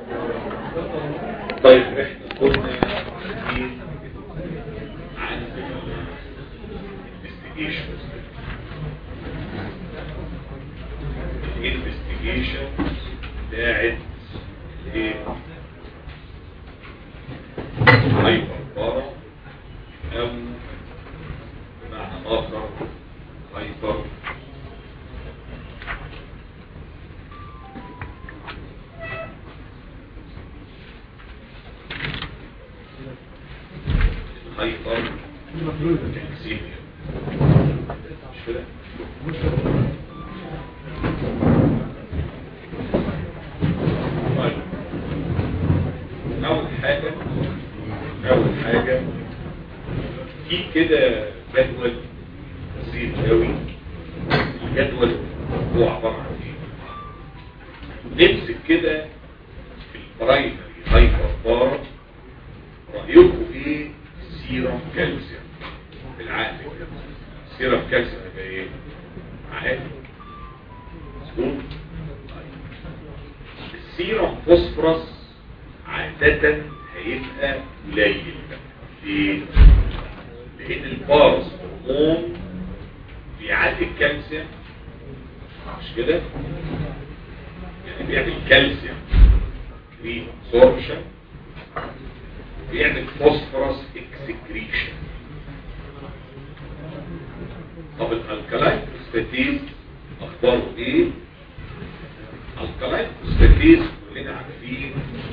طيب احنا كنا في عن الانفستيجيشن الانفستيجيشن بتاعت ايه هايبر بارا او بمعنى اخر هايبر هايبر كالسيميا مش كده طيب اول حاجه اول حاجه في كده جدول بسيط قوي الجدول هو عباره عن ايه نمسك كده في البرايمري هايبر بار رايكم ايه سيرم كالسيوم بالعقل كده سيرم كالسيوم هيبقى ايه عادي مظبوط طيب. السيرم فوسفورس عادة هيبقى قليل ليه؟ لأن البارس هرمون بيعلي الكالسيوم مش كده؟ يعني بيعمل كالسيوم ريابسوربشن بيعمل فوسفورس اكسكريشن طب الالكالاين فوسفاتيز اخباره ايه؟ الكالاين فوسفاتيز كلنا عارفين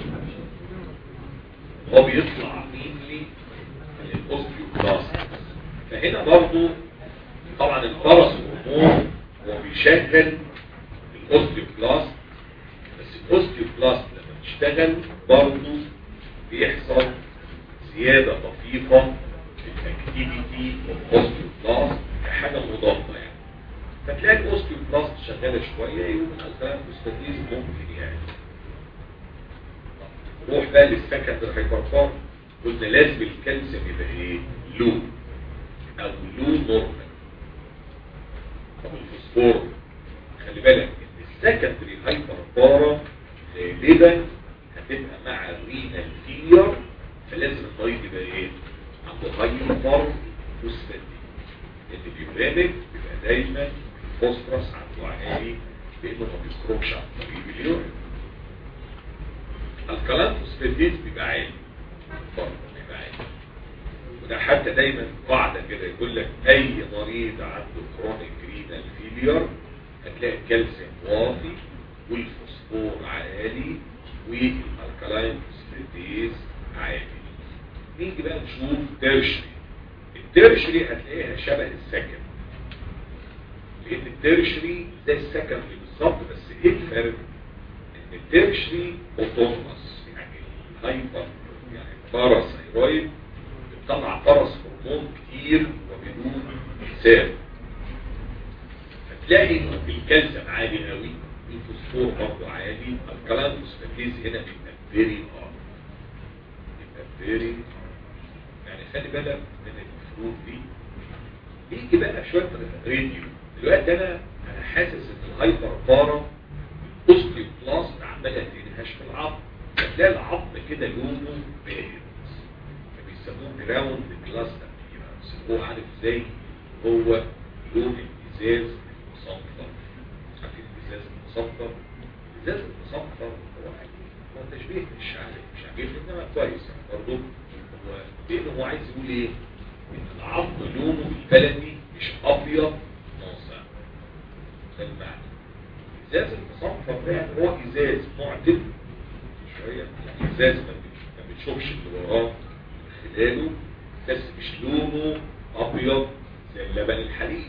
هو بيطلع مينلي من الاوستيوبلاست فهنا برضو طبعا الفرس هرمون هو بيشغل الاوستيوبلاست بس الاوستيوبلاست لما تشتغل برضو بيحصل زيادة طفيفة في الاكتيفيتي اوف كحاجة مضادة يعني فتلاقي الاوستيوبلاست شغالة شوية يقوم الالكالين فوسفاتيز ممكن يعني روح بقى للسكندري هايبرفار قلنا لازم الكالسيوم يبقى ايه لو او لو نورمال طب الفوسفور خلي بالك ان السكندري هايبرفارا غالبا هتبقى مع الرينال فيلير فلازم المريض يبقى ايه عنده هايبر فوسفاتي البيوراميك بيبقى دايما الفوسفورس عنده عالي لانه ما بيخرجش عن طريق اليورين الكلام فوسفاتيز بيبقى عالي برضه بيبقى عالي وده حتى دايما قاعدة كده يقول لك اي مريض عنده كرونيك رينال فيلير هتلاقي الكالسيوم واطي والفوسفور عالي والالكالاين فوسفاتيز عالي نيجي بقى نشوف تيرشري التيرشري هتلاقيها شبه السكن لان التيرشري زي السكندري بالظبط بس ايه الفرق ان التيرشري اوتونومس يعني هايبر يعني باراثايرويد بتطلع باراث هرمون كتير وبدون حساب فتلاقي انه الكالسيوم عالي قوي الفوسفور برضه عالي الكلام فوسفاتيز هنا بيبقى فيري ار بيبقى فيري يعني خلي بالك من الفروق دي يجي بقى شويه راديو دلوقتي انا انا حاسس ان الهايبر بارا اوستيوبلاست عماله تنهش في العظم فتلاقي العظم كده لونه باهت فبيسموه جراوند كلاستر هو عارف ازاي هو لون الازاز المصفر عارفين الازاز المصفر الازاز المصفر هو هو تشبيه مش عارف مش عاجبني انما كويس يعني برضه هو لانه هو عايز يقول ايه ان العظم لونه البلدي مش ابيض ناصع ده المعنى الازاز المصفر ده يعني هو ازاز معتم شويه يعني ازاز ما بتشوفش اللي وراه من خلاله بس مش لونه ابيض زي اللبن الحليب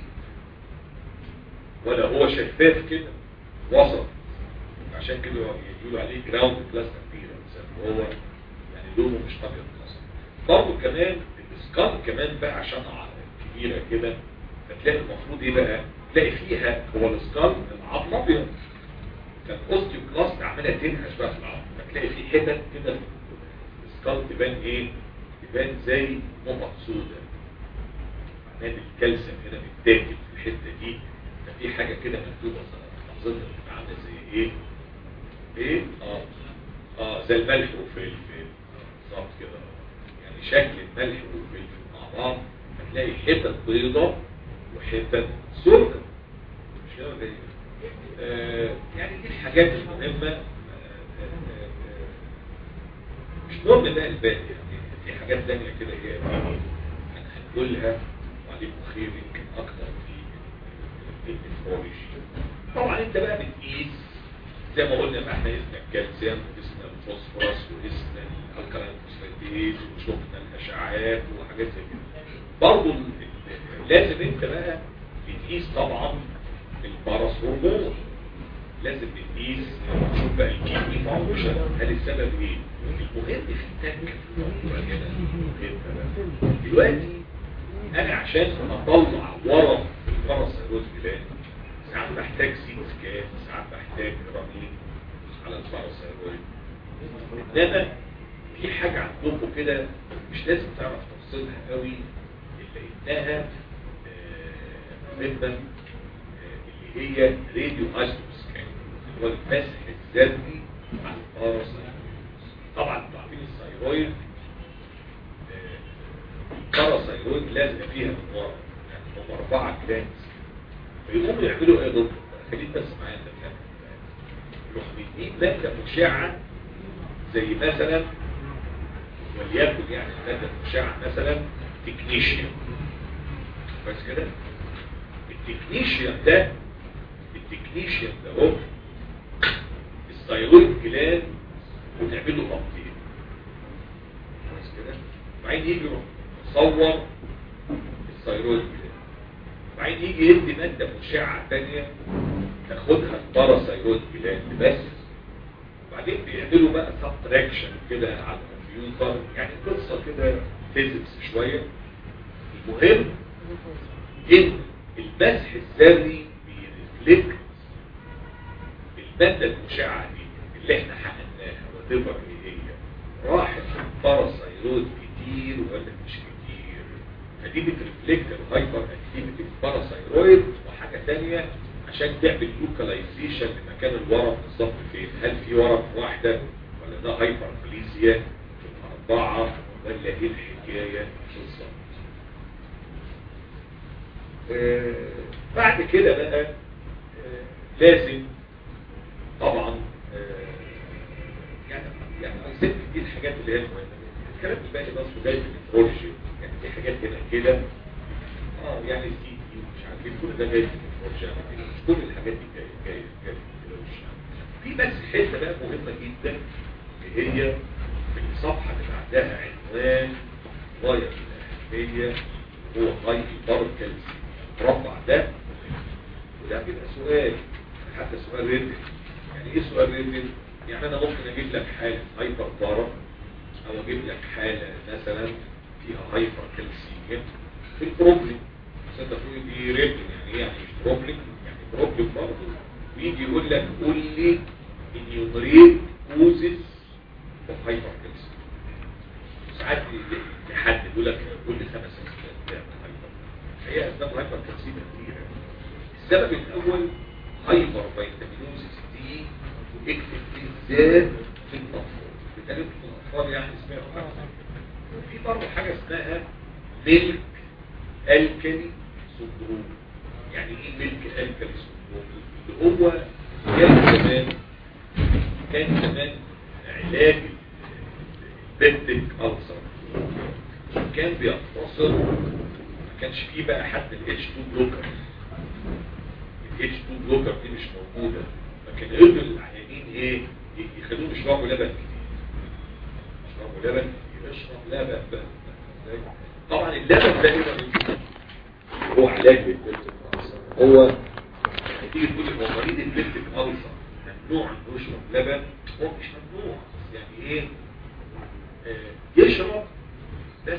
ولا هو شفاف كده وسط عشان كده يقولوا عليه جراوند كلاس ابيرنس هو يعني لونه مش ابيض خالص برضه كمان السكال كمان بقى عشان كبيره كده فتلاقي المفروض ايه بقى تلاقي فيها هو السكال العظم ابيض فالاوستيوكلاست عماله تنهش بقى في العظم فتلاقي في حتت كده السكال تبان ايه تبان زي نقط سوداء معناه الكالسيوم هنا بيتاكل في الحته دي ففي حاجه كده مكتوبه حافظتها بتبقى عامله زي ايه ايه اه اه زي الملح والفلفل بالظبط كده يعني شكل الملح والفلفل مع بعض هتلاقي حتت بيضة وحتت سودة مش كده ولا ايه؟ آه يعني دي الحاجات المهمة آه، آه، آه، مش مهم بقى الباقي يعني في حاجات تانية كده هي يعني هنقولها وعليكم خير يمكن اكتر في النفرولوجي طبعا انت بقى بتقيس زي ما قلنا بقى احنا قسنا الكالسيوم وقسنا الفوسفورس وقسنا الالكالين فوسفاتيز وشفنا الاشعاعات وحاجات زي كده برضه ال- ال- لازم انت بقى بتقيس طبعا البارس هرمون لازم بتقيس تشوف بقى الكيمي فانكشن هل السبب ايه المهم في التانك في الموضوع كده المهم بقى. دلوقتي انا عشان اطلع ورم الباراسيروز جلاند ساعات بحتاج سيت سكان ساعات بحتاج رنين على الباراسيرويد انما في حاجة عندكم كده مش لازم تعرف تفصيلها قوي الا انها آه، مهمة آه، اللي هي راديو ايزوسكان اللي هو المسح الذري على الباراسيرويد طبعا انتوا عارفين الثايرويد باراسيرويد لازقه فيها من ورا يعني هم اربعه جلاندز فيقوموا يعملوا ايه ضد خليك بس معايا انت فاهم يروح مدين ماده مشعه زي مثلا وليكن يعني الماده المشعه مثلا تكنيشيوم بس كده التكنيشيوم ده التكنيشيوم ده هو الثايرويد جلاند وتعمل له تبطيل كويس كده وبعدين يجي يروح يصور الثايرويد جلاند وبعدين يجي يدي ماده مشعه ثانيه تاخدها الباراسايرويد جلاند بس وبعدين بيعملوا بقى سبتراكشن كده على الكمبيوتر يعني قصه كده فيزيكس شويه المهم ان المسح الذري بيرفلكت المادة المشعة دي اللي احنا حققناها وتبقى ايه هي راحت الباراسايرويد كتير ولا مش كتير فدي بترفلكت الهايبر اكتيفيتي الباراسايرويد وحاجة تانية عشان تعمل لوكاليزيشن لمكان الورم بالظبط فين هل في ورم واحدة ولا ده هايبر بليزيا في الأربعة ولا ايه الحكاية بالظبط آه، بعد كده بقى آه، لازم طبعا آه، يعني يعني عايزين دي الحاجات اللي هي المهمه الكلام الباقي بس جاي من النفرولوجي يعني في حاجات هنا كده اه يعني سي تي مش عارفين كل ده جاي من النفرولوجي يعني كده مش كل الحاجات دي جايه جايه جايه من كده مش عارف. في بس حته بقى مهمه جدا اللي هي في الصفحه اللي بعدها عنوان غايه الاهميه هو غايه الباركل المربع ده وده بيبقى سؤال حتى سؤال ريتم يعني ايه سؤال ريتم يعني انا ممكن اجيب لك حالة هايبر بارا او اجيب لك حالة مثلا فيها هايبر كالسيميا في البروبلم بس انت تقول دي ريتم يعني ايه يعني مش بروبلم يعني بروبلم برضه ويجي يقول لك قول لي انيومريت كوزز اوف هايبر كالسيميا ساعات يحدد يقول لك قول لي خمس اسباب تعمل هايبر هي اسباب هايبر كالسيميا كتير السبب الاول هايبر فيتامينوزيس دي اكتب بالذات في الاطفال بالتالي في الاطفال يعني اسمها في برضه حاجه اسمها ميلك الكالي سندروم يعني ايه ميلك الكالي سندروم اللي هو كان زمان كان زمان علاج البنتك ألسر كان بيقتصر ما كانش فيه بقى حد ال H2 بلوكر ال H2 بلوكر دي مش موجودة فكان يقولوا العيانين ايه يخلوهم يشربوا لبن كتير يشربوا لبن يشرب لبن بقى إزاي؟ طبعا اللبن ده ايه هو علاج للبنتك ألسر هو تيجي تقول لي هو مريض البنتك ألسر ممنوع انه يشرب لبن هو مش ممنوع بس يعني ايه آه، يشرب بس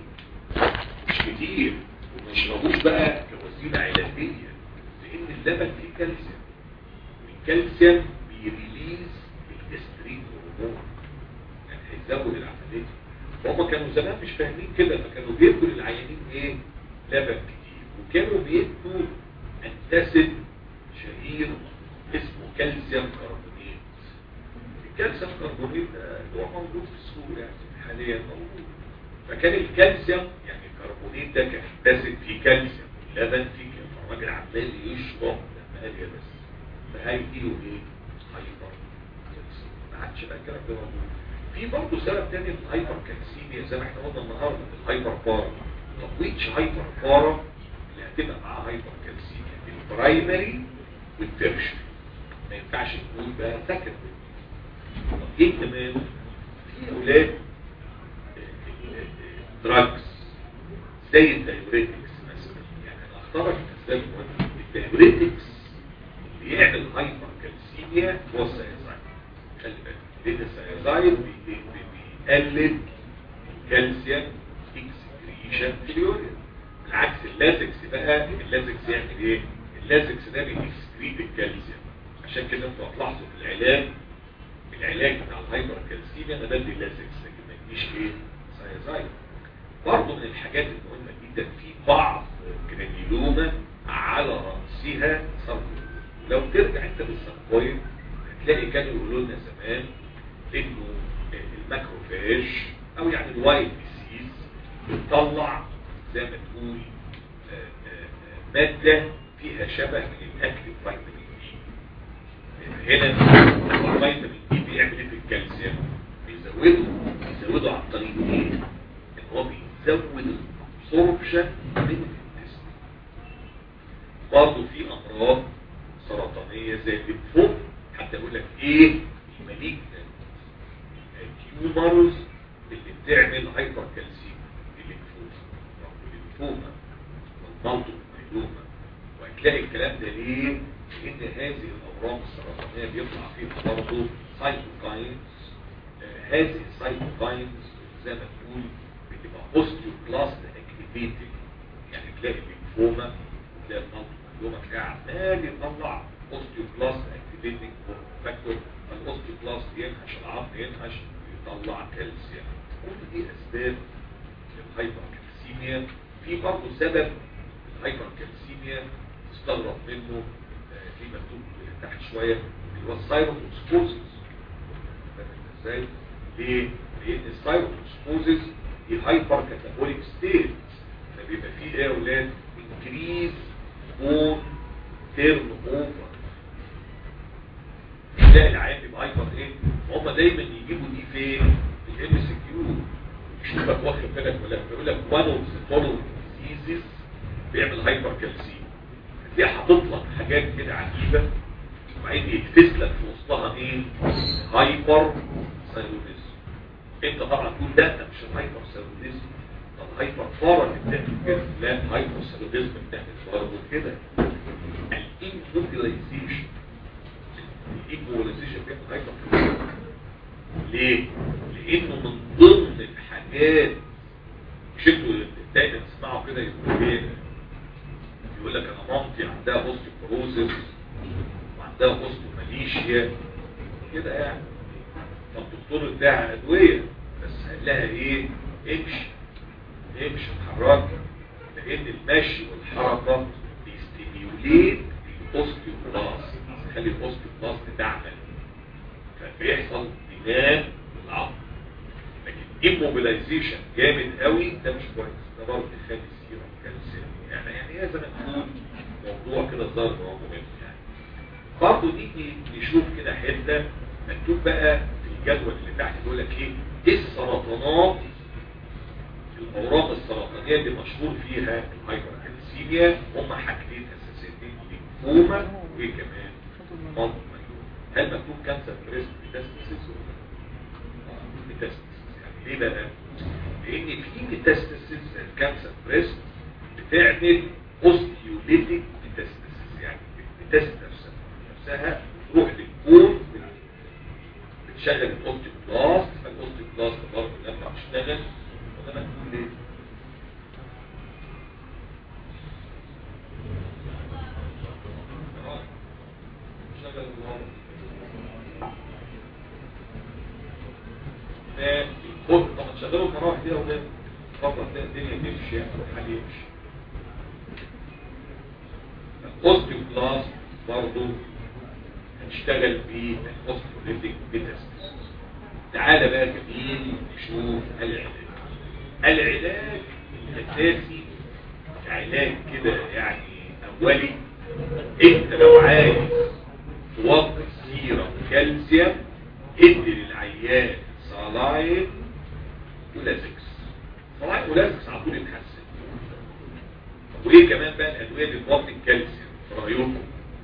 مش كتير وما يشربوش بقى كوسيله علاجيه لان اللبن فيه كالسيوم والكالسيوم بيريليز الاسترين هرمون يعني هيزود العمليه فهم كانوا زمان مش فاهمين كده فكانوا بيدوا للعيانين ايه لبن كتير وكانوا بيدوا انتاسيد شهير اسمه كالسيوم كربونات الكالسيوم كربونيت ده اللي هو موجود في السوق يعني حاليا موجود فكان الكالسيوم يعني الكربونيت ده كان ماسك فيه كالسيوم اللبن فيه كالسيوم فالراجل عمال يشرب لما قال يا بس فهيجيله ايه؟ هايبر كالسيوم ما عادش بقى الكلام ده موجود في برضه سبب تاني للهايبر كالسيميا زي ما احنا قلنا النهارده الهايبر بارا طب ويتش هايبر بارا اللي هتبقى معاه هايبر كالسيميا البرايمري والترشري ما ينفعش نقول بقى سكندري طب ايه كمان في اولاد دراجز زي الدايوريتكس مثلا يعني انا اختارك اسباب مهمه الدايوريتكس اللي يعمل هايبر كالسيميا هو السيازايد خلي بالك لان السيازايد بيقلل الكالسيوم اكسكريشن في اليوريا بالعكس اللازكس بقى اللازكس يعمل ايه اللازكس ده بيكسكريت الكالسيوم عشان كده انتوا هتلاحظوا في العلاج العلاج بتاع الهايبر كالسيميا انا بدي لازكس لكن ما يديش ايه سايزايد برضه من الحاجات المهمه جدا في بعض جرانيلوما على راسها ساركويد لو ترجع انت بالساركويد هتلاقي كانوا يقولوا لنا زمان انه الماكروفاج او يعني الوايت ديسيز بتطلع زي ما تقول ماده فيها شبه من الاكل فيتامين دي هنا الفيتامين دي بيعمل ايه في الكالسيوم بيزوده بيزوده عن طريق ايه ان هو بيزود الابسوربشن من الانتست برضه في امراض سرطانيه زي الليمفوم حتى يقول لك ايه المالجنت تيومرز اللي بتعمل هايبر كالسيوم الليمفوما والمالتو مايلوما وهتلاقي الكلام ده ليه لان هذه الاورام السرطانيه بيطلع فيها برضه سايتوكاينز آه هذه السايتوكاينز زي ما تقول بتبقى اوستيوبلاست اكتيفيتد يعني تلاقي الليمفوما وتلاقي المالتو مايلوما تلاقي عمال يطلع اوستيوبلاست اكتيفيتنج فاكتور فالاوستيوبلاست ينهش العظم ينهش يطلع كالسيوم كل دي اسباب للهايبر كالسيميا في برضه سبب الهايبر كالسيميا استغرب منه آه في مكتوب تحت شويه اللي هو السايروتوكسكوزيس ازاي ليه لان السايروتوكسكوزيس دي هايبر كاتابوليك ستيت فبيبقى فيه ايه يا اولاد انكريز بون تيرن اوفر تلاقي العيان بيبقى هايبر ايه هم دايما يجيبوا دي فين في الام سي كيو يشوفك واخد بالك ولا بيقول لك وان اوف ذا فولو ديزيز بيعمل هايبر كالسيم دي حاطط لك حاجات كده عجيبه وبعدين يتفز لك في وسطها ايه هايبر سيروديزم انت طبعا تقول لا ده مش الهايبر سيروديزم طب هايبر فارا بتعمل كده لا هايبر سيروديزم بتعمل برضه كده الانفوبيلايزيشن الانفوبيلايزيشن بيعمل هايبر ليه؟ لانه من ضمن الحاجات مش انتوا دايما تسمعوا كده يقولوا ايه يقول لك انا مامتي عندها اوستيوبروزيس وعندها اوستيوماليشيا كده يعني فالدكتور اداها ادويه بس قال لها ايه امشي امشي اتحركي لان المشي والحركه بيستيميوليت الاوستيوبلاست يخلي الاوستيوبلاست تعمل فبيحصل بناء العظم لكن immobilization جامد قوي ده مش كويس ده برضه يخلي السيرم كالسيوم يعني يعني هي زي ما تقول موضوع كده ظاهر هو مهم يعني برضه نيجي نشوف كده حته مكتوب بقى في الجدول اللي تحت بيقول لك ايه ايه السرطانات الاورام السرطانيه اللي مشهور فيها الهايبركالسيميا هم حاجتين اساسيتين الليمفوما وايه كمان مالتو هل مكتوب كانسر بريست ميتاستاسيس ولا ميتاستاسيس يعني ليه بقى لان في ميتاستاسيس الكانسر بريست بتعمل اوستيوليتيك ميتاستاسيس يعني ميتاستاسيس نفسها نفسها تروح للكون بتشغل الاوستيوبلاست فالاوستيوبلاست برضه لما تشتغل وده مكتوب ليه شغل الوضع الكود طبعا شغلوا المراحل دي اولاد فتره تلاقي الدنيا تمشي يعني الحال يمشي الاوستيوبلاست برضه بيشتغل في الفوسفوليتيك ميتاستاسيس تعالى بقى جميل نشوف العلاج العلاج الاساسي علاج كده يعني اولي انت لو عايز توقف سيرم كالسيوم ادي للعيان صلاين ولازكس صلاين ولازكس على طول يتحسن وايه كمان بقى الادويه اللي بتوطي الكالسيوم في رايكم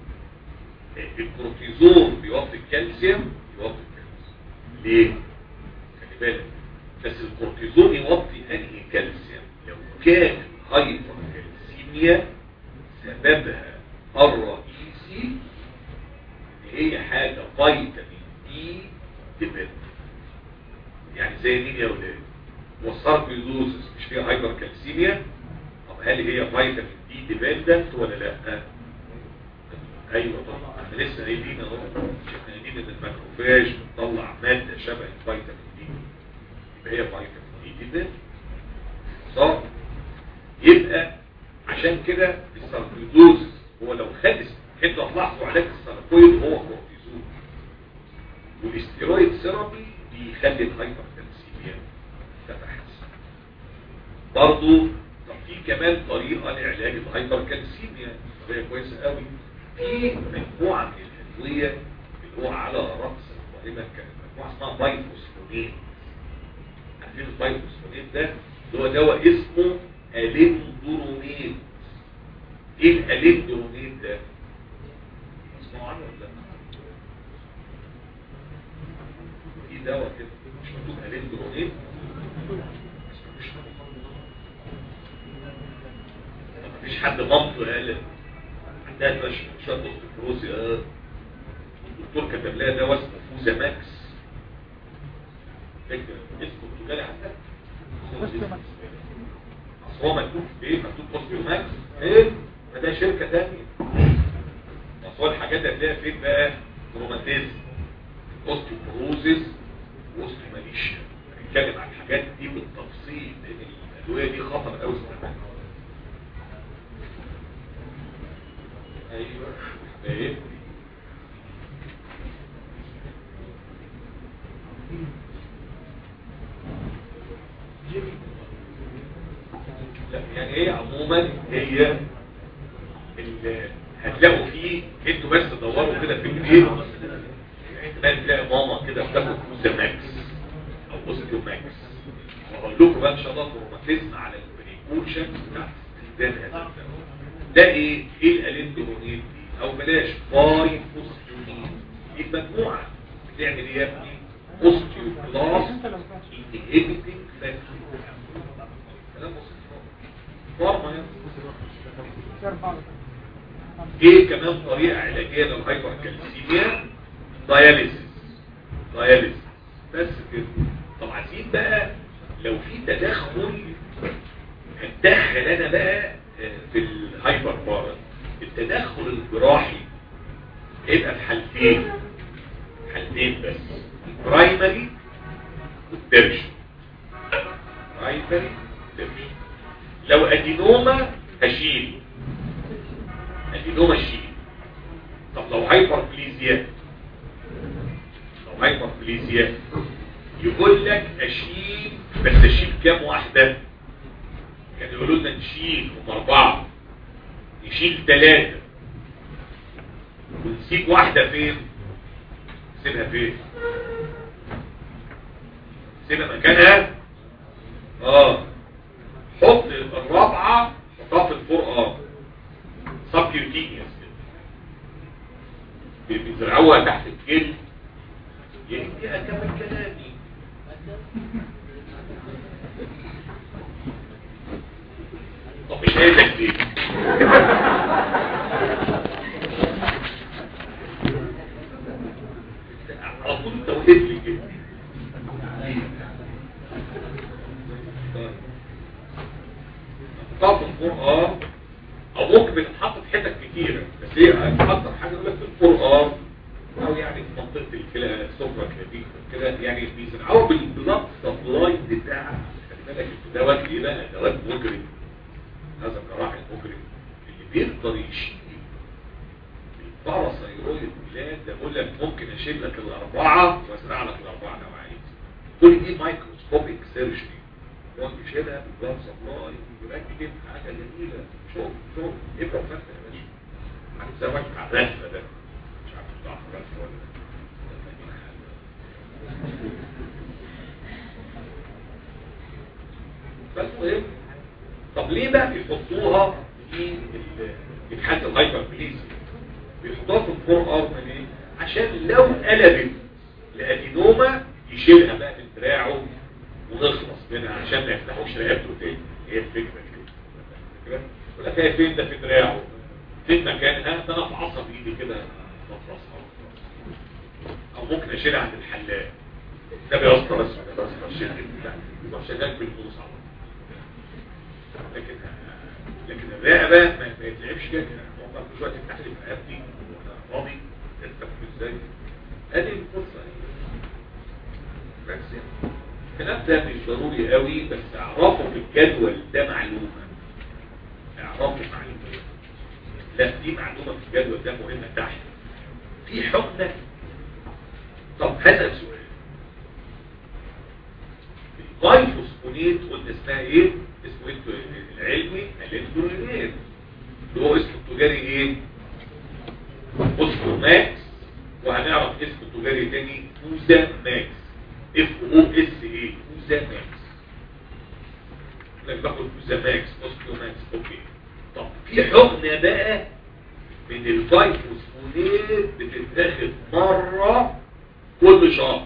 الكورتيزون بيوطي الكالسيوم يوطي الكالسيوم ليه خلي بالك بس الكورتيزون يوطي انهي كالسيوم لو كان هايبر كالسيميا سببها الرئيسي ان هي حاجه فيتامين دي ديبند يعني زي مين يا ولاد والساركويدوزس مش فيها هايبر كالسيميا طب هل هي فيتامين دي ديبندنت ولا لا ايوه طبعا احنا لسه قايلين اهو احنا قايلين ان الماكروفاج بتطلع ماده شبه الفيتامين دي يبقى هي فيتامين دي ديبندنت صح يبقى عشان كده الساركويدوز هو لو خد انتوا هتلاحظوا علاج الساركويد هو كورتيزون والاستيرويد ثيرابي بيخلي الهايبر كالسيميا تتحسن برضه طب في كمان طريقه لعلاج الهايبر كالسيميا طريقه كويسه قوي في مجموعه من الادويه اللي هو على راس القائمه كانت مجموعه اسمها بايفوسفونين عارفين البايفوسفونين ده اللي هو دواء اسمه اليندرونيت ايه الاليندرونيت ده اسمعوا عنه ولا لا في دواء كده مش مكتوب اليندرونيت مفيش حد مامته قال عندها شويه اوستيوبروز اه الدكتور كتب لها دواء اسمه فوزا ماكس فاكر اسمه برتغالي عندك هو مكتوب ايه مكتوب اوستيو ماكس ايه ما ده شركه ثانيه اصل الحاجات اللي هتلاقيها فين بقى روماتيزم اوستيوبروزيس واوستيوماليشيا هنتكلم عن الحاجات دي بالتفصيل لان الادويه دي خطر قوي استعمالها ايوه ايه لا يعني هي عموما هي اللي هتلاقوا فيه انتوا بس تدوروا كده في البيت احتمال تلاقي ماما كده بتاخد فوزا ماكس او اوستيو ماكس وهقول لكم بقى ان شاء الله فورماتيزم على البريكوشن بتاع استخدام هذا الدواء ده ايه ايه الالندرونين دي او بلاش باي فوسفيونين دي مجموعه بتعمل ايه يا ابني اوستيوبلاست انهبيتنج فاكتور كلام بسيط فارما يعني ايه كمان طريقة علاجية للهايبر كالسيميا داياليسيس داياليسيس بس كده طب عايزين بقى لو في تدخل هتدخل انا بقى في الهايبر بارا التدخل الجراحي يبقى في حالتين حالتين بس برايمري والترشن برايمري والترشن لو ادينوما هشيل ادينوما شيل طب لو هايبربليزيا لو هايبربليزيا يقول لك اشيل بس اشيل كام واحدة كان يقولوا لنا نشيل هم اربعة نشيل ثلاثة ونسيب واحدة فين سيبها فين سيبها مكانها اه حط الرابعة حطها في الفور اه سبكيوتينيوس بيزرعوها تحت الجلد يعني دي اكمل كلامي طب مش قايلك ليه على طول انت وقفت لي كده طب القرآن او ممكن بتتحط في حتت كتيرة بس هي اكتر حاجة يقول لك في القرآن او يعني في منطقة الكلى السفرة كلابيك كده يعني بيزرعوها بالبلاد سبلاي بتاع خلي بالك الدواء ايه بقى دواء مجرم هذا الجراح المجرم اللي بيقدر يشيل باراثايرويد جلاند ده بقول لك ممكن اشيل لك الاربعه وازرع لك الاربعه لو عايز كل دي مايكروسكوبيك سيرجري يقعد يشيلها بالجلاب سبلاي يركب حاجه جميله شوف شوف ابره وفتح يا باشا هتزوج على الرفه ده مش عارف بتاع الرفه ولا فالمهم طب ليه بقى بيحطوها في ال- في حالة الهايبر بليزيا بيحطوها في الفور ارم ليه عشان لو قلبت لادينوما يشيلها بقى من دراعه ونخلص منها عشان ما يفتحوش رقبته تاني هي الفكره كده يقول لك هي فين ده في دراعه فين مكانها ده انا في عصب ايدي كده بفرصها او ممكن اشيلها عند الحلاق ده بيسطى بس بس اشيل يبقى شغال بالفلوس على طول. لكن لكن الرقبه ما ما يتلعبش كده والله كل شويه تفتح لي في رقبتي وانا فاضي تفتح ازاي ادي الفرصه بس يعني. الكلام ده مش ضروري قوي بس اعرفه في الجدول ده معلومه اعرفه معلومه لا دي معلومه في الجدول ده مهمه تحت في حقنه طب هسأل سؤال الجايفوسفونيت قلنا اسمها ايه اسمه ايه العلمي الانترونيت اللي هو اسمه التجاري ايه اوسموماكس وهنعرف اسمه التجاري تاني فوزا ماكس اف او اس اي فوزا ماكس لما باخد فوزا ماكس اوسموماكس اوكي طب في حقنه بقى من الجايفوسفونيت بتتاخد مره كل شهر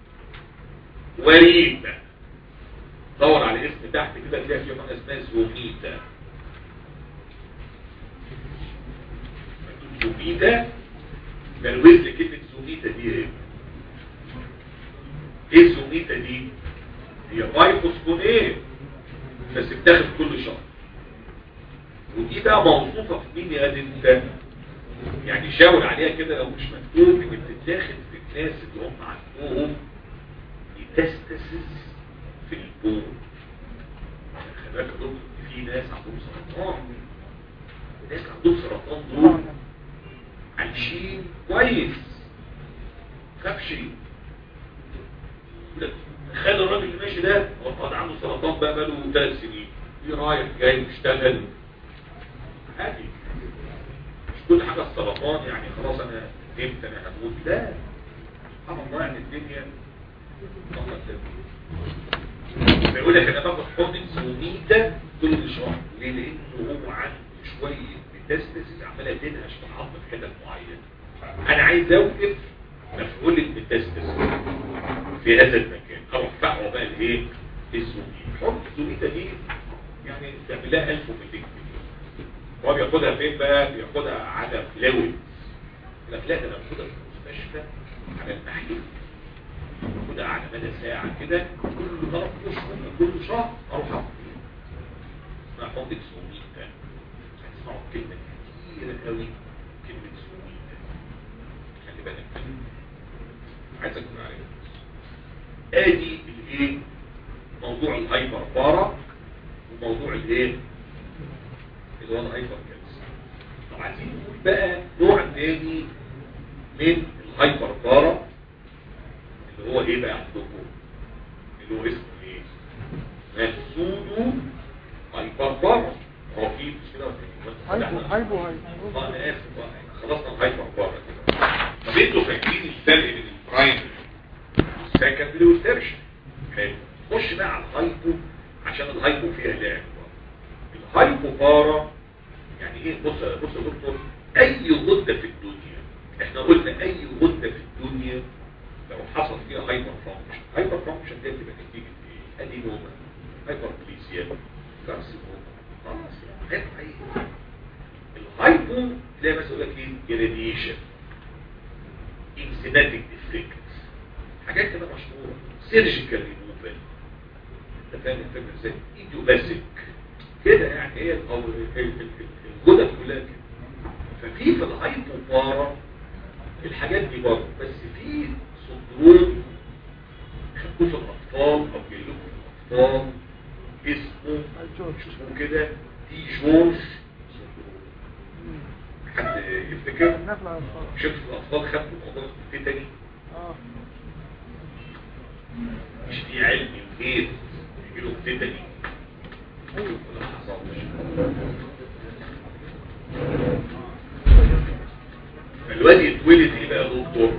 وريد دور على اسم تحت كده تلاقي في حاجه اسمها زوميتا زوميتا بلوز لي كلمه زوميتا دي ايه ايه الزوميتا دي هي بايفوسفونات بس بتاخد كل شهر ودي بقى موصوفه في مين يا دي انت يعني شاور عليها كده لو مش مكتوب ان بتتاخد في الناس اللي هم عندهم يتستسس في البول خلي بالك يا دكتور في ناس عندهم سرطان ناس عندهم سرطان دول عايشين كويس خافش تخيل الراجل اللي ماشي ده هو طبعا عنده سرطان بقى بقاله ثلاث سنين في رايح جاي بيشتغل عادي مش كل حاجه السرطان يعني خلاص انا نمت انا هموت لا سبحان الله يعني الدنيا بيقول لك انا باخد حقن سوميتا كل شهر ليه لانه هو عنده شويه ميتاستاسيس عماله تنهش في العظم في حتت معينه انا عايز اوقف مفعول الميتاستاسيس في هذا المكان اروح فقعه بقى الايه السوميتا حقن السوميتا دي يعني تعمل لها 1200 جنيه هو بياخدها فين بقى بياخدها على فلويد لك لا ده انا باخدها في المستشفى على التحليل باخدها على مدى ساعة كده كل ثلاث اشهر كل شهر اروح اخد اسمها حقن سوميتا هتسمعوا كلمة كتيرة قوي كلمة سوميتا خلي بالك منها عايز اكون عارف ادي الايه موضوع الهايبر بارا وموضوع الايه اللي هو الهايبر كالسيوم طب عايزين نقول بقى نوع تاني من الهايبر بارا اللي هو ايه بقى عندكم اللي هو اسمه ايه سودو هايبر بارا هو في مش كده هايبو هايبو هايبو اه انا اسف بقى خلصنا الهايبر بارا كده طب انتوا فاكرين الفرق بين البرايمري والسكندري والترشري حلو خش بقى على الهايبو عشان الهايبو فيها لعب الهايبو بارا يعني ايه بص بص يا دكتور اي غده في الدنيا احنا قلنا اي غده في الدنيا لو حصل فيها هايبر فانكشن هايبر فانكشن دي بتبقى نتيجه ايه ادينوما هايبر بليسيا كارسينوما خلاص يعني هيبقى ايه الهايبو تلاقي مثلا يقول لك ايه جراديشن انزيماتيك ديفكت حاجات كده مشهوره سيرجيكال ريموفال انت فاهم الفكره ازاي ايديوباسيك كده يعني هي الغدد كلها كده ففي في الهايبوبارا الحاجات دي برضه بس في سندروم خدوه في الاطفال او جاي لكم في الاطفال اسمه اسمه كده دي جورج سندروم حد تفتكر النفل على الصلاة شفت الاطفال خدوا موضوع التاني اه مش في علم البيت يجيله تاني ايوه ولا ما حصلش فالواد يتولد ايه بقى يا دكتور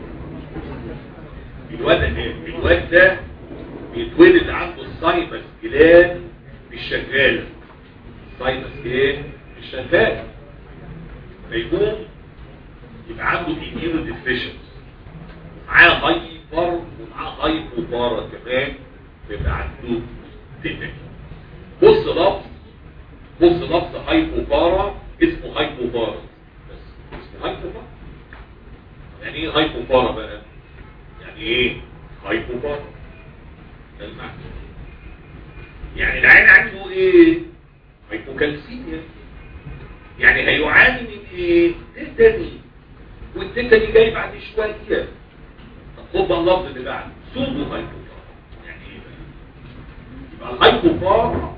الواد الواد ده بيتولد عنده السايبس جلان مش شغاله السايبس ايه مش شغاله فيقوم يبقى عنده immunity deficiency معاه هايبر ومعاه هايبوبارا كمان بيبقى عنده تيتاني بص لفظ بص لفظ هايبوبارا اسمه هايبوبارا بس اسمه هايبوبارا يعني ايه هايبوبارا بقى يعني ايه هايبوبارا ده المعنى يعني العين عنده ايه هايبوكالسيميا يعني هيعاني من ايه تيتاني والتيتاني جاي بعد شويه طب خد بقى اللفظ اللي بعده سودو هايبوبارا يعني ايه بقى يبقى الهايبوبارا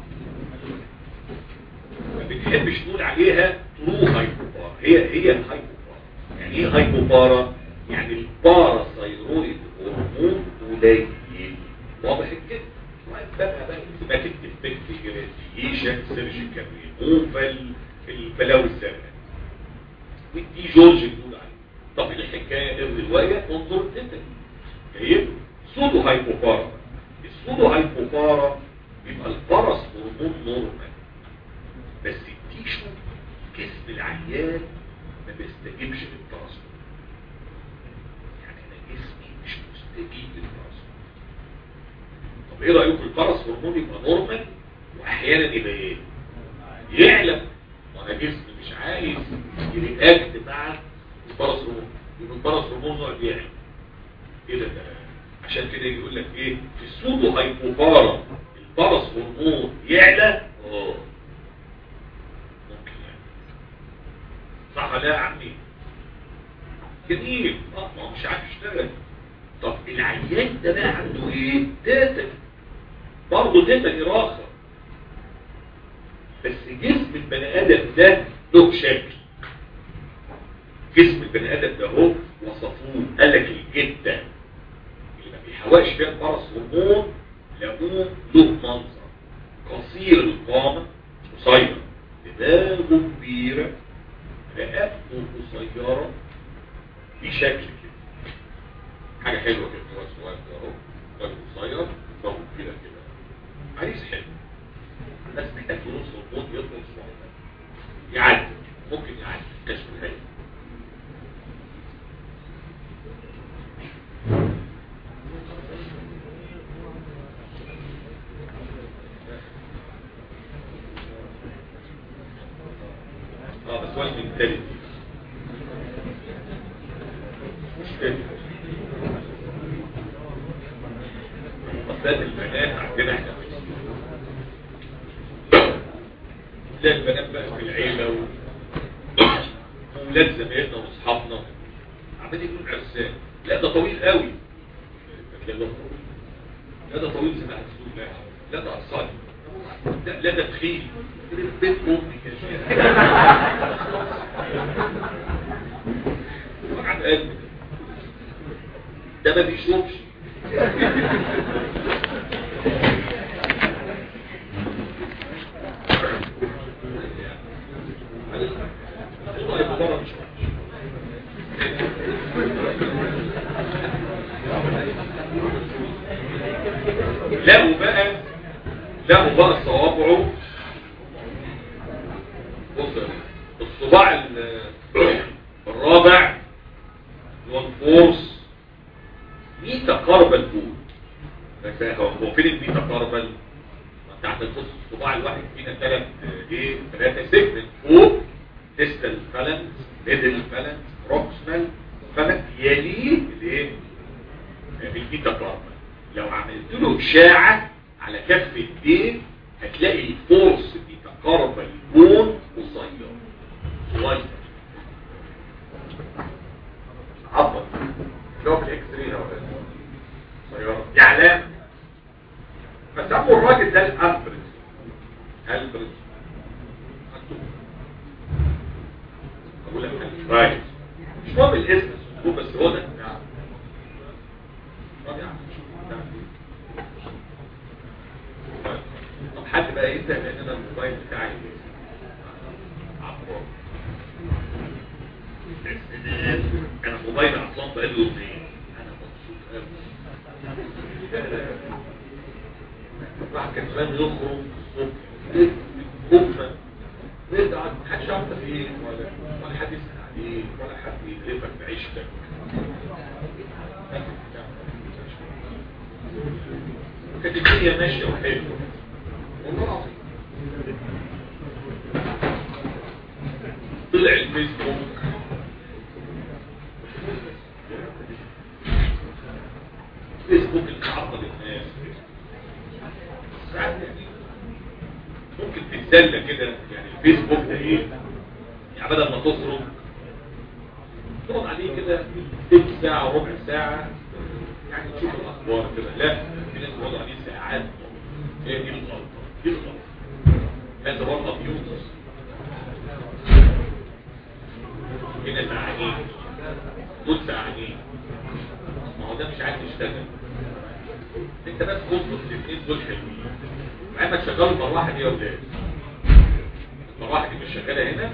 ما بنحبش نقول عليها ترو هايبوبارا هي هي الهايبوبارا يعني ايه هايبوبارا يعني الباراثايرويد هرمون قليل واضح كده بقى بقى ما تكتب بكت جراديشن سيرجيكال ريموفال البلاوي الزرقاء ودي جورج بيقول عليه طب ايه الحكايه الروايه انظر التتني جيد سودو هايبوبارا السودو هايبوبارا يبقى البارس هرمون نورمال بس التيشو جسم العيان ما بيستجيبش للبارس يعني انا جسمي مش مستجيب للبارس طب ايه رايكم البارس هرمون يبقى نورمال واحيانا يبقى ايه يعلم وانا جسمي مش عايز يرياكت مع البارس هرمون يبقى البارس هرمون يقعد يعلم ايه ده ده عشان كده يقول لك ايه في السودو هايبوبارا البارس هرمون يعلى اه ممكن يعني صح ولا يا عمي جميل اه ما هو مش عارف يشتغل طب العيان ده بقى عنده ايه تاتا برضه تاتا اراخه بس جسم البني ادم ده له شكل جسم البني ادم ده هو وصفوه قال لك الجده اللي ما بيحواش فيها الفرس هرمون لقوه له منظر قصير القامه قصير دماغه كبيره رقبته قصيره دي شكل كده حاجه حلوه كده هو صغير كده اهو راجل قصير دماغه كبيره كده عريس حلو بس محتاج فلوس هرمون يطلع اسبوعين يعدي ممكن يعدي كشف الهيئه اه بس وزن التالت مش تالت أصلات البنات عندنا احنا في تلاقي البنات بقى في العيلة و... وولاد زمايلنا واصحابنا عمال يقولوا عرسان لا ده طويل قوي لا ده طويل لا ده طويل زي ما هتقول لا لا ده قصير لا لا ده تخين بيت امي يا شيخ وقعد قلبي ده ما بيشوفش لقوا بقى لقوا بقى صوابعه بص الصباع ال- الرابع اللي هو الفورس ميتا كاربل بول بس هو هو فين الميتا كاربل تحت الفص الصباع الواحد فينا ثلاث ايه ثلاثة سيجمنت فوق ديستال فالنس ميدل فالنس بروكسمال فالنس يليه الايه الميتا كاربل لو عملت له اشاعة على كف الدين هتلاقي الفورس بيتقارب البون قصير صغير عبط لو في الاكس راي او قصيرة دي علامة فسموا الراجل ده الالبرز البرز مكتوب اقول لك الفرايز مش مهم الاسم هو بس هو ده بتاع رابع بتاع. طب حد بقى يبدا لان انا الموبايل بتاعي عطران انا موبايل عطلان بقاله يومين انا مبسوط قوي واحد كان زمان يخرج الصبح كفة ويقعد محدش يعرف ده فين ولا ولا حد يسأل عليك ولا حد يدرفك بعيشتك كانت الدنيا ماشية وحلوة والله العظيم طلع الفيسبوك فيسبوك اللي عطل الناس ساعات يعني ممكن تتسلى كده يعني الفيسبوك ده ايه يعني بدل ما تصرف تقعد عليه كده تلت ساعة ربع ساعة يعني تشوف الأخبار كده لا في ناس بيقعدوا عليه ساعات هي دي الغلطة دي الغلطة هذا هو الأبيوز هنا ساعتين دول ساعتين ما هو ده مش عايز يشتغل انت بس تظبط الاثنين دول حلوين مع انك شغال المروحه دي يا ولاد المروحه دي مش شغاله هنا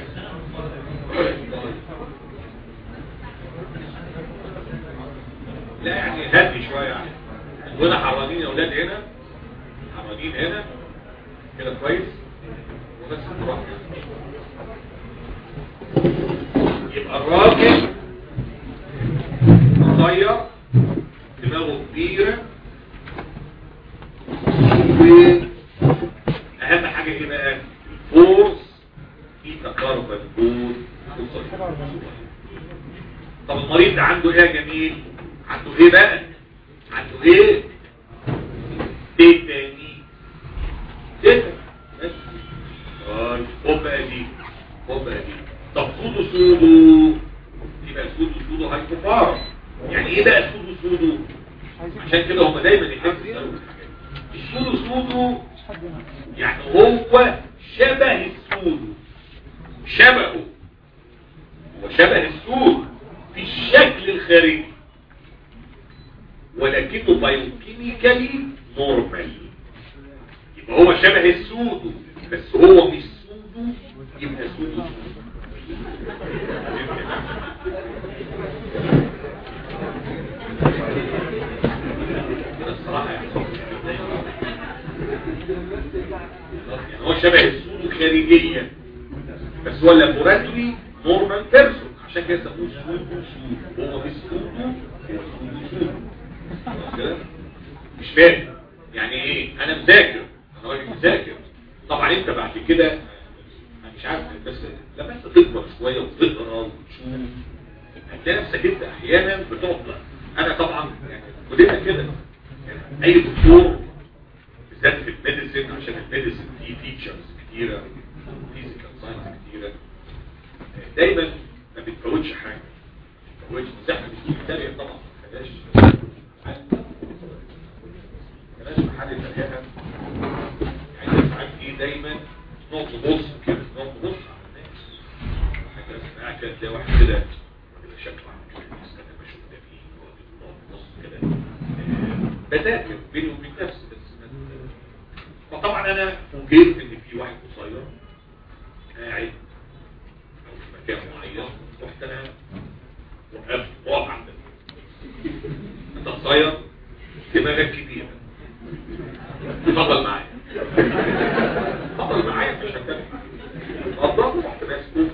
لا يعني هدي شويه يعني وهنا حرانين يا ولاد هنا حرانين هنا كده كويس وبس المروحه يبقى الراجل صغير دماغه كبيره واهم حاجة ايه بقى الفورس في تقارب الجود طب المريض ده عنده ايه يا جميل عنده ايه بقى عنده ايه تيتاني تيتاني بس طيب خد بقى دي خد بقى دي طب سودو سودو يبقى سودو سودو هايبوفارم يعني ايه بقى سودو سودو عشان كده هم دايما يحبوا يسالوا السودو سودو يعني هو شبه السودو شبهه هو شبه السود في الشكل الخارجي ولكنه بايوكيميكالي نورمال يبقى هو شبه السودو بس هو مش سودو يبقى سودو الصراحة يعني يعني هو شبه السود خارجيا بس هو لابوراتوري نورمال بيرسون عشان كده يسموه سود سود هو مش سود هو سود سود خلاص كده؟ مش فاهم يعني ايه انا مذاكر انا راجل مذاكر طبعا انت بعد كده انا مش عارف بس لما انت تكبر شويه وتقرا وتشوف هتلاقي نفسك انت احيانا بتقعد انا طبعا يعني كلنا كده يعني اي دكتور بالذات في الميديسن عشان الميديسن فيه فيتشرز كتيره فيزيكال ساينس كتيره دايما ما بتفوتش حاجه ما بتفوتش بس احنا مش بنتريق طبعا بلاش بلاش محل التريقه يعني ساعات ايه دايما نقعد نبص كده نقعد نبص على الناس حاجه بس قاعد كده تلاقي واحد كده شكله عامل كده استنى بشوف ده فيه نقعد نبص كده بذاكر بيني وبين نفسي بس فطبعا انا فوجئت ان في واحد قصير قاعد او في مكان معين رحت انا وقفت واقف عندك انت قصير دماغك كبيره اتفضل معايا اتفضل معايا مش هتكلم اتفضل رحت ماسكه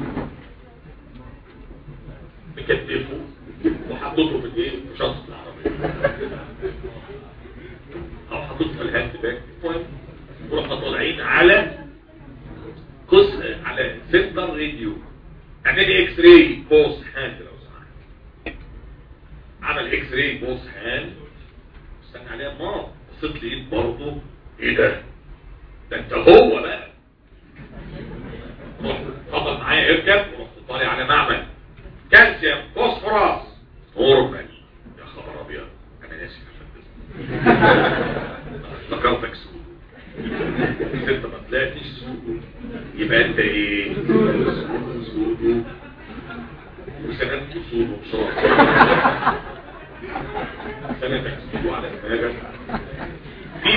مكتفه وحطيته في الايه في شنطه العربيه او حطيته في الهاند باك المهم ورحنا طالعين على قص على سنتر راديو اعملي اكس راي بوست هاند لو سمحت عمل اكس راي بوست هاند استنى عليها ما بصيت لقيت برضه ايه ده ده انت هو بقى رحت اتفضل معايا اركب ورحت طالع على معمل كالسيوم فوسفورس نورمال يا خبر ابيض انا اسف يا فندم افتكرتك سود بس انت ما طلعتش سود يبقى انت ايه سود وسندت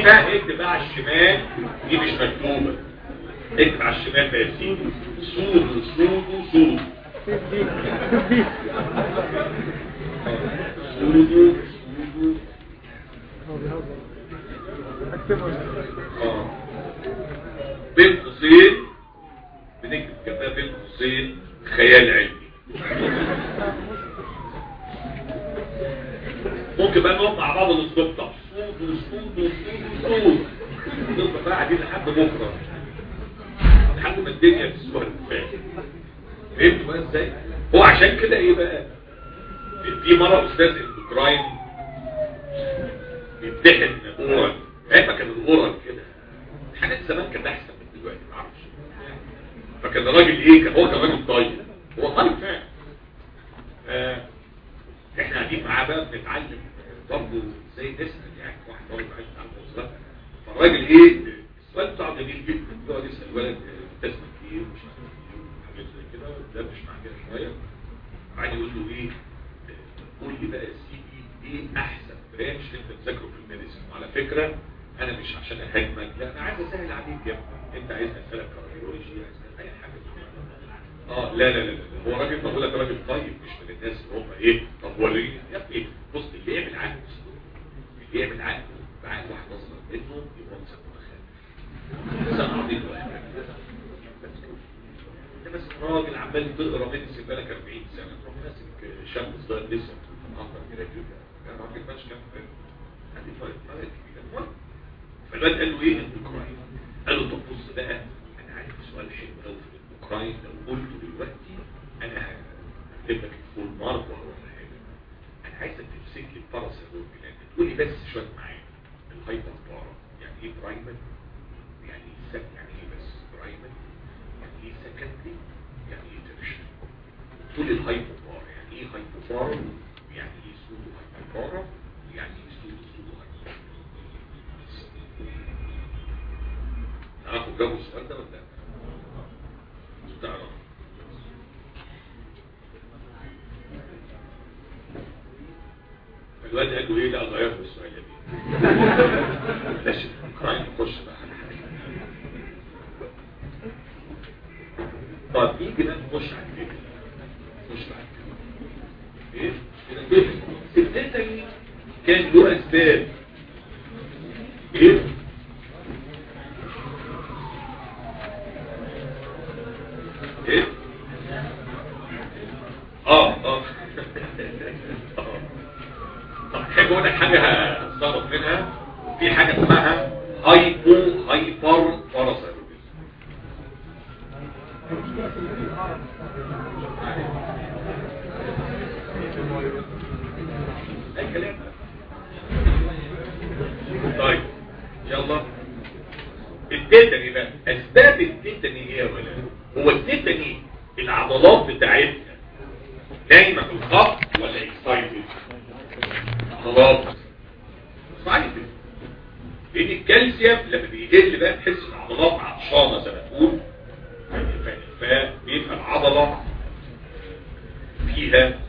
دي بقى اكتب بقى على الشمال دي مش مكتوبة اكتب على الشمال بقى يا سيدي سودو سودو سودو سودو سودو هو بيهزر اكتبه اه بين قوسين بنكتب جنبها بين قوسين خيال علمي ممكن بقى نقعد مع بعض نستقطع سود وسود وسود وسود نفضل بقى قاعدين لحد بكره لحد ما الدنيا تسوى فهمتوا بقى ازاي؟ هو عشان كده ايه بقى؟ في مره استاذ اندوكراين بيمتحن اورال ايام كان الاورال كده حاجات زمان كانت احسن من دلوقتي ما اعرفش فكان الراجل ايه كان هو كان راجل طيب هو طيب فعلا آه، احنا قاعدين معاه بقى بنتعلم برضه ازاي نسال يعني واحد برضه عايز يتعلم وصلات فالراجل ايه السؤال بتاعه جميل جدا يقعد يسال الولد آه، تسمع ايه ومش تسمع ايه وحاجات زي كده ده مش مع كده شويه بعدين يقول له ايه آه، قول لي بقى يا سيدي ايه احسن برانش انت تذاكره في الميديسن وعلى فكره انا مش عشان اهاجمك لا انا عايز اسهل عليك يا ابني انت عايز اسالك كارديولوجي عايز أسألك اي حاجه اه لا لا لا لا. هو راجل بقول لك راجل طيب مش من الناس اللي هم ايه طب وريني يا ابني بص اللي يعمل عقد اللي يعمل عقد بعقد واحد اصغر منه يبقى انسان متخلف انسان عظيم واحد انت بس راجل عمال تقرا ميديسن بقالك 40 سنه تروح ماسك شاب صغير لسه مقدر كده كده كان راجل ماشي كان عندي فرق فرق كبير المهم فالواد قال له ايه الاوكراين قال له طب بص بقى انا عارف سؤال حلو قوي في الاوكراين لو قلته دلوقتي انا هكتب لك الفول مارك وهروح حاجه انا عايزك تمسك لي الباراسيتول بلان تقولي بس شويه معايا الهايبر بارا يعني ايه برايمر يعني ايه سك يعني ايه بس برايمر يعني ايه سكندري يعني ايه ترشري تقول الهايبر بارا يعني ايه هايبر بارا يعني ايه سودو هايبر بارا يعني ايه سودو سودو هايبر تعرفوا جابوا السؤال ده ولا لا؟ تعرف الواد قال له ايه لا غيرت السؤال دي بلاش كرايم نخش بقى على حاجه طب نيجي بقى نخش على الفكره نخش على الفكره ايه الفكره كان له اسباب ايه ايه اه اه طب احب اقول لك حاجه هتصرف منها في حاجه اسمها هايبو هايبر باراسايروبيزم اي كلام طيب يلا التيتاني بقى اسباب التيتاني ايه يا ولاد هو التيتاني العضلات بتاعتنا نايمه في الخط ولا اكسايتد عضلات اكسايتد لان الكالسيوم لما بيقل بقى تحس العضلات عطشانه زي ما تقول ف- فبيبقى العضله فيها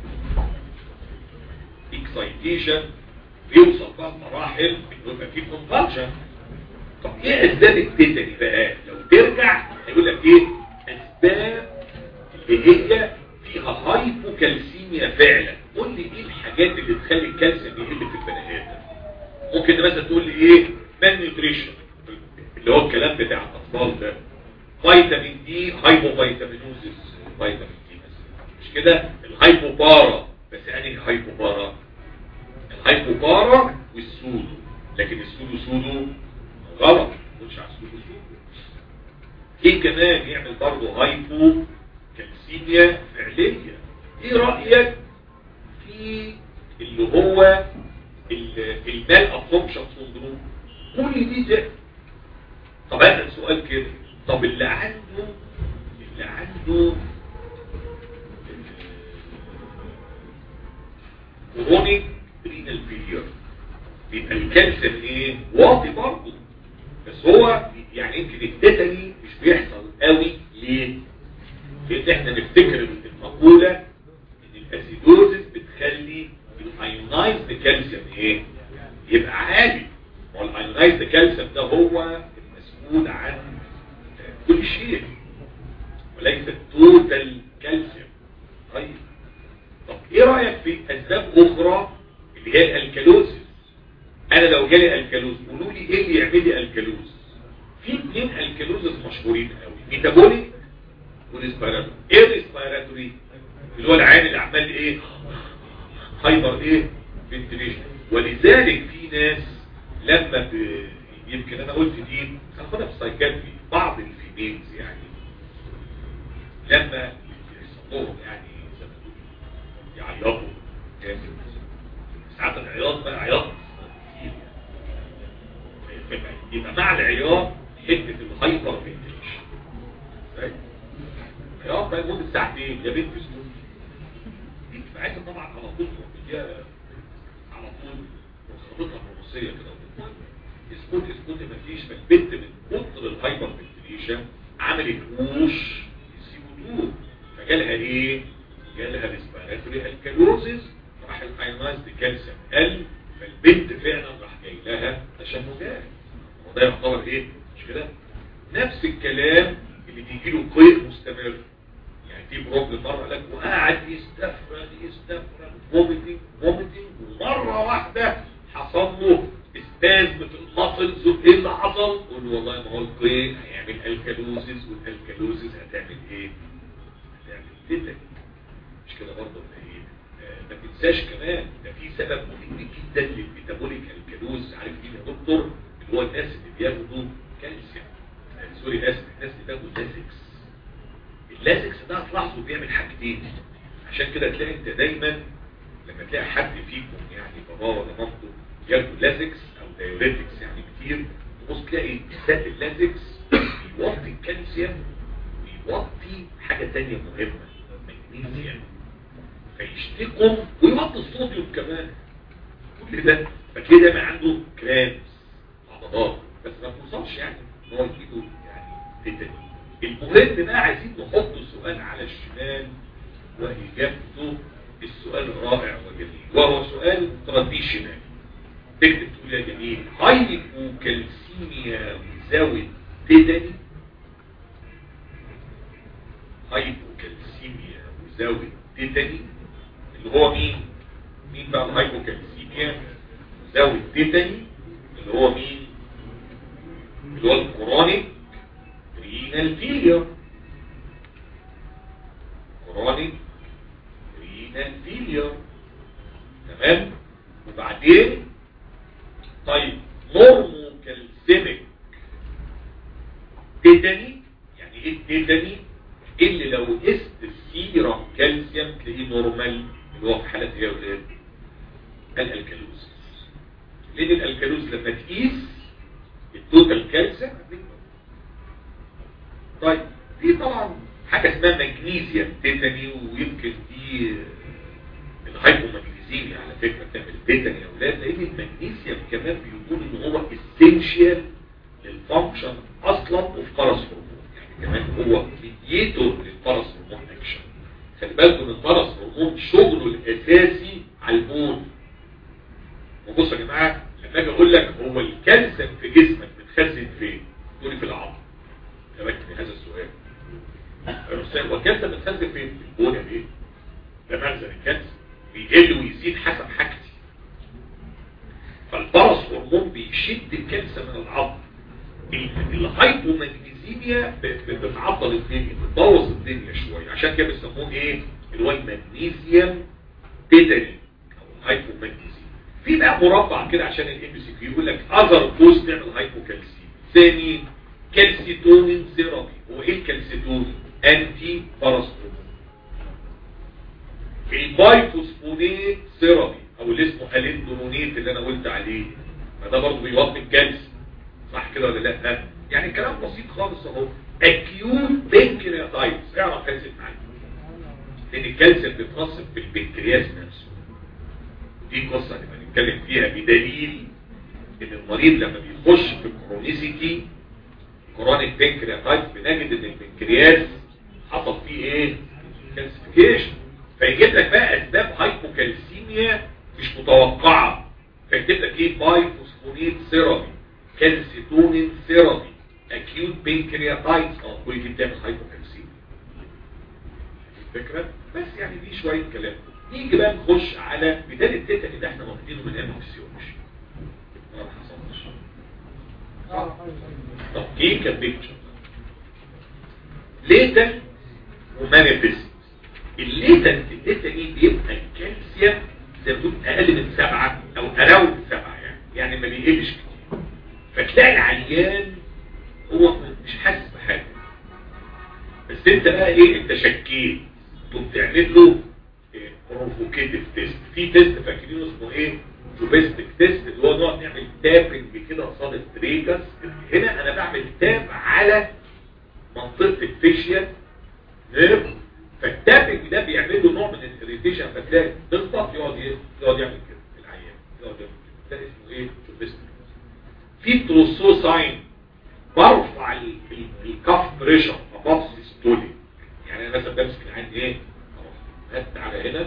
اكسايتيشن بيوصل بقى مراحل انه يبقى فيه كونفالجن طب ايه اسباب التيتاني بقى لو ترجع هيقول لك ايه اسباب اللي هي فيها هايبوكالسيميا فعلا قول لي ايه الحاجات اللي تخلي الكالسيوم يقل في البني ادم ممكن مثلا تقول لي ايه مان نيوتريشن اللي هو الكلام بتاع الاطفال ده فيتامين دي هايبوفيتامينوزيس فيتامين دي مثلا مش كده الهايبوبارا بس يعني هايبوبارا الهايبوبارا والسودو لكن السودو سودو غلط مش على السودو سودو ايه كمان يعمل برضه هايبو كالسيميا فعلية ايه رأيك في اللي هو ال- المال ابسوربشن سندروم كل دي ده طب هذا السؤال كده طب اللي عنده اللي عنده كرونيك رينال فيلير بيبقى الكالسيوم ايه واطي برضه بس هو يعني يمكن التتني مش بيحصل قوي ليه لان احنا نفتكر المقولة ان الاسيدوزس بتخلي الايونايزد كالسيوم ايه يبقى عالي هو الايونايزد كالسيوم ده هو المسؤول عن كل شيء وليس التوتال كالسيوم طيب طب ايه رايك في اسباب اخرى اللي هي الالكالوزيس انا لو جالي الكالوز قولوا لي ايه اللي يعمل لي الكالوز في اثنين الكالوزز مشهورين قوي ميتابوليك والريسبيراتوري ايه الريسبيراتوري اللي هو العين اللي عمال ايه هايبر ايه فنتريشن ولذلك في ناس لما ب... يمكن انا قلت دي هاخدها في سايكاتري بعض الفيميلز يعني لما يصدقوا يعني زي ما تقول يعيطوا جامد ساعات العياط بقى عياط كتير يعني يبقى مع العياط حته الهايبر فنتريشن العياط بقى لمده ساعتين يا بنت اسكت دي بتبقى عايزه طبعا على طول تروح على طول وخطتها الرئيسيه كده اسكت اسكت مفيش فالبنت من كتر الهايبر فنتريشن عملت ووش سي فجالها ايه؟ جالها ريسبيراتوري الكالوزيس راح الايونايزد كالسيوم قل فالبنت فعلا راح جاي لها تشنجات وده يعتبر ايه؟ مش كده؟ نفس الكلام اللي بيجي له قيء مستمر يعني في بروبلم مره لك وقاعد يستفرد يستفرد فوميتنج فوميتنج ومره واحده حصل له استازمة المصلز وايه اللي حصل؟ قول له والله ما هو القيء هيعمل الكالوزيس والالكالوزيس هتعمل ايه؟ هتعمل تتك مش كده برضه ولا ايه؟ آه ما تنساش كمان ده في سبب مهم جدا للميتابوليك الكالوز عارف مين يا دكتور؟ اللي هو الناس اللي بياخدوا كالسيوم آه سوري اسف الناس اللي بياخدوا لازكس اللازكس ده هتلاحظوا بيعمل حاجتين عشان كده تلاقي انت دايما لما تلاقي حد فيكم يعني باباه ولا مامته ياخدوا لازكس او دايوريتكس يعني كتير تبص تلاقي سات اللازكس بيوطي الكالسيوم ويوطي حاجة تانية مهمة مغنيسيوم فيشتكم ويوطي الصوديوم كمان كل ده فتلاقي دايما عنده كرامز عضلات بس ما توصلش يعني ان هو يجيله يعني تتني المهم بقى عايزين نحط سؤال على الشمال واجابته السؤال رائع وجميل وهو سؤال ترديه شمال تكتب تقول يا جميل هايبوكالسيميا وزاوية تدني هايبوكالسيميا وزاوية تدني اللي هو مين مين بقى الهايبوكالسيميا وزاوية تدني اللي هو مين اللي هو الكورونيك رينال فيلير كورونيك رينال فيلير تمام وبعدين طيب نورمو كالسيميك تيتاني يعني ايه التيتاني اللي لو قست السيرم كالسيوم تلاقيه نورمال اللي هو في حالة ايه يا ولاد الالكالوز لان الالكالوز لما تقيس التوتال كالسيوم طيب في طبعا حاجة اسمها مغنيسيوم تيتاني ويمكن دي الهايبومغنيزيميا على فكرة بتعمل تيتاني يا اولاد لان المغنيسيوم كمان بيقول ان هو اسينشال للفانكشن اصلا اوف باراس هرمون يعني كمان هو ميديتور للباراس هرمون اكشن خلي بالكم ان الباراس هرمون شغله الاساسي على البون وبصوا يا جماعه لما اجي اقول لك هو الكالسيوم في جسمك بتخزن فين؟ تقول في العظم ركز هذا السؤال هو الكالسيوم بتخزن فين؟ في البون يا بيه ده مخزن الكالسيوم بيقل ويزيد حسب حاجتي فالبرص هرمون بيشد الكالسيوم من العظم الهايبومagnesemia بتعطل الدنيا بتبوظ الدنيا شويه عشان كده بيسموه ايه اللي هو المغنيسيوم تيتاني او الهايبومagnesemia في بقى مربع كده عشان الام سي كيو يقول لك اذر كوز تعمل هايبوكالسيم ثاني كالسيتونين ثيرابي هو ايه الكالسيتونين انتي باراسترومون البايفوسفونيت ثيرابي او اللي اسمه اليندرونيت اللي انا قلت عليه ما ده برضه بيوطي الكالسيوم صح كده ولا لا يعني الكلام بسيط خالص اهو اكيوت بنكرياتايتس اعرف هذه معايا لان الكالسيوم بيترسب في البنكرياس نفسه ودي قصه نبقى نتكلم فيها بدليل ان المريض لما بيخش في الكرونيسيتي كرونيك بنكرياتايتس بنجد ان البنكرياس حصل فيه ايه كالسيفيكيشن فيجيب لك بقى اسباب هايبوكالسيميا مش متوقعه فيجيب لك ايه بايفوسفونيت ثيرابي كالسيتونين ثيرابي اكيوت بنكرياتايتس اه كل دي بتعمل هايبوكالسيميا الفكره بس يعني دي شويه كلام نيجي بقى نخش على بدايه التيتاني ده احنا واخدينه من ايام الفسيولوجي ما حصلش اه طب ايه كان بيكتشر ليتن ومانيفست الليتن التيتاني بيبقى الكالسيوم زي ما تقول اقل من سبعة او اراوند سبعة يعني يعني ما بيقلش كتير فتلاقي العيان هو مش حاسس بحاجة بس انت بقى ايه انت شكيت تقوم تعمل له بروفوكيتيف تيست في تيست فاكرينه اسمه ايه جوبيستيك تيست اللي هو نقعد نعمل تابنج كده قصاد التريكس هنا انا بعمل تاب على منطقة الفيشيا نيرف فالتابنج ده بيعمل له نوع من الاريتيشن فتلاقي تخبط يقعد ي- يقعد يعمل كده العيان يقعد يعمل كده ده اسمه ايه جوبيستيك في تروسو ساين برفع ال- ال- الكف بريشر اباف ستولي يعني انا مثلا بمسك العين ايه اروح هات على هنا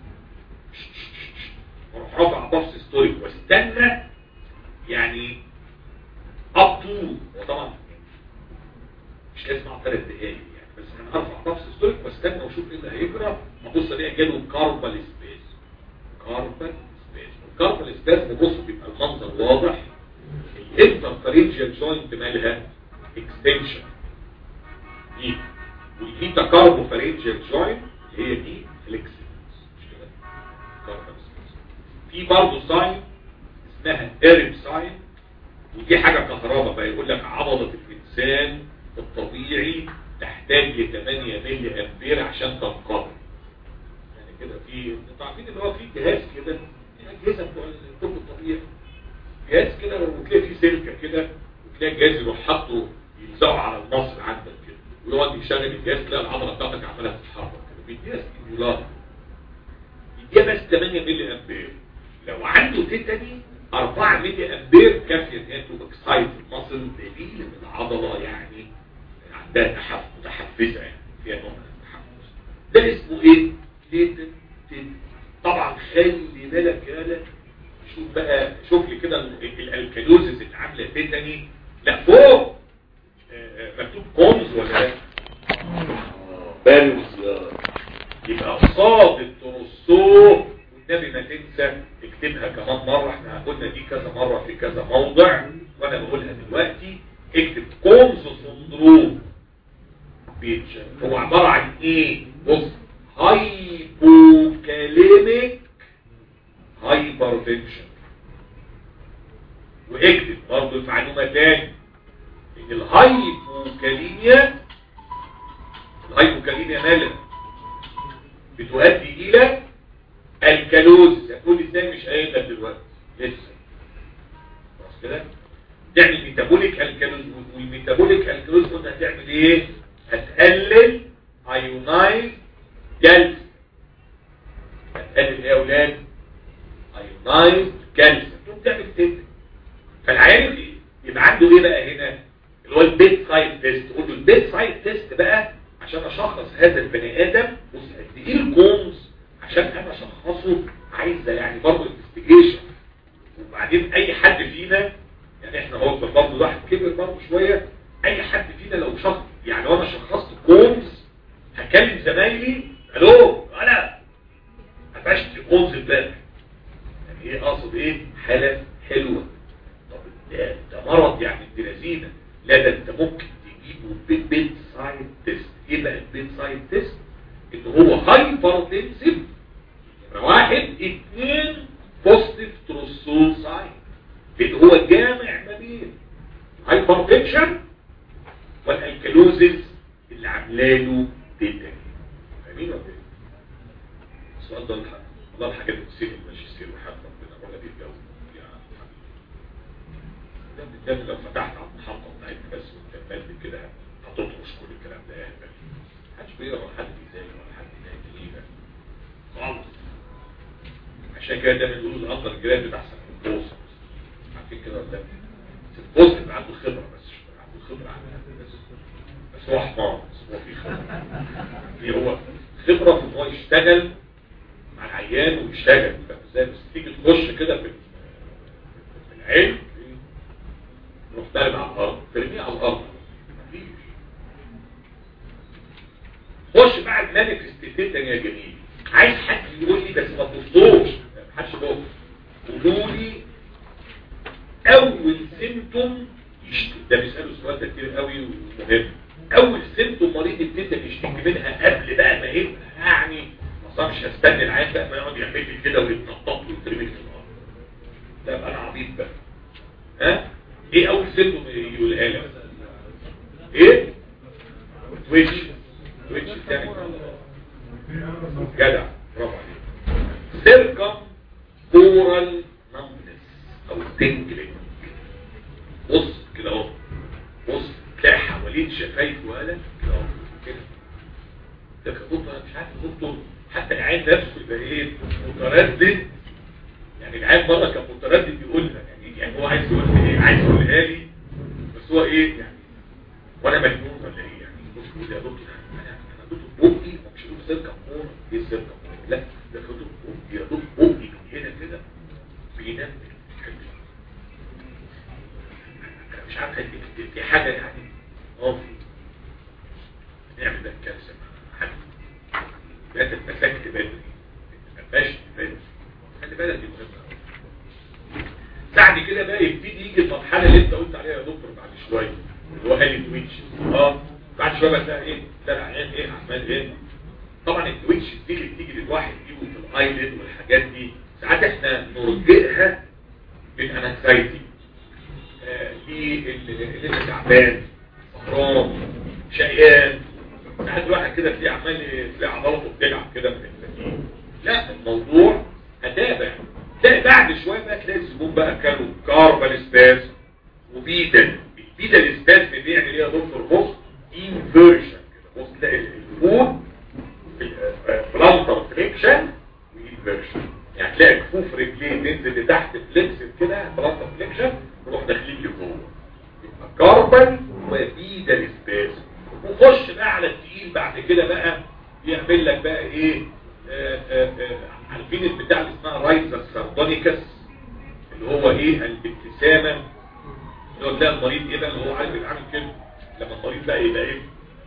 واروح رافع اباف ستولي واستنى يعني اب تو وطبعا مش لازم اقعد ثلاث دقايق يعني بس انا ارفع اباف ستولي واستنى واشوف ايه اللي هيجرى ابص الاقي جاله كاربال سبيس كاربال سبيس الكاربال سبيس ببص بيبقى المنظر واضح الانترفرنجيال جوينت مالها اكستنشن دي والبيتا كاربو فرنجيال جوينت اللي هي دي فليكسبلز مش كده كاربال سبيس في برضه ساين اسمها ايرب ساين ودي حاجة كهرباء بقى يقول لك عضلة الإنسان الطبيعي تحتاج ل 8 ملي أمبير عشان تنقبض يعني كده في انتوا عارفين اللي هو في جهاز كده الأجهزة بتوع الطب الطبيعي جهاز كده وتلاقي فيه سلكة كده وتلاقي الجهاز يروح حاطه يلزقه على المصل عندك كده ويقعد يشغل الجهاز تلاقي العضلة بتاعتك عمالة تتحرك كده بيديها ستيمولار يديها بس 8 ملي أمبير لو عنده تيتاني 4 ملي أمبير كافية ان هي تبقى اكسايت المصل دليل ان العضلة يعني عندها تحفز متحفزة يعني فيها نوع من التحفز ده اسمه ايه؟ ليتن تيتاني طبعا خلي بالك يا لا شوف بقى شوف لي كده ال- الالكالوزز اللي عامله تيتاني لا فوق آه، آه، مكتوب كونز ولا لا؟ باريوس يبقى قصاد التروسو والنبي ما تنسى اكتبها كمان مرة احنا قلنا دي كذا مرة في كذا موضع وانا بقولها دلوقتي اكتب كونز سندروم بيتشر هو عبارة عن ايه بص هايبوكاليميك هايبرتنشن واكتب برضه المعلومة تاني ان الهايبوكاليميا الهايبوكاليميا مالها بتؤدي الى الكالوز هتقول ازاي مش قايل لك دلوقتي لسه خلاص كده تعمل ميتابوليك الكالوز والميتابوليك الكالوز قلنا هتعمل ايه هتقلل ايونايز كالسيوم هتقلل ايه يا اولاد ايونايز كالسيوم تقوم تعمل تيست فالعيان ايه يبقى عنده ايه بقى هنا اللي هو البيت سايد تيست قول له البيت سايد تيست بقى عشان اشخص هذا البني ادم بص قد ايه الكونز عشان انا اشخصه عايزه يعني برضه انفستيجيشن وبعدين اي حد فينا يعني احنا هو برضه الواحد كبر برضه شويه اي حد فينا لو شخص يعني لو انا شخصت كونز هكلم زمايلي الو انا قفشت كونز الباب يعني ايه اقصد ايه حاله حلوه طب ده, ده مرض يعني ابن لذينه لا ده انت ممكن تجيبه بالبيت سايد تيست ايه بقى البيت سايد تيست ان هو هايبر تنسيف واحد اتنين بوزيتيف تروسول ساين اللي هو جامع ما بين هايبر تنشن والالكالوزز اللي عاملاله تيتاني فاهمين ولا ايه؟ السؤال ده الحق والله الحاجات اللي بتصير الماجستير وحد ربنا ولا بيتجوز يا حبيبي ده ده لو فتحت على المحطة بتاعتنا بس وكملت كده هتطرش كل الكلام ده يا هبل محدش بيقرا ولا حد بيذاكر ولا حد بيذاكر ليه خالص عشان كده ده بنقول الافضل الجراد بتاع احسن من البوست عارفين كده ولا لا البوست بيبقى عنده خبره بس مش بيبقى عنده خبره عنها بس بس هو حمار بس هو في خبره في هو خبره في ان هو يشتغل مع العيان ويشتغل فاهم ازاي بس تيجي تخش كده في في العلم مرمي على الارض ترميه على الارض مفيش خش بقى المانيفستيشن يا جميل عايز حد يقول لي بس ما تبصوش ما حدش بص قولوا لي اول سيمتوم يشتكي ده بيسالوا السؤال ده كتير قوي ومهم اول سيمتوم مريض يبتدي يشتكي منها قبل بقى ما يبقى يعني اصلا مش هستنى العيان بقى ما يقعد يعمل لي كده ويتنطط ويترمي في الارض لا يبقى انا عبيط بقى ها ايه اول سيمتوم يقولها لك ايه تويتش تويتش بتاعك جدع برافو عليك سيركم اورال نمبنس او تنجلينج بص كده اهو بص تلاقي حوالين شفايف وقلم كده اهو كده ده كدكتور انا مش عارف الدكتور حتى العين نفسه يبقى ايه متردد يعني العين مره كان متردد يقولها يعني يعني هو عايز يقول لي ايه عايز يقولها لي بس هو ايه يعني وانا مجنون ولا ايه يعني بص بص يا دكتور انا انا دكتور بوقي مش هقول سيركم كوره ايه سيركم كوره لا ده دكتور بوقي يا دكتور بوقي من هنا كده بينام مش عارف دي, دي حاجة يعني اه في نعمل ده الكالسيوم حاجة لا تتمسكت بدري تتمشت بدري خلي بالك دي مهمة بعد كده بقى يبتدي يجي المرحلة اللي انت قلت عليها يا دكتور بعد شوية اللي هو هالي تويتش اه بعد شوية بقى تلاقي ايه ده العيان ايه عمال ايه طبعا التويتش دي اللي بتيجي للواحد دي في الايلid والحاجات دي ساعات احنا نرجئها بالانكسايتي في اللي انت تعبان سهران شقيان ساعات الواحد كده تلاقيه عمال تلاقي عضلاته بتلعب كده من التكييف لا الموضوع هتابع تلاقي بعد شويه بقى تلاقي الزبون بقى كانوا كاربال سباس وبيدل البيدل سباس بيعمل ايه يا دكتور بص انفيرجن كده بص تلاقي الفود بلانتر فريكشن وانفيرجن يعني تلاقي كفوف رجليه تنزل لتحت فليكس كده بلانتر فريكشن نروح داخلين لجوه يبقى كاربن وبيدا سباس وخش بقى على التقيل بعد كده بقى يعمل لك بقى ايه آآ آآ عارفين البتاع اللي اسمها رايزا ساردونيكس اللي هو ايه الابتسامه اللي هو تلاقي المريض ايه بقى اللي هو عارف يبقى عامل كده لما المريض بقى يبقى ايه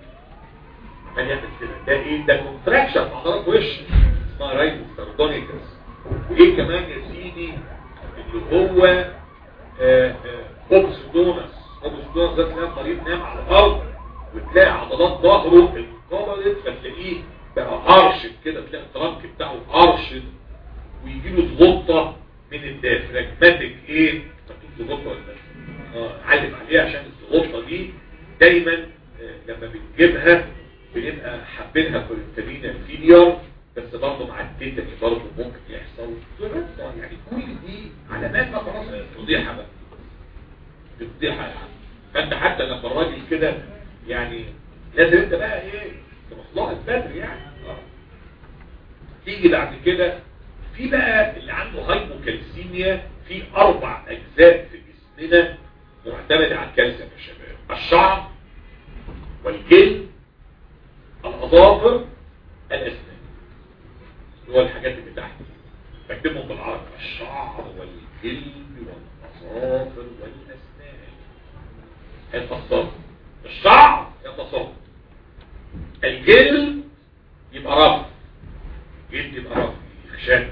عمال يعمل كده ده ايه ده كونتراكشن عضلات وش اسمها رايزا ساردونيكس وايه كمان يا سيدي اللي هو بوبس دونس بوبس دونس ده تلاقي المريض نام على الارض وتلاقي عضلات ظهره انقبضت فتلاقيه بقى ارشد كده تلاقي الترنك بتاعه ارشد ويجي له ضغطه من الديافراجماتيك ايه مكتوب ضغطه ولا اه علم عليها عشان الضغطه دي دايما آه لما بنجيبها بنبقى حابينها في التمرين الفيلير بس برضه مع التيتا برضه ممكن يحصل يعني كل دي علامات بقى خلاص فضيحه بقى فضيحه يعني فانت حتى لما الراجل كده يعني لازم انت بقى ايه تروح لها بدري يعني اه تيجي بعد كده في بقى اللي عنده هايبوكالسيميا في اربع اجزاء في جسمنا معتمده على الكالسيوم يا شباب الشعر والجلد الاظافر الاسنان هو الحاجات اللي تحت بكتبهم بالعربي الشعر والجلد والاظافر والاسنان هيتصرف الشعر يتصرف الجلد يبقى رفع الجلد يبقى رفع خشن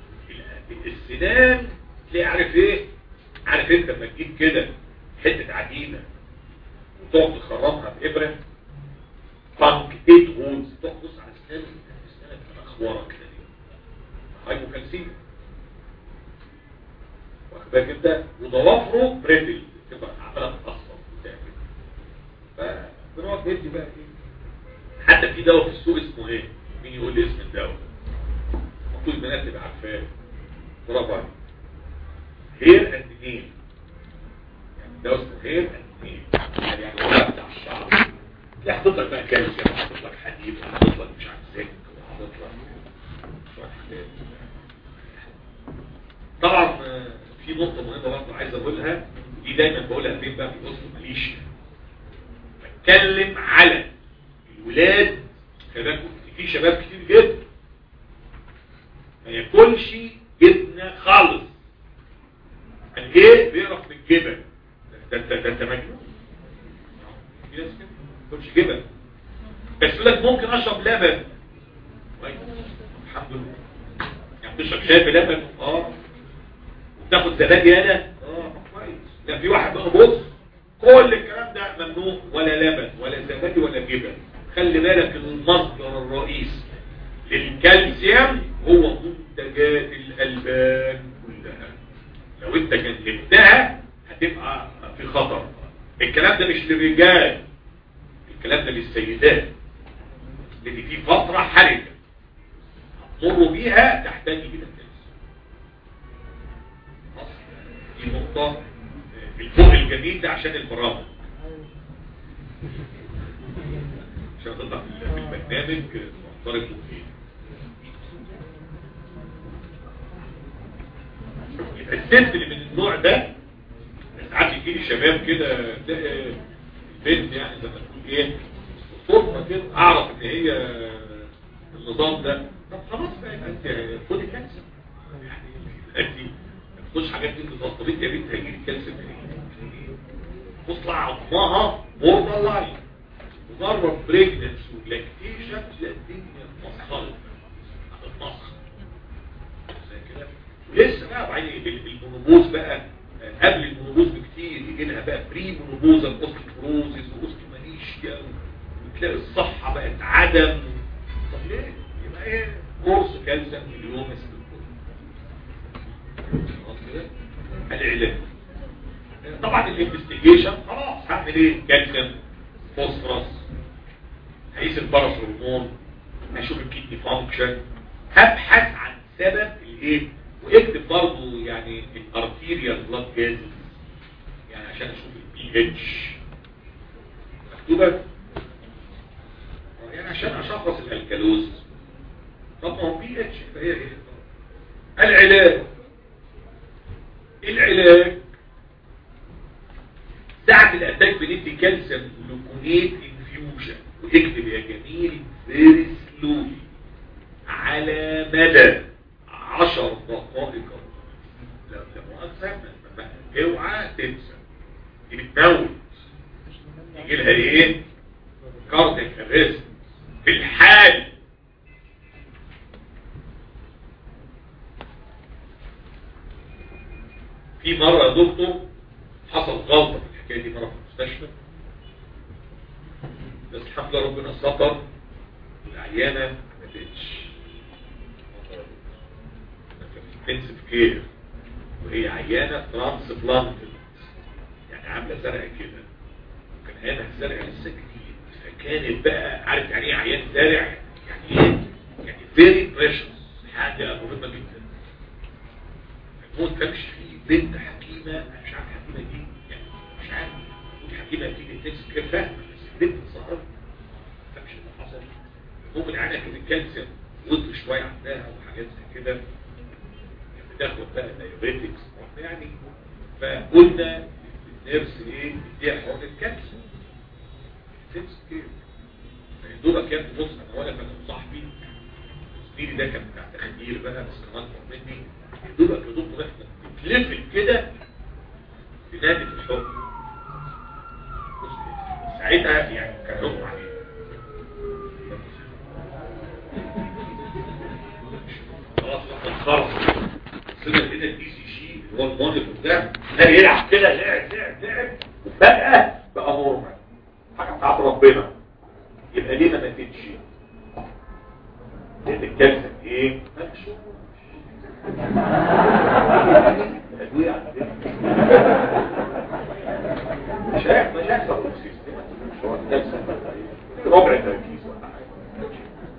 السنان تلاقي عارف ايه عارف انت لما تجيب كده حته عجينه وتقعد تخرمها بابره طنك ايت هولز تقعد تبص على اسنانك اسنانك مخوره كده هايبوكالسيميا واخد بالك انت وضوافره بريتل تبقى عماله تتاثر وتعمل فبنقعد ندي بقى ايه حتى في دواء في السوق اسمه ايه مين يقول لي اسم الدواء المفروض البنات تبقى عارفاه برافو عليك هير اند نيل يعني الدواء اسمه هير اند نيل يعني يعني هو بتاع الشعر يحطط لك بقى كالسيوم يحطط لك حديد يحطط لك مش عارف زنك ويحطط لك طبعا في نقطة مهمة برضه عايز اقولها دي دايما بقولها فين بقى في وسط ماليشيا بتكلم على الولاد شباب في شباب كتير جدا ما ياكلش جبنة خالص الايه بيقرف من الجبن ده انت ده انت مجنون في ناس كده ما تقولش جبن بس يقول لك ممكن اشرب لبن كويس الحمد لله يعني تشرب شاي بلبن اه وتاخد زبادي انا اه كويس لا في واحد بقى بص كل الكلام ده ممنوع ولا لبن ولا زبادي ولا جبن خلي بالك المصدر الرئيسي للكالسيوم هو منتجات الالبان كلها لو انت جنبتها هتبقى في خطر الكلام ده مش للرجال الكلام ده للسيدات لان في فترة حرجة هتمروا بيها تحتاج الى الكالسيوم دي نقطة الفوق الجميل ده عشان البرامج عشان تطلع في البرنامج معترض وفيه الست اللي من النوع ده ساعات يجي لي شباب كده تلاقي البنت يعني زي ما تقول ايه صدفه كده اعرف ان هي النظام ده طب خلاص بقى يبقى انت خدي كالسيوم يعني انت ما تخش حاجات دي طب انت يا بنت هيجي لك كالسيوم تطلع عظمها بورد لاين مجرد بريجننس ولاكتيشن تلاقي الدنيا اتمسخرت هتتمسخر زي كده ولسه بقى بعدين المونوبوز بقى قبل المونوبوز بكتير يجي لها بقى بري مونوبوزا اوستيوبروزيس واوستيومانيشيا وتلاقي الصحة بقت عدم طب ليه؟ يبقى ايه؟ قرص كالسيوم في اليوم اسمه خلاص كده؟ العلاج طبعا الانفستيجيشن خلاص هعمل ايه؟ كالسيوم فوسفورس هقيس البارس هرمون هشوف الكيدني فانكشن هبحث عن سبب الايه واكتب برضه يعني الارتيريال بلاد جاز يعني عشان اشوف البي اتش مكتوبه يعني عشان اشخص الالكالوز طب ما هو بي اتش فهي ايه العلاج العلاج ساعة الاتاك بندي كالسيوم جلوكونيت انفيوجن واكتب يا جميل فيري سلولي على مدى عشر دقائق لا لا مؤاخذة اوعى تنسى دي بتموت يجي لها ايه كارديك اريست في الحال في مرة يا دكتور حصل غلطة في الحكاية دي مرة في المستشفى بس الحمد لله ربنا ستر والعيانة ما ماتتش انتنسيف كير وهي عيانة ترانسبلانتد يعني عاملة زرع كده وكان عيانها الزرع لسه جديد فكانت بقى عارف يعني ايه عيان زرع يعني ايه يعني فيري بريشس حاجة مهمة جدا الموت كانش فيه بنت حكيمة أنا مش عارف حكيمة دي يعني مش عارف الحكيمة دي انتنسيف كير فاهمة بس البنت صغيرة فمش اللي حصل المهم العيانة كانت الكالسيوم وضع شوية عندها وحاجات زي كده بتاخد بقى دايابيتكس يعني فقلنا النيرس ايه اديها حقن الكالسيوم تمسك كده دوبك كان بص انا ولا كان صاحبي زميلي ده كان بتاع تخدير بقى بس كمان اكبر مني دوبك يا دكتور احنا بتلفت كده في نادي في الحب ساعتها يعني كان لهم عليه خلاص اتخرج وصلنا لقينا الدي سي جي اللي هو المونيتور ده ده يلعب كده لعب لعب لعب وفجأة بقى نورمال حاجة بتاعت ربنا يبقى ليه ما ماتتش لان الكالسيوم ايه مكشوف الادويه عندنا مش هيحصل مش هيحصل سيستم مش هو الكالسيوم ربع تركيز ولا حاجه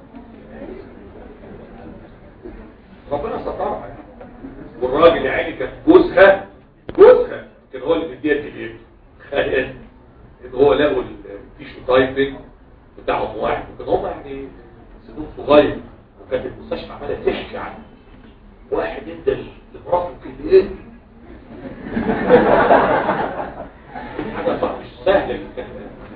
ربنا سترها يعني والراجل يا عيني كان جوزها جوزها كان هو اللي مديها الجنيه تخيل ان هو لقوا التيشو تايبنج بتاعهم واحد وكان هم يعني سنون صغير وكانت المستشفى عماله تحكي عن واحد ادى لمراته كده حاجه صعبه مش سهله الكلام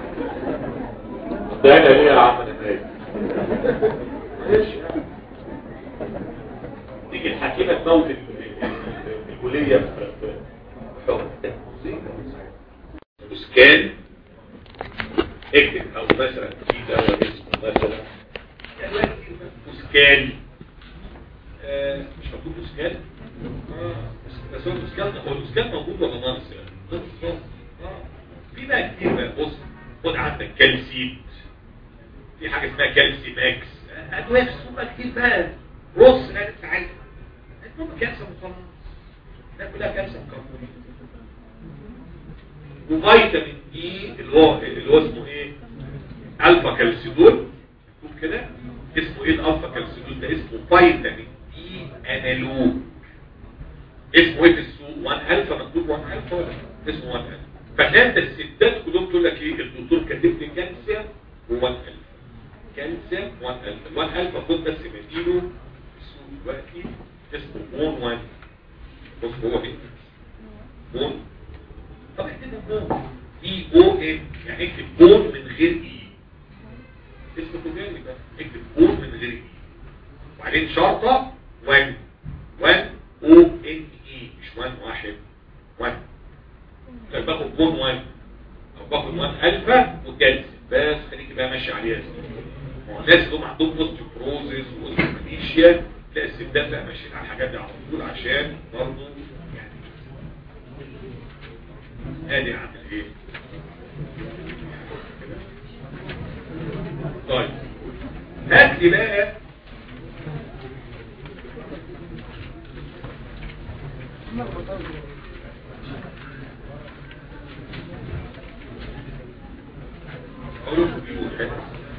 ده ده ليه يا عم انا مالي ماشي يعني تيجي الحكيمه تموت الكليه في حكم مصيبه سكان اكتب او مثلا في دواء اسمه مثلا يعني سكان آه مش مكتوب سكان اه بس هو السكان هو السكان موجود ولا ناقص يعني ناقص اه في بقى كتير بقى بص خد عندك كالسيت في حاجه اسمها كالسي ماكس ادويه في السوق بقى كتير بقى بص لا انت عايز المهم كالسيوم وخلاص ده كلها كالسيوم كربونات وفيتامين اي اللي هو اللي هو اسمه ايه الفا كالسيدول مكتوب كده اسمه ايه الالفا كالسيدول ده اسمه فيتامين اي انالوج اسمه ايه في السوق 1 الفا مكتوب 1 الفا ولا اسمه 1 الفا فتلاقي انت الستات كلهم تقول لك ايه الدكتور كاتب لي كالسيوم و1 الفا كالسيوم 1 الفا 1 الفا خد بس بديله في السوق دلوقتي اسمه مون 1 بص هو ايه مون طب اكتب بون اي او ام يعني اكتب بون من غير اي اسم تجاري بقى اكتب بون من غير اي وبعدين شرطة 1 1 او ان اي مش 1 واحد 1 طيب باخد بون 1 او باخد 1 الفا وكالسيوم بس خليك بقى ماشي عليها يا سيدي ما هو الناس اللي هم عندهم اوستيوبروزيس واوستيومانيشيا لا الستات بقى ماشيين على الحاجات دي على طول عشان برضه يعني ادي اعمل ايه طيب هات لي بقى اقول لكم بيقول حلو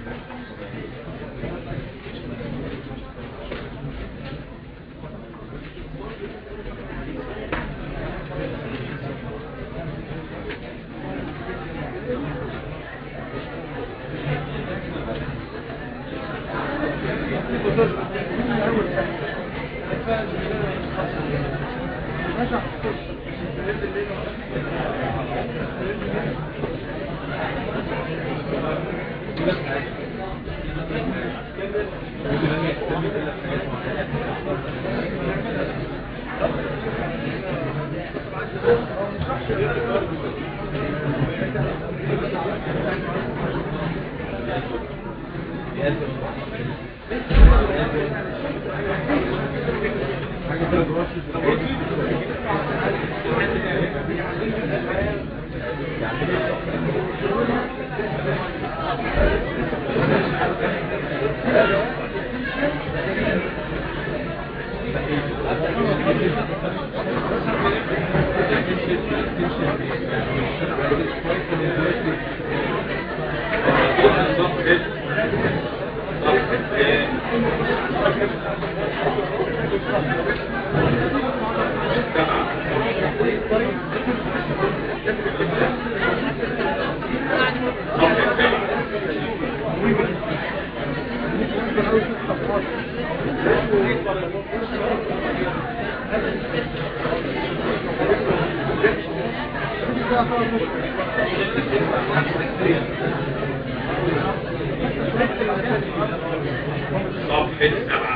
صفحة سبعة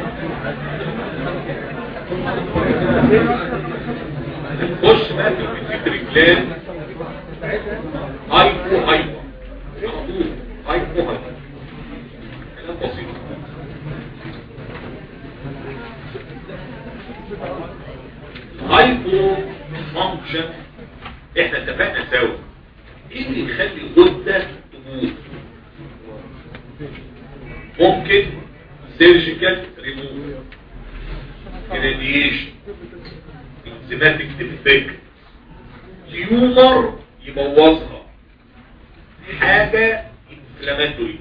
نخش بقى في البيتيوتري جلاند هايبو هايبو على طول هايبو هايبو كلام بسيط هايبو فانكشن احنا اتفقنا سوا ايه اللي يخلي الغده تموت ممكن سيرجيكال ريموف راديشن انزيماتيك ديفكت تيومر يبوظها حاجة انفلاماتوري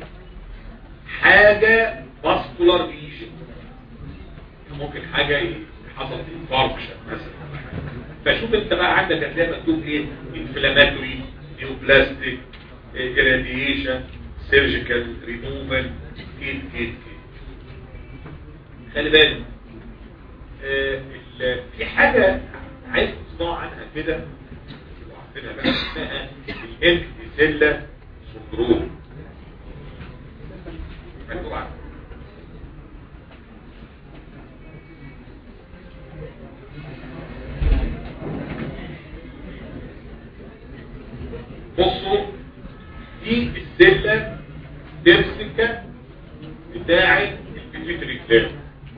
حاجة فاسكولار ليجن ممكن حاجة حصلت انفاركشن مثلا فشوف انت بقى عندك هتلاقي مكتوب ايه انفلاماتوري نيوبلاستيك راديشن سيرجيكال ريموفال كده كده كده خلي بالك آه في حاجة عايز تسمعوا عنها كده عندنا بقى اسمها الانتيزيلا سندروم مكتوب عنها بصوا دي السلة ترسكة بتاعة البيتيوتري جلاند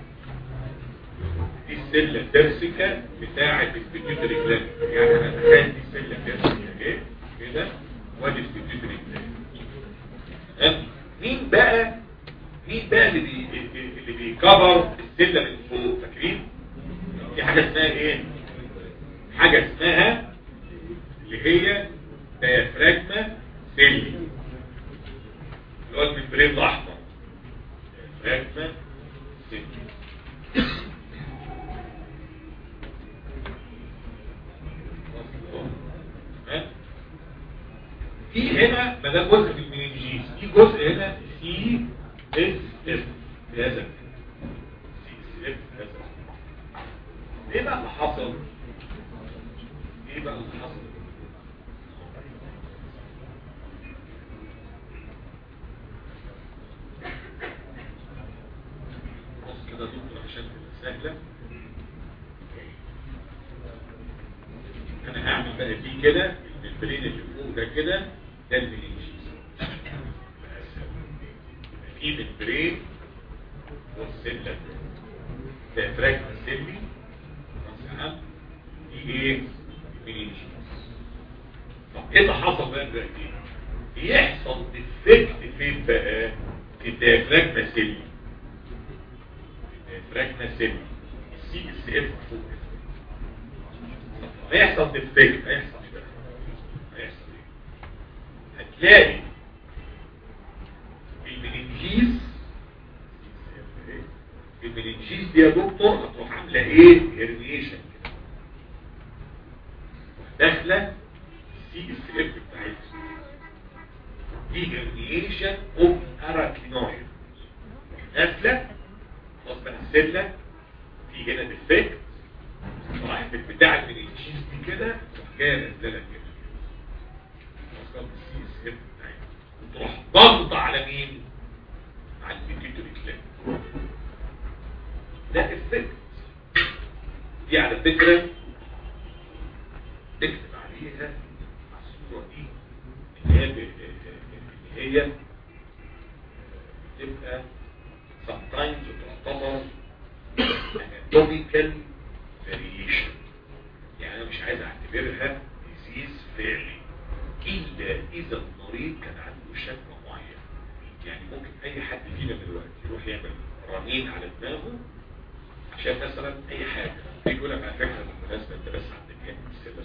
دي السلة ترسكة بتاعة البيتيوتري جلاند يعني انا تخيل دي السلة ترسكة ايه كده وادي البيتيوتري جلاند تمام؟ مين بقى مين بقى اللي بي اللي بيكفر السلة من فوق فاكرين في حاجة اسمها ايه حاجة اسمها اللي هي ديافراجما سيلي اللي هو الممبرين الاحمر ديافراجما سيلي تمام؟ في هنا ما ده جزء من المننجيز في جزء هنا سي اس اف بهذا سي اس اف بهذا ايه بقى اللي حصل ايه بقى اللي حصل بص كده دكتور عشان تبقى سهله انا هعمل بقى دي كده البرين اللي فوق ده كده ده المنينجيز في ممبرين والسلة ده فراجمة سلي خلاص يا عم دي ايه منينجيز طب ايه اللي حصل بقى دلوقتي يحصل ديفكت فين بقى في الديافراجما سلي الديافراجما سلي السي اس اف فوق هيحصل ديفكت هيحصل ايه بقى هيحصل ايه هتلاقي المننجيز المننجيز دي يا دكتور هتروح عامله ايه هرنيشن كده داخله السي اس اف بتاعتها دي هرنيشن اوف اراكينويد داخله خلاص بقى السله في هنا ديفكت راحت بتاع المننجيز دي كده تروح جايه نازله كده وصلت السي اس اف بتاعتها وتروح ضغط على مين؟ على البيتيوتري كلاند ده افكت دي على فكرة تكتب عليها على الصورة دي ان هي ب- ان هي تبقى sometimes تعتبر anatomical variation يعني انا مش عايز اعتبرها disease فعلي الا اذا المريض كان عنده شكوى معين يعني ممكن اي حد فينا دلوقتي يروح يعمل رنين على دماغه عشان مثلا اي حاجه يجي يقول لك على فكره بالمناسبه انت بس عندك هنا بس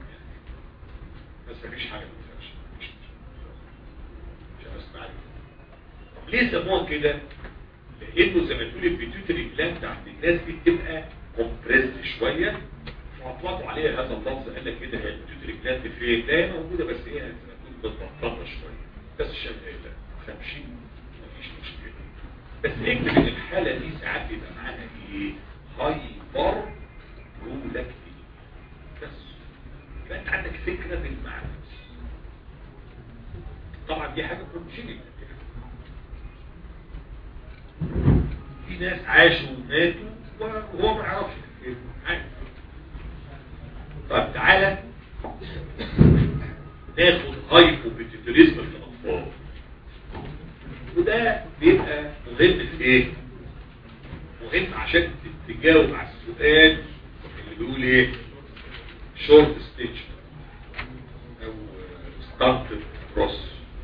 بس مفيش حاجه ما تفهمش مفيش مش بس معاك طب ليه سموها كده؟ لانه زي ما تقول البيتيوتري جلاند عند الناس دي بتبقى كومبريسد شويه فاطلقوا عليها هذا اللفظ قال لك كده هي البيتيوتري جلاند فين؟ لا هي موجوده بس هي زي ما تقول متبططه شويه بس الشاب لا خمشي مفيش مشكله بس اكتب ان الحالة دي ساعات بيبقى معاها ايه هايبر برولاكتين بس يبقى انت عندك فكرة بالمعنى طبعا دي حاجة كونجينيت في ناس عاشوا وماتوا وهو ما يعرفش كده عادي طيب تعالى ناخد هايبو بيتيتوريزم في الاطفال وده بيبقى مهم في ايه مهم عشان تجاوب على السؤال اللي بيقول ايه شورت ستيتش او ستارت كروس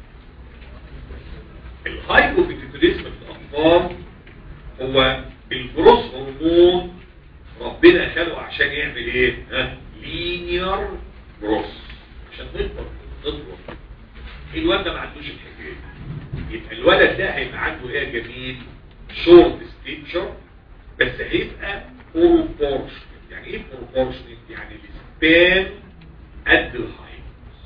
الهايبوبيتيتوريزم في الاطفال هو الجروس هرمون ربنا خلقه عشان يعمل ايه ها لينير جروس عشان نكبر نكبر الواد ده ما عندوش الحكايه دي. يبقى الولد ده هيبقى عنده ايه يا جميل شورت ستيتشر بس هيبقى بروبورشن يعني ايه بروبورشن يعني السبان قد الهايت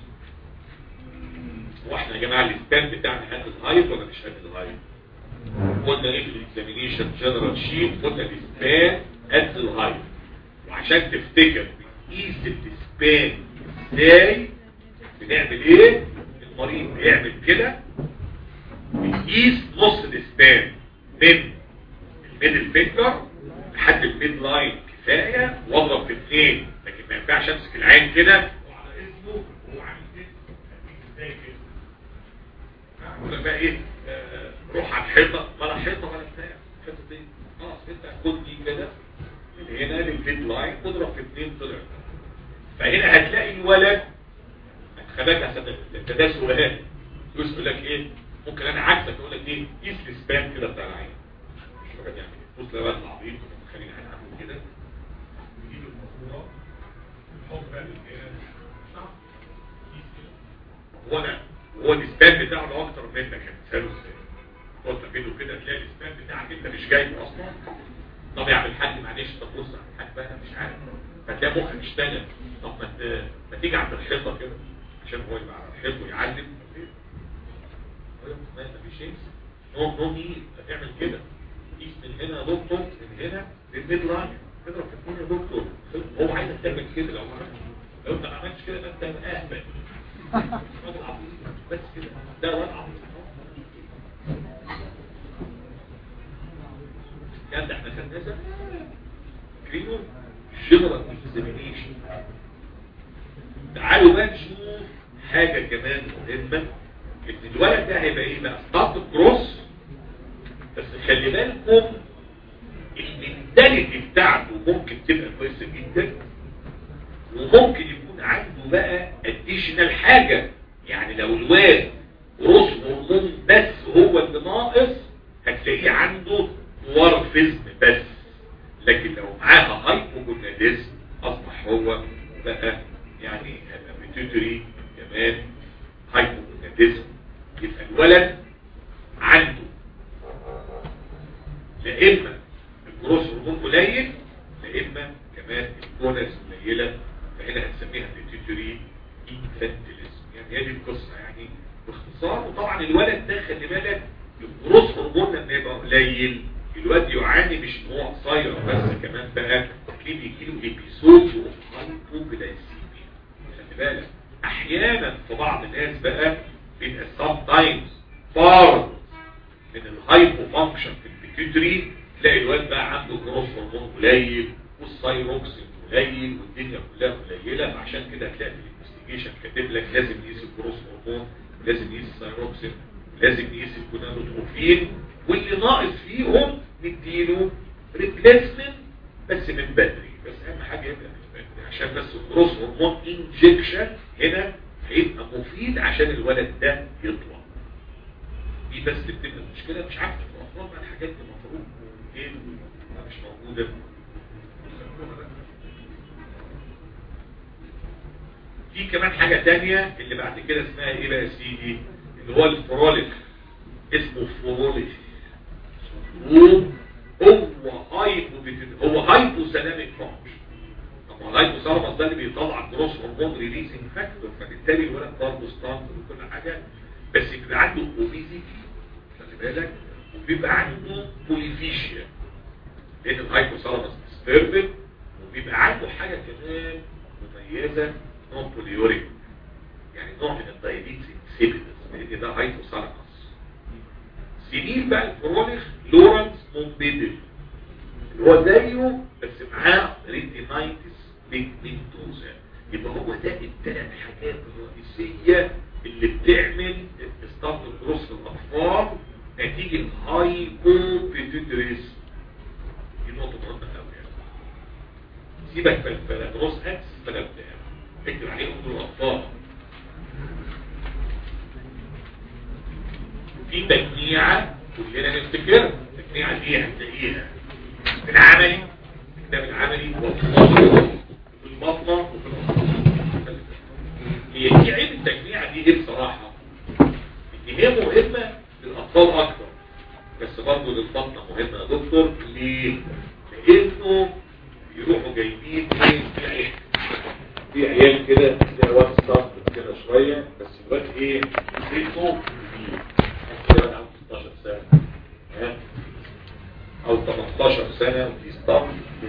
هو احنا يا جماعه السبان بتاعنا قد الهايت ولا مش قد الهايت قلنا ايه في الاكزامينيشن جنرال شيت قلنا السبان قد الهايت وعشان تفتكر بنقيس السبان ازاي بنعمل ايه المريض بيعمل كده بنقيس نص الاسبان من الميدل فينجر لحد الميد لاين كفايه واضرب في اثنين لكن ما ينفعش امسك العين كده وعلى اسمه وهو عامل كده كده يقول لك بقى ايه آه، روح على الحيطه ولا حيطه ولا بتاع الحيطه دي خلاص انت خد دي كده من هنا للديد لاين اضرب في اثنين طلع فهنا هتلاقي الولد خلاك يا سيدي ده ده سؤال يقول لك ايه ممكن انا عكسك اقول لك ايه قيس السبان كده بتاع العين مش فاكر يعني بص لو انا عبيط خلينا هنعمل كده نجيب المفروضه نحط بقى الجهاز صح قيس كده هو انا هو السبان بتاعه ده اكتر منك هتساله ازاي تقعد تعمله كده تلاقي السبان بتاعك انت مش جايبه اصلا طب يا عم الحاج معلش طب بص يا عم الحاج بقى انا مش عارف فتلاقي مخك اشتغل طب ما ت- ما تيجي عند الحيطه كده عشان هو يبقى على الحيط ويعلم ما فيش شيء نو نو نيد هتعمل كده قيس من هنا يا دكتور من هنا للميد لاين تضرب في اثنين يا دكتور هو عايزك تعمل كده لو ما عملتش لو انت ما عملتش كده يبقى انت اهبل راجل عبيط بس كده ده وضع عبيط كان ده احنا خدناه زمان فاكرينه جنرال اكزامينيشن تعالوا بقى نشوف حاجة كمان مهمة ان الولد ده هيبقى ايه بقى ستارت كروس بس خلي بالكم المنتاليتي بتاعته ممكن تبقى كويسة جدا وممكن يكون عنده بقى اديشنال حاجة يعني لو الواد روس هرمون بس هو اللي ناقص هتلاقيه عنده وارفزم بس لكن لو معاها هايبوجوناديزم اصبح هو بقى يعني هيبقى بيتوتري كمان هايبوجوناديزم يبقى الولد عنده لا اما الجروس هرمون قليل لا اما كمان الجونز قليله فهنا هنسميها بيتوتري انفانتيليزم يعني هي دي القصه يعني باختصار وطبعا الولد ده خلي بالك الجروس هرمون لما يبقى قليل الواد يعاني مش ان هو قصير بس كمان بقى تلاقيه بيجي له ايبيسود اوف هايبوجلايسيميا خلي بالك احيانا في بعض الناس بقى بيبقى سام تايمز فار من الهايبو فانكشن في البيتيوتري تلاقي الواد بقى عنده جروس هرمون قليل والثايروكسين قليل والدنيا كلها قليله فعشان كده هتلاقي في الانفستيجيشن كاتب لك لازم نقيس الجروس هرمون ولازم نقيس الثايروكسين ولازم نقيس الجونادوتروفين واللي ناقص فيهم نديله ريبليسمنت بس من بدري بس اهم حاجه يبقى من بدري عشان بس الجروس هرمون انجكشن هنا هيبقى مفيد عشان الولد ده يطلع دي بس بتبقى المشكله مش عارف في الاطفال بقى الحاجات دي المفروض ايه مش موجوده في كمان حاجة تانية اللي بعد كده اسمها ايه بقى يا سيدي اللي هو الفروليك اسمه فروليك هو هو هايبو هو هايبو سلامك فانكشن طب ما الهايبو سلامس ده اللي بيطلع الجروس هرمون ريليزنج فاكتور فبالتالي الولد برضه ستاند وكل حاجة بس بيبقى عنده اوبيزيتي خلي بالك وبيبقى عنده بوليفيشيا لان الهايبو سلامس ديستربد وبيبقى عنده حاجة كمان مميزة نوع بوليوريك يعني نوع من الدايابيتس انسيبيدس لان ده هايبوثالاموس سنين بقى الفرونيخ لورنس مومبيدل اللي هو زيه بس معاه ريتينايتس بيجمنتوزا يبقى هو ده الثلاث حاجات الرئيسيه اللي بتعمل استاف الجروس في الاطفال نتيجه هايبوبيتيتريس دي نقطه مهمه قوي يعني سيبك في الفلاتروس اكس فلا بتاع اكتب عليهم دول الاطفال في تجميعة كلنا نفتكرها التجميعة دي هتلاقيها في العملي الكتاب العملي وفي البطنة وفي الأطفال هي دي عيب التجميعة دي ايه بصراحة ان هي مهمة للأطفال أكتر بس برضه للبطنة مهمة يا دكتور ليه؟ لأنه يروحوا جايبين ايه في عيال في عيال كده زي واد صف كده شوية بس الواد ايه سنه كبير الواد عنده 16 سنة ها؟ او 18 سنة وفي ستاف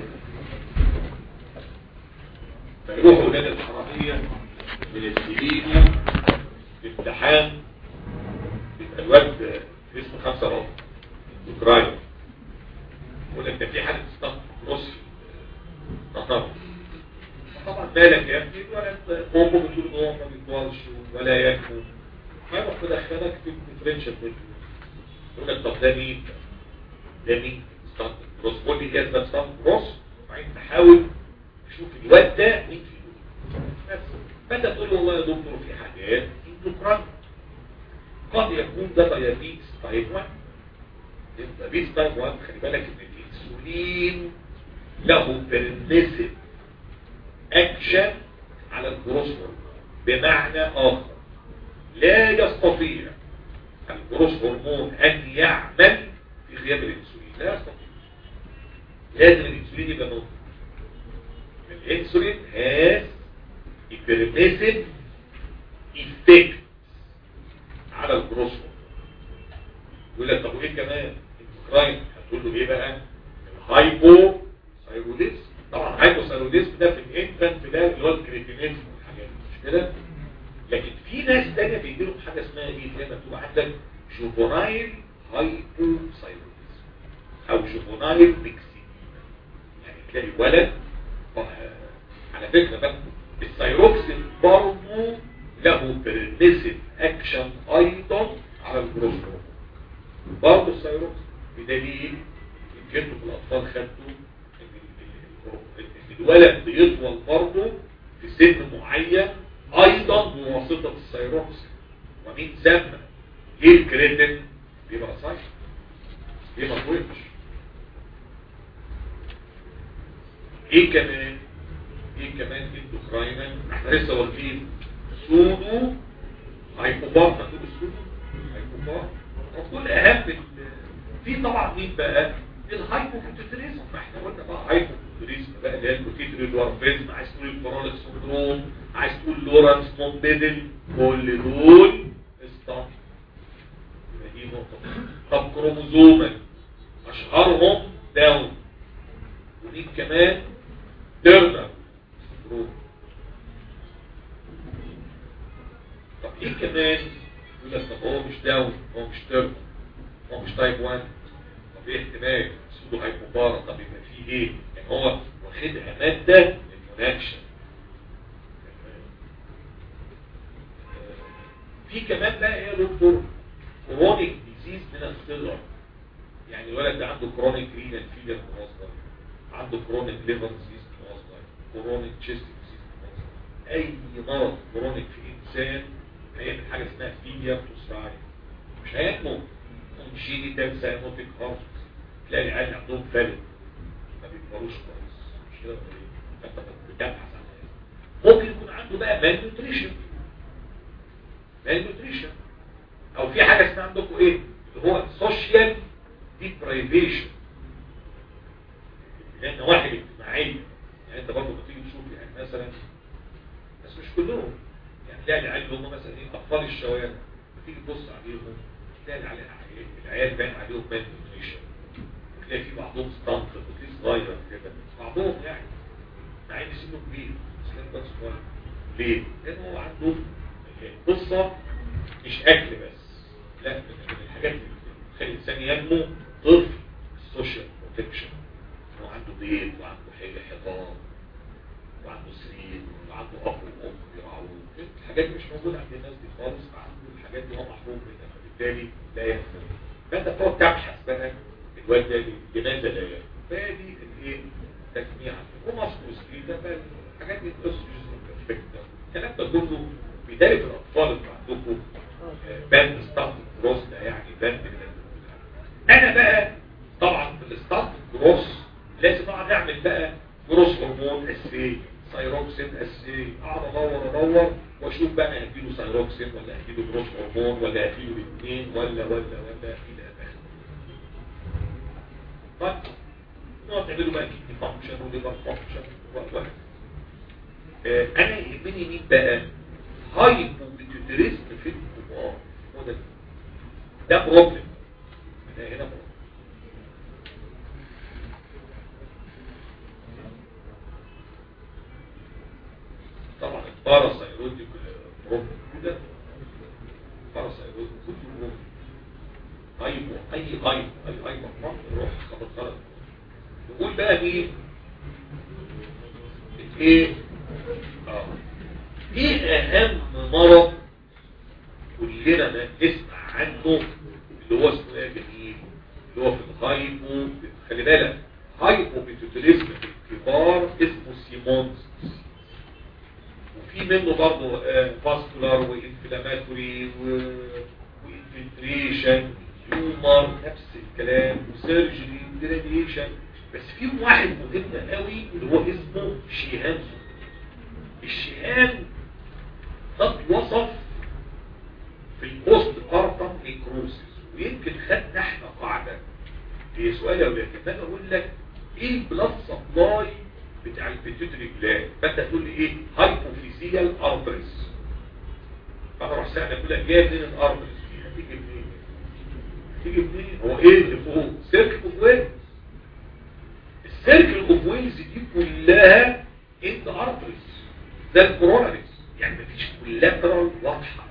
فيروحوا ولاد الحرامية من السليم في امتحان يبقى الواد اسمه خمسة رابط اوكرانيا يقول لك ده في حالة ستاف روسي تطرف طبعا بالك يا ابني ولا امه بتقول ان هو ما بيطولش ولا يكفو فيروح مدخلك في الديفرنشال يقول لك طب ده مين؟ ده مين؟ ستاند كروس قول لي جاز ستاند كروس وبعدين تحاول تشوف الواد ده مين فيه بس فانت تقول له والله يا دكتور في حاجات اندوكراين قد يكون ده دايابيتس تايب 1 الدايابيتس تايب 1 خلي بالك ان الانسولين له بيرميسيف اكشن على الجروس هرمون بمعنى اخر لا يستطيع الجروس هرمون ان يعمل في غياب الانسولين لا يستطيع لازم الانسولين يبقى موجود الانسولين has a permissive effect على الجروس هرمون يقول لك طب وايه كمان الكرايم هتقول له ايه بقى الهايبو ثايروديزم طبعا هايبو ثايروديزم ده في الانفانت ده اللي هو الكريتينيزم والحاجات دي مش كده لكن في ناس تانية بيجي لهم حاجه اسمها ايه زي ما مكتوب عندك جوفونايل هايبو ثايروديزم او جوفونايل بيكسيديما يعني تلاقي ولد آه، على فكره بقى الثايروكسين برضه له بيرميسيف اكشن ايضا على الجروث هرمون برضه الثايروكسين بدليل يمكن انتوا في الاطفال خدتوا ان ال- ال- ان الولد بيطول برضه في سن معين ايضا بواسطه الثايروكسين ومين سمى ليه الكريتين بيبقى صحيح ليه ما طولش ايه كمان ايه كمان اندوكراينال احنا لسه واخدين سودو هايبوبار هتقول السودو هايبوبار وكل اهم ال- في طبعا مين بقى الهايبوكوتيتريزم ما احنا قلنا بقى هايبوكوتيتريزم بقى اللي هي الكوتيتري دوارفيزم عايز تقول الكورونيك سندروم عايز تقول لورانس مومبيدل كل دول اسطى يبقى دي نقطه طب كروموزوما اشهرهم داون ودي كمان ترنر سندروم طب ايه كمان يقول لك طب هو مش داون هو مش ترنر هو مش تايب 1 طب ايه احتمال سودو هايبوبارا طب يبقى فيه ايه يعني هو واخدها ماده للمناكشن في كمان بقى ايه يا دكتور كرونيك ديزيز من الصغر يعني الولد ده عنده كرونيك رينال فيلر من هو صغير عنده كرونيك ليفر ديزيز من هو صغير كرونيك تشيست ديزيز من هو صغير اي مرض كرونيك في انسان هيعمل حاجه اسمها فيليا توساي مش هينمو كونجينيتال ساينوتيك هارت تلاقي العيال عندهم فلل ما بيكبروش كويس مش كده ولا ايه؟ فانت بتبحث عن ايه ممكن يكون عنده بقى مال نيوتريشن مال نيوتريشن او في حاجه اسمها عندكم ايه اللي هو سوشيال ديبرايفيشن لان واحد اجتماعيه يعني انت برضه بتيجي تشوف يعني مثلا بس مش كلهم يعني تلاقي العيال اللي هم مثلا ايه اطفال الشوارع بتيجي تبص عليهم تلاقي العيال العيال باين عليهم مال نيوتريشن وتلاقي في بعضهم ستانت وتلاقي صغير كده بعضهم يعني مع ان سنه كبير سنه بس صغير ليه؟ لان هو عنده قصه مش اكل بس لا من الحاجات اللي تخلي الانسان ينمو طفل السوشيال بروتكشن هو عنده بيت وعنده حاجه حيطان وعنده سرير وعنده اب وام بيرعوه الحاجات دي مش موجوده عند الناس دي خالص فعنده الحاجات دي هو محروم منها فبالتالي لا يحصل فانت تقعد تبحث بقى الواد ده لماذا لا يحصل فدي الايه تجميع ومصر وسكرين ده بقى الحاجات دي بس الكلام ده كله بدايه الاطفال اللي عندكم باند ستارت كروس ده يعني باند من انا بقى طبعا في الستارت كروس لازم اقعد اعمل بقى كروس هرمون اسي سايروكسين اسي اقعد ادور ادور واشوف بقى انا هديله سايروكسين ولا هديله كروس هرمون ولا هديله الاثنين ولا ولا ولا الى اخره طيب نقعد نعمله بقى كيدني فانكشن وليفر فانكشن وهكذا انا يهمني مين بقى هايبوبيتوتريزم في الكبار هو ده ده بروبلم ده هنا بروبلم طبعا الباراسايرويد بروبلم كده باراسايرويد كله بروبلم هايبو اي هايبو اي هايبو يروح خبط غلط نقول بقى مين ايه اه ايه اهم مرض كلنا كلنا ما نسمع عنه اللي هو اسمه ايه يا جميل اللي هو في الهايبو خلي بالك هايبو بيتوتاليزم في الكبار اسمه سيمونز وفي منه برضه فاسكولار وانفلاماتوري وانفلتريشن هيومر نفس الكلام وسيرجري ودراديشن بس في واحد مهم قوي اللي هو اسمه شيهان الشيهان قد وصف في البوست بارتم نيكروسيس ويمكن خدنا احنا قاعده هي سؤال يا ولاد انا اقول لك ايه البلاد سبلاي بتاع البيتيوتري جلاند فانت تقول لي ايه هايبوفيزيال ارتريز فانا اروح سالك اقول لك جايه منين الارتريز دي هتيجي منين هتيجي منين هو ايه اللي فوق سيركل اوف ويلز السيركل اوف ويلز دي كلها انت ارتريز ده الكوروناريز يعني مفيش كولاترال واضحه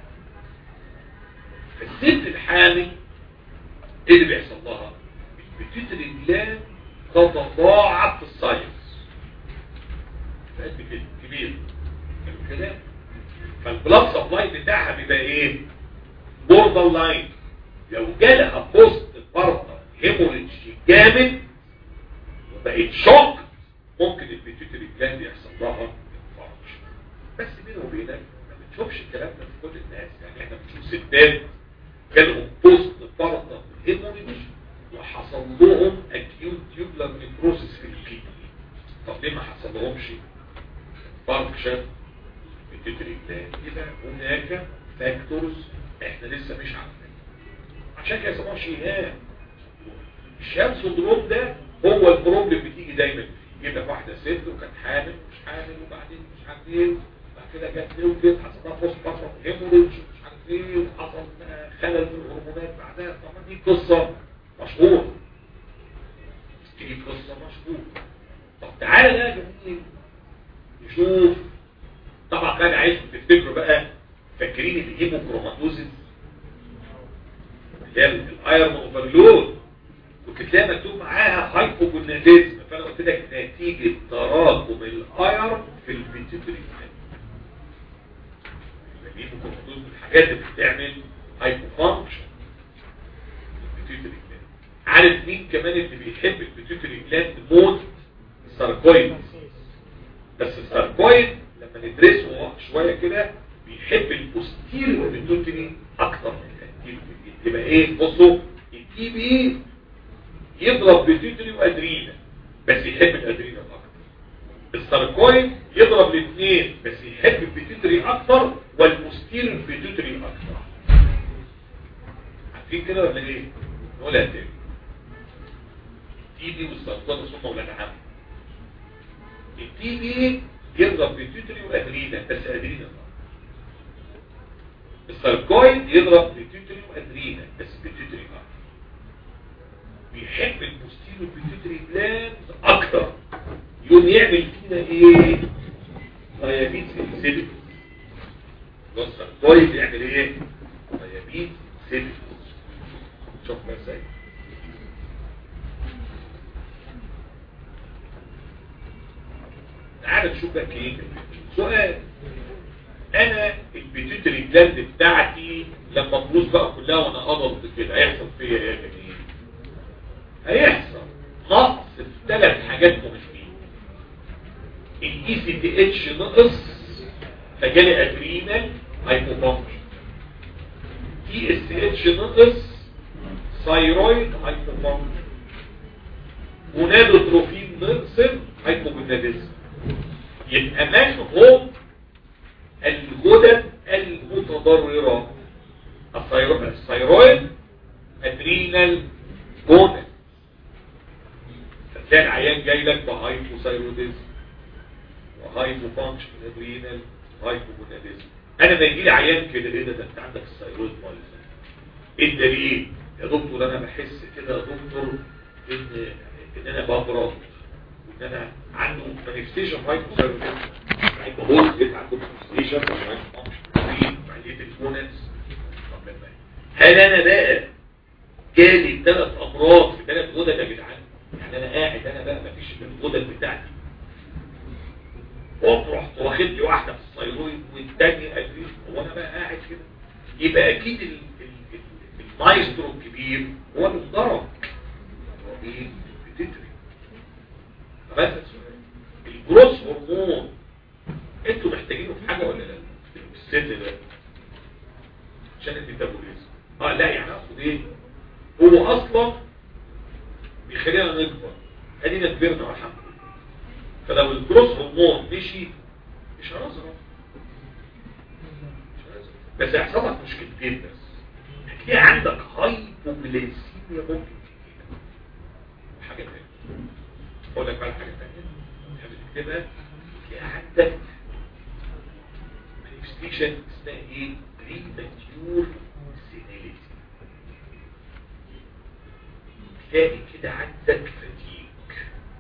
فالست الحامل ايه اللي بيحصل لها البيتيوتري جلاند تتضاعف في الساينس فقد كده كبير كده فالبلاد سبلاي بتاعها بيبقى ايه بوردر لاين لو جالها بوست فرطه هيموريدج جامد وبقت شوك ممكن البيتيوتري جلاند يحصل لها انفاركشن بس بيني وبينك ما بنشوفش الكلام ده في كل الناس يعني احنا بنشوف ستات جالهم بوست فرطه هيموريدج وحصل لهم اكيوت تيوبلر نيكروسيس في الكدني طب ليه ما حصل لهمش فانكشن بتدري جلاند يبقى هناك فاكتورز احنا لسه مش عارفين عشان كده يسموها شيهان الشام سندروم ده هو البروبلم بتيجي دايما فيه يجيب لك واحده ست وكانت حامل ومش حامل وبعدين مش عارف ايه بعد كده جت ولدت حصل لها بوست بطل هيموريدج ومش عارف ايه وحصل خلل في الهرمونات بعدها طبعا دي قصه مشهور تيجي قصة مشهور طب تعالى بقى يا جميل نشوف طبعا كان عايزكم تفتكروا بقى فاكرين الهيموكروماتوزيس اللي هي الايرون اوفرلود كنت تلاقي مكتوب معاها هايبوجوناديزم فانا قلت لك نتيجه تراكم الايرون في البيتيوتري الهيموكروماتوزيس من الحاجات اللي بتعمل هايبوفانكشن البيتيوتري عارف مين كمان اللي بيحب البيتيوتري جلاند موت الساركويد بس الساركويد لما ندرسه شوية كده بيحب البوستيريور بيتيوتري اكتر من الانتيريور يبقى ايه بصوا التي بي يضرب بيتيوتري وادرينا بس يحب الادرينا اكتر الساركويد يضرب الاثنين بس يحب البيتيوتري اكتر والبوستيريور بيتيوتري اكتر عارفين كده ولا ايه نقولها تاني التي بي والسرطان ثم ولاد عم التي بي يضرب بيتيوتري وادرينا بس ادرينا الساركويد يضرب بيتيوتري وادرينا بس بيتيوتري اكتر بيحب البوستيرو بيتيوتري جلاند اكتر يقوم يعمل فينا ايه ديابيت سيلز الساركويد يعمل ايه ديابيت سيلز شوف ازاي تعال نشوف بقى ايه سؤال انا البيتيوتري جلاند بتاعتي لما تبوظ بقى كلها وانا قبضت كده هيحصل فيا ايه يا جميل هيحصل نقص في ثلاث حاجات مهمين الاي سي تي اتش نقص فجالي ادرينال هايبوفانكشن تي اس اتش نقص ثايرويد هايبوفانكشن ونادوتروفين نقص هايبوجوناديزم يبقى من هم الغدد المتضررة الثيرويد ادرينال جونال فتلاقي العيان جاي لك بهايبوثايروديزم وهايبو فانكشن ادرينال هايبوجوناديزم انا ما يجي لي عيان كده ايه ده ده انت عندك الثيرويد بايظه ايه الدليل يا دكتور انا بحس كده يا دكتور ان ان انا ببرد وان انا عنده مانيفستيشن هايبوثايروديزم هيبقى هو عنده مانيفستيشن وعليه الفونس هل انا بقى جالي ثلاث امراض في ثلاث غدد يا جدعان يعني انا قاعد انا بقى مفيش من الغدد بتاعتي رحت واخد لي واحده في الثيرويد والثانيه ادريس هو انا بقى قاعد كده يبقى اكيد ال- ال- ال- المايسترو الكبير هو اللي انضرب هو مين البيتيتري بس الجروس هرمون انتوا محتاجينه في حاجه ولا لا في السن ده عشان الميتابوليزم اه لا يعني اقصد ايه هو اصلا بيخلينا نكبر ادينا كبرنا والحمد لله فلو الجروس هرمون مشي مش هنظرف مش هنظرف. بس هيحصل لك مشكلتين بس هتلاقي عندك هايبوجليسيميا ممكن تجيلك وحاجه تانية اقول لك بقى حاجه تانية تحب تكتبها تلاقي عندك مانيفستيشن اسمها ايه؟ بريماتيور سينيليتي تلاقي كده عندك فتيك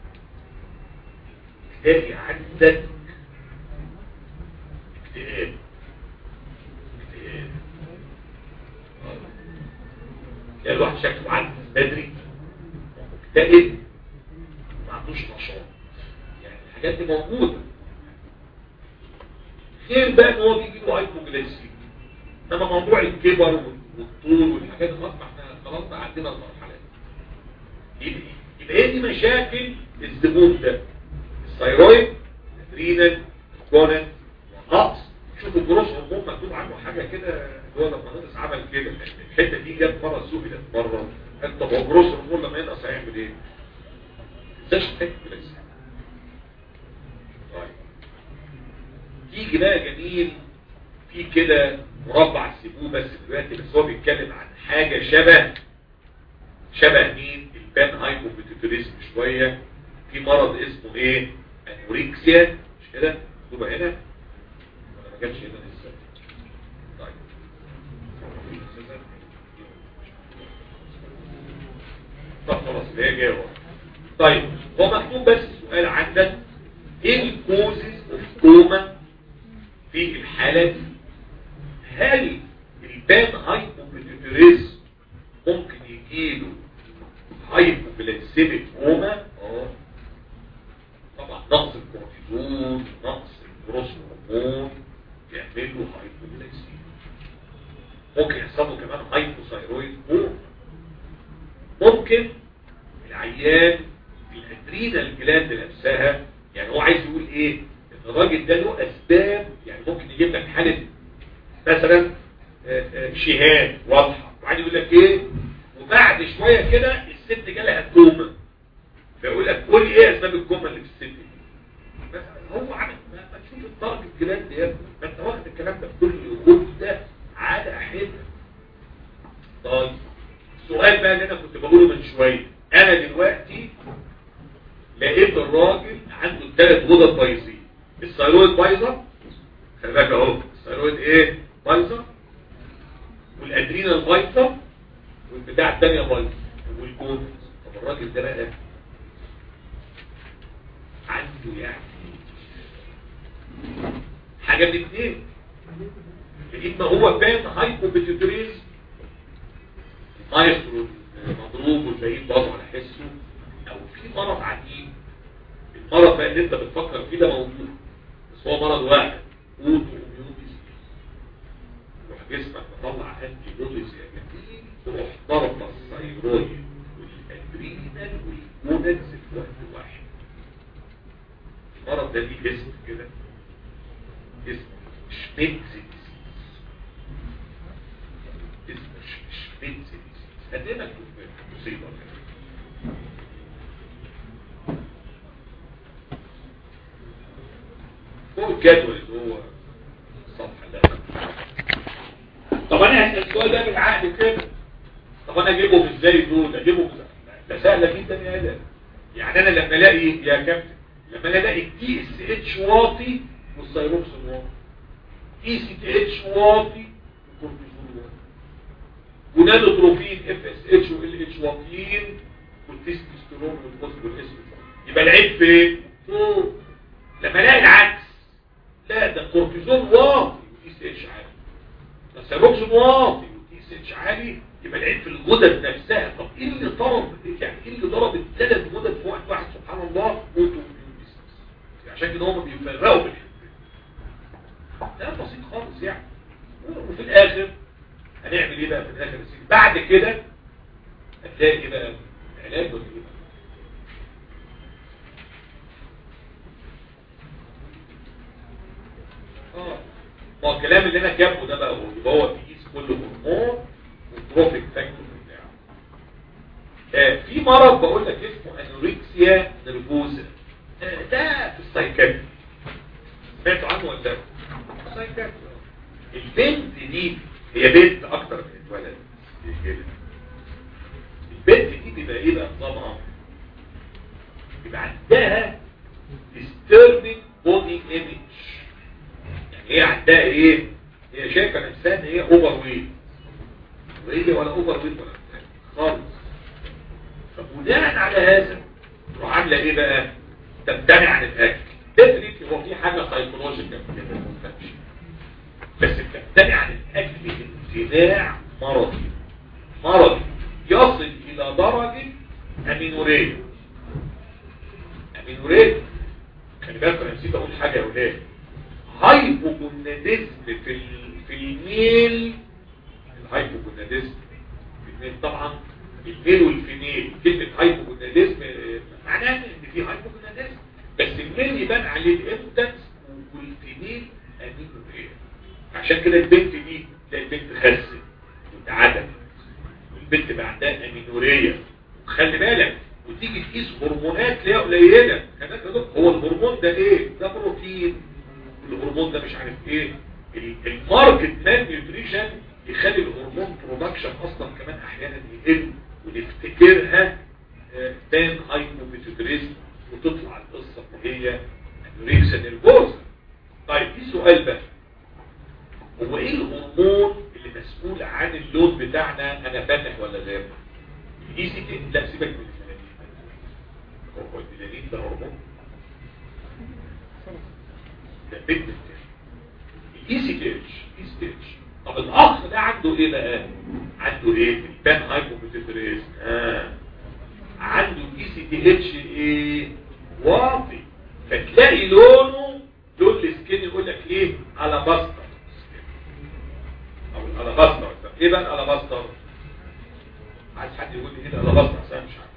تلاقي عندك اكتئاب اكتئاب آه. تلاقي الواحد شكله عارف بدري مكتئب ما عندوش نشاط يعني الحاجات دي موجوده غير بقى ان هو بيجي له هايبوجليسيميا انما موضوع الكبر والطول والحاجات دي خلاص ما احنا خلاص بقى عندنا المرحله دي يبقى يبقى هي دي مشاكل الزبون ده الثيرويد الادرينال الكونن والنقص شوف الجروس هرمون مكتوب عنه حاجه كده اللي هو لما نقص عمل كده الحته دي جت مره سئلت مره انت طب هو الجروس هرمون لما ينقص هيعمل ايه؟ ازاي تفكر طيب تيجي بقى جميل في كده مربع سيبوه بس دلوقتي بس هو بيتكلم عن حاجة شبه شبه مين البان هايبوبيتيتوريزم شوية في مرض اسمه ايه انوريكسيا مش كده مكتوبة هنا ولا ما كانش هنا لسه طيب طب خلاص اللي هي جايه ورا. طيب هو مكتوب بس سؤال عندك ايه الكوزز اوف كوما في الحالة دي هل البان هايبوبيتيتوريزم ممكن يجيله هايبوبلاسيميك كوما اه طبعا نقص الكورتيزون نقص الجروس هرمون يعمل له هايبوبلاسيميا ممكن يحصل له كمان هايبوثايرويد كوما ممكن العيان الادرينال جلاند نفسها يعني هو عايز يقول ايه ان الراجل ده له اسباب يعني ممكن يجيب لك حاله مثلا آه، آه، شهاد واضحه وعايز يقول لك ايه وبعد شويه كده الست جالها كوما فيقول لك قول لي ايه اسباب الكوما اللي في الست دي بس هو عامل ما ما تشوف الضرب الجلاند يا ابني ما انت واخد الكلام ده بكل غده على حده طيب السؤال بقى اللي انا كنت بقوله من شويه انا دلوقتي لقيت الراجل عنده ثلاث غدد بايظين الثيرويد بايظه خلي بالك اهو الثيرويد ايه بايظه والادرينال بايظه والبتاع الثانيه بايظه والكون طب الراجل ده بقى عنده يعني حاجه من اثنين يا اما هو فاهم هايبوبيتيتوريز مايسترو مضروب والباقيين برضه على حسه او في مرض عجيب المرض بقى اللي انت بتفكر فيه ده موجود بس هو مرض واحد اوتو اميون ديزيز يروح جسمك مطلع انتي بوديز يا جميل تروح ضربه الثيرويد والادرينال والكونكس في وقت واحد المرض ده ليه اسم كده اسمه شميتز ديزيز اسمه ش- شميتز ديزيز هدينا مصيبه كده فوق الجدول اللي هو الصفحة ده طب انا هسأل السؤال ده بالعقل كده طب انا اجيبهم ازاي دول اجيبهم ازاي ده سهلة جدا يا ادم يعني انا لما الاقي يا كابتن لما انا الاقي تي اس اتش واطي والثيروكسين واطي اي سي تي اتش واطي والكورتيزون واطي ونانوتروفين اف اس اتش وال اتش واطيين والتستوستيرون والفوسفوريسين يبقى العيب فين؟ فوق لما الاقي العكس لا ده الكورتيزون واطي والتي سي اتش عالي ده الثيروكسين واطي والتي سي اتش عالي يبقى العيب في الغدد نفسها طب ايه اللي ضرب يعني ايه اللي ضرب الثلاث غدد في وقت واحد سبحان الله اوتو عشان كده هم بيفرقوا بالحته ده بسيط خالص يعني وفي الاخر هنعمل ايه بقى في الاخر يا سيدي بعد كده هتلاقي ايه بقى علاج ولا ايه اه ما هو الكلام اللي انا جابه ده بقى هو يبقى هو بيقيس كل هرمون والتروفيك فاكتور بتاعه آه في مرض بقول لك اسمه انوركسيا نرفوزا آه ده في السايكاتري سمعتوا عنه ولا لا؟ السايكاتري البنت دي هي بنت اكتر من الولد كده البنت دي بيبقى ايه بقى نظامها بيبقى عندها disturbing body image يعني هي عندها ايه هي شايفه نفسها ان هي اوفر ويت وهي ولا اوفر ويت ولا بتاع خالص فبناء على هذا تروح عامله ايه بقى تمتنع عن الاكل تدرك هو في حاجه سايكولوجيكال كده ما تفهمش بس بتمتنع عن الاكل امتناع مرضي مرضي يصل الى درجه امينوريه امينوريه خلي بالك انا نسيت اقول حاجه يا ولاد هايبوجوناديزم في ال... في الميل الهايبوجوناديزم في الميل طبعا الميل والفيميل كلمه هايبوجوناديزم معناها ان في هايبوجوناديزم بس الميل يبان عليه الامتنس والفيميل امينوريه عشان كده البنت دي تلاقي البنت خست واتعدت والبنت بقى عندها امينوريه وخلي بالك وتيجي تقيس هرمونات تلاقيها قليله كمان هو الهرمون ده ايه ده بروتين الهرمون ده مش عارف ايه الماركت مان نيوتريشن يخلي الهرمون برودكشن اصلا كمان احيانا يقل ونفتكرها بان هايبوميتودريزم وتطلع القصه اللي هي انوريكسيا نيرفوزا طيب في سؤال بقى هو ايه الهرمون اللي مسؤول عن اللون بتاعنا انا فاتح ولا غامق الاي سي تي لا سيبك من الميلانين هو الميلانين ده هرمون ده بيجمنت الاي سي تي اتش اي سي تي اتش طب الاخ ده عنده ايه بقى عنده ايه البان هايبوميتريز اه عنده اي سي تي اتش ايه واطي فتلاقي لونه لون السكين يقول لك ايه الاباستر او الالاباستر ايه بقى الالاباستر عايز حد يقول لي ايه الالاباستر عشان مش عارف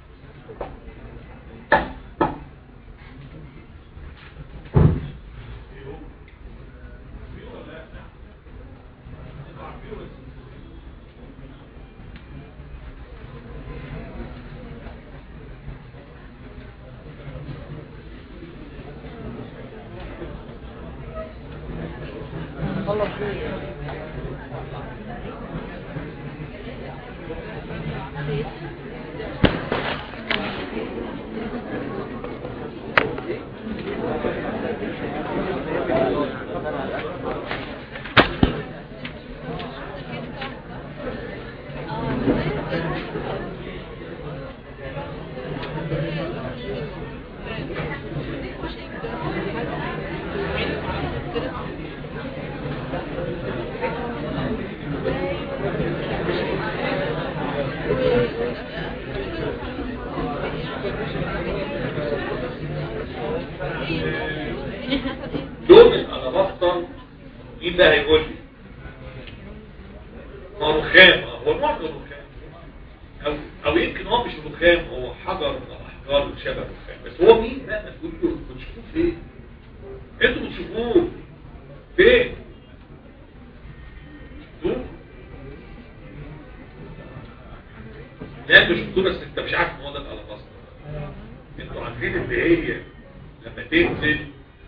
لون الالاباستر مين ده هيقول لي ما رخام هو نوع من الرخام او او يمكن هو مش رخام هو حجر من الاحجار شبه الرخام بس هو مين بقى ما تقول له بتشوفوه فين انتوا بتشوفوه فين شفتوه لا انتوا شفتوه بس انت مش عارف ان هو ده الالاباستر انتوا عارفين اللي هي لما تنزل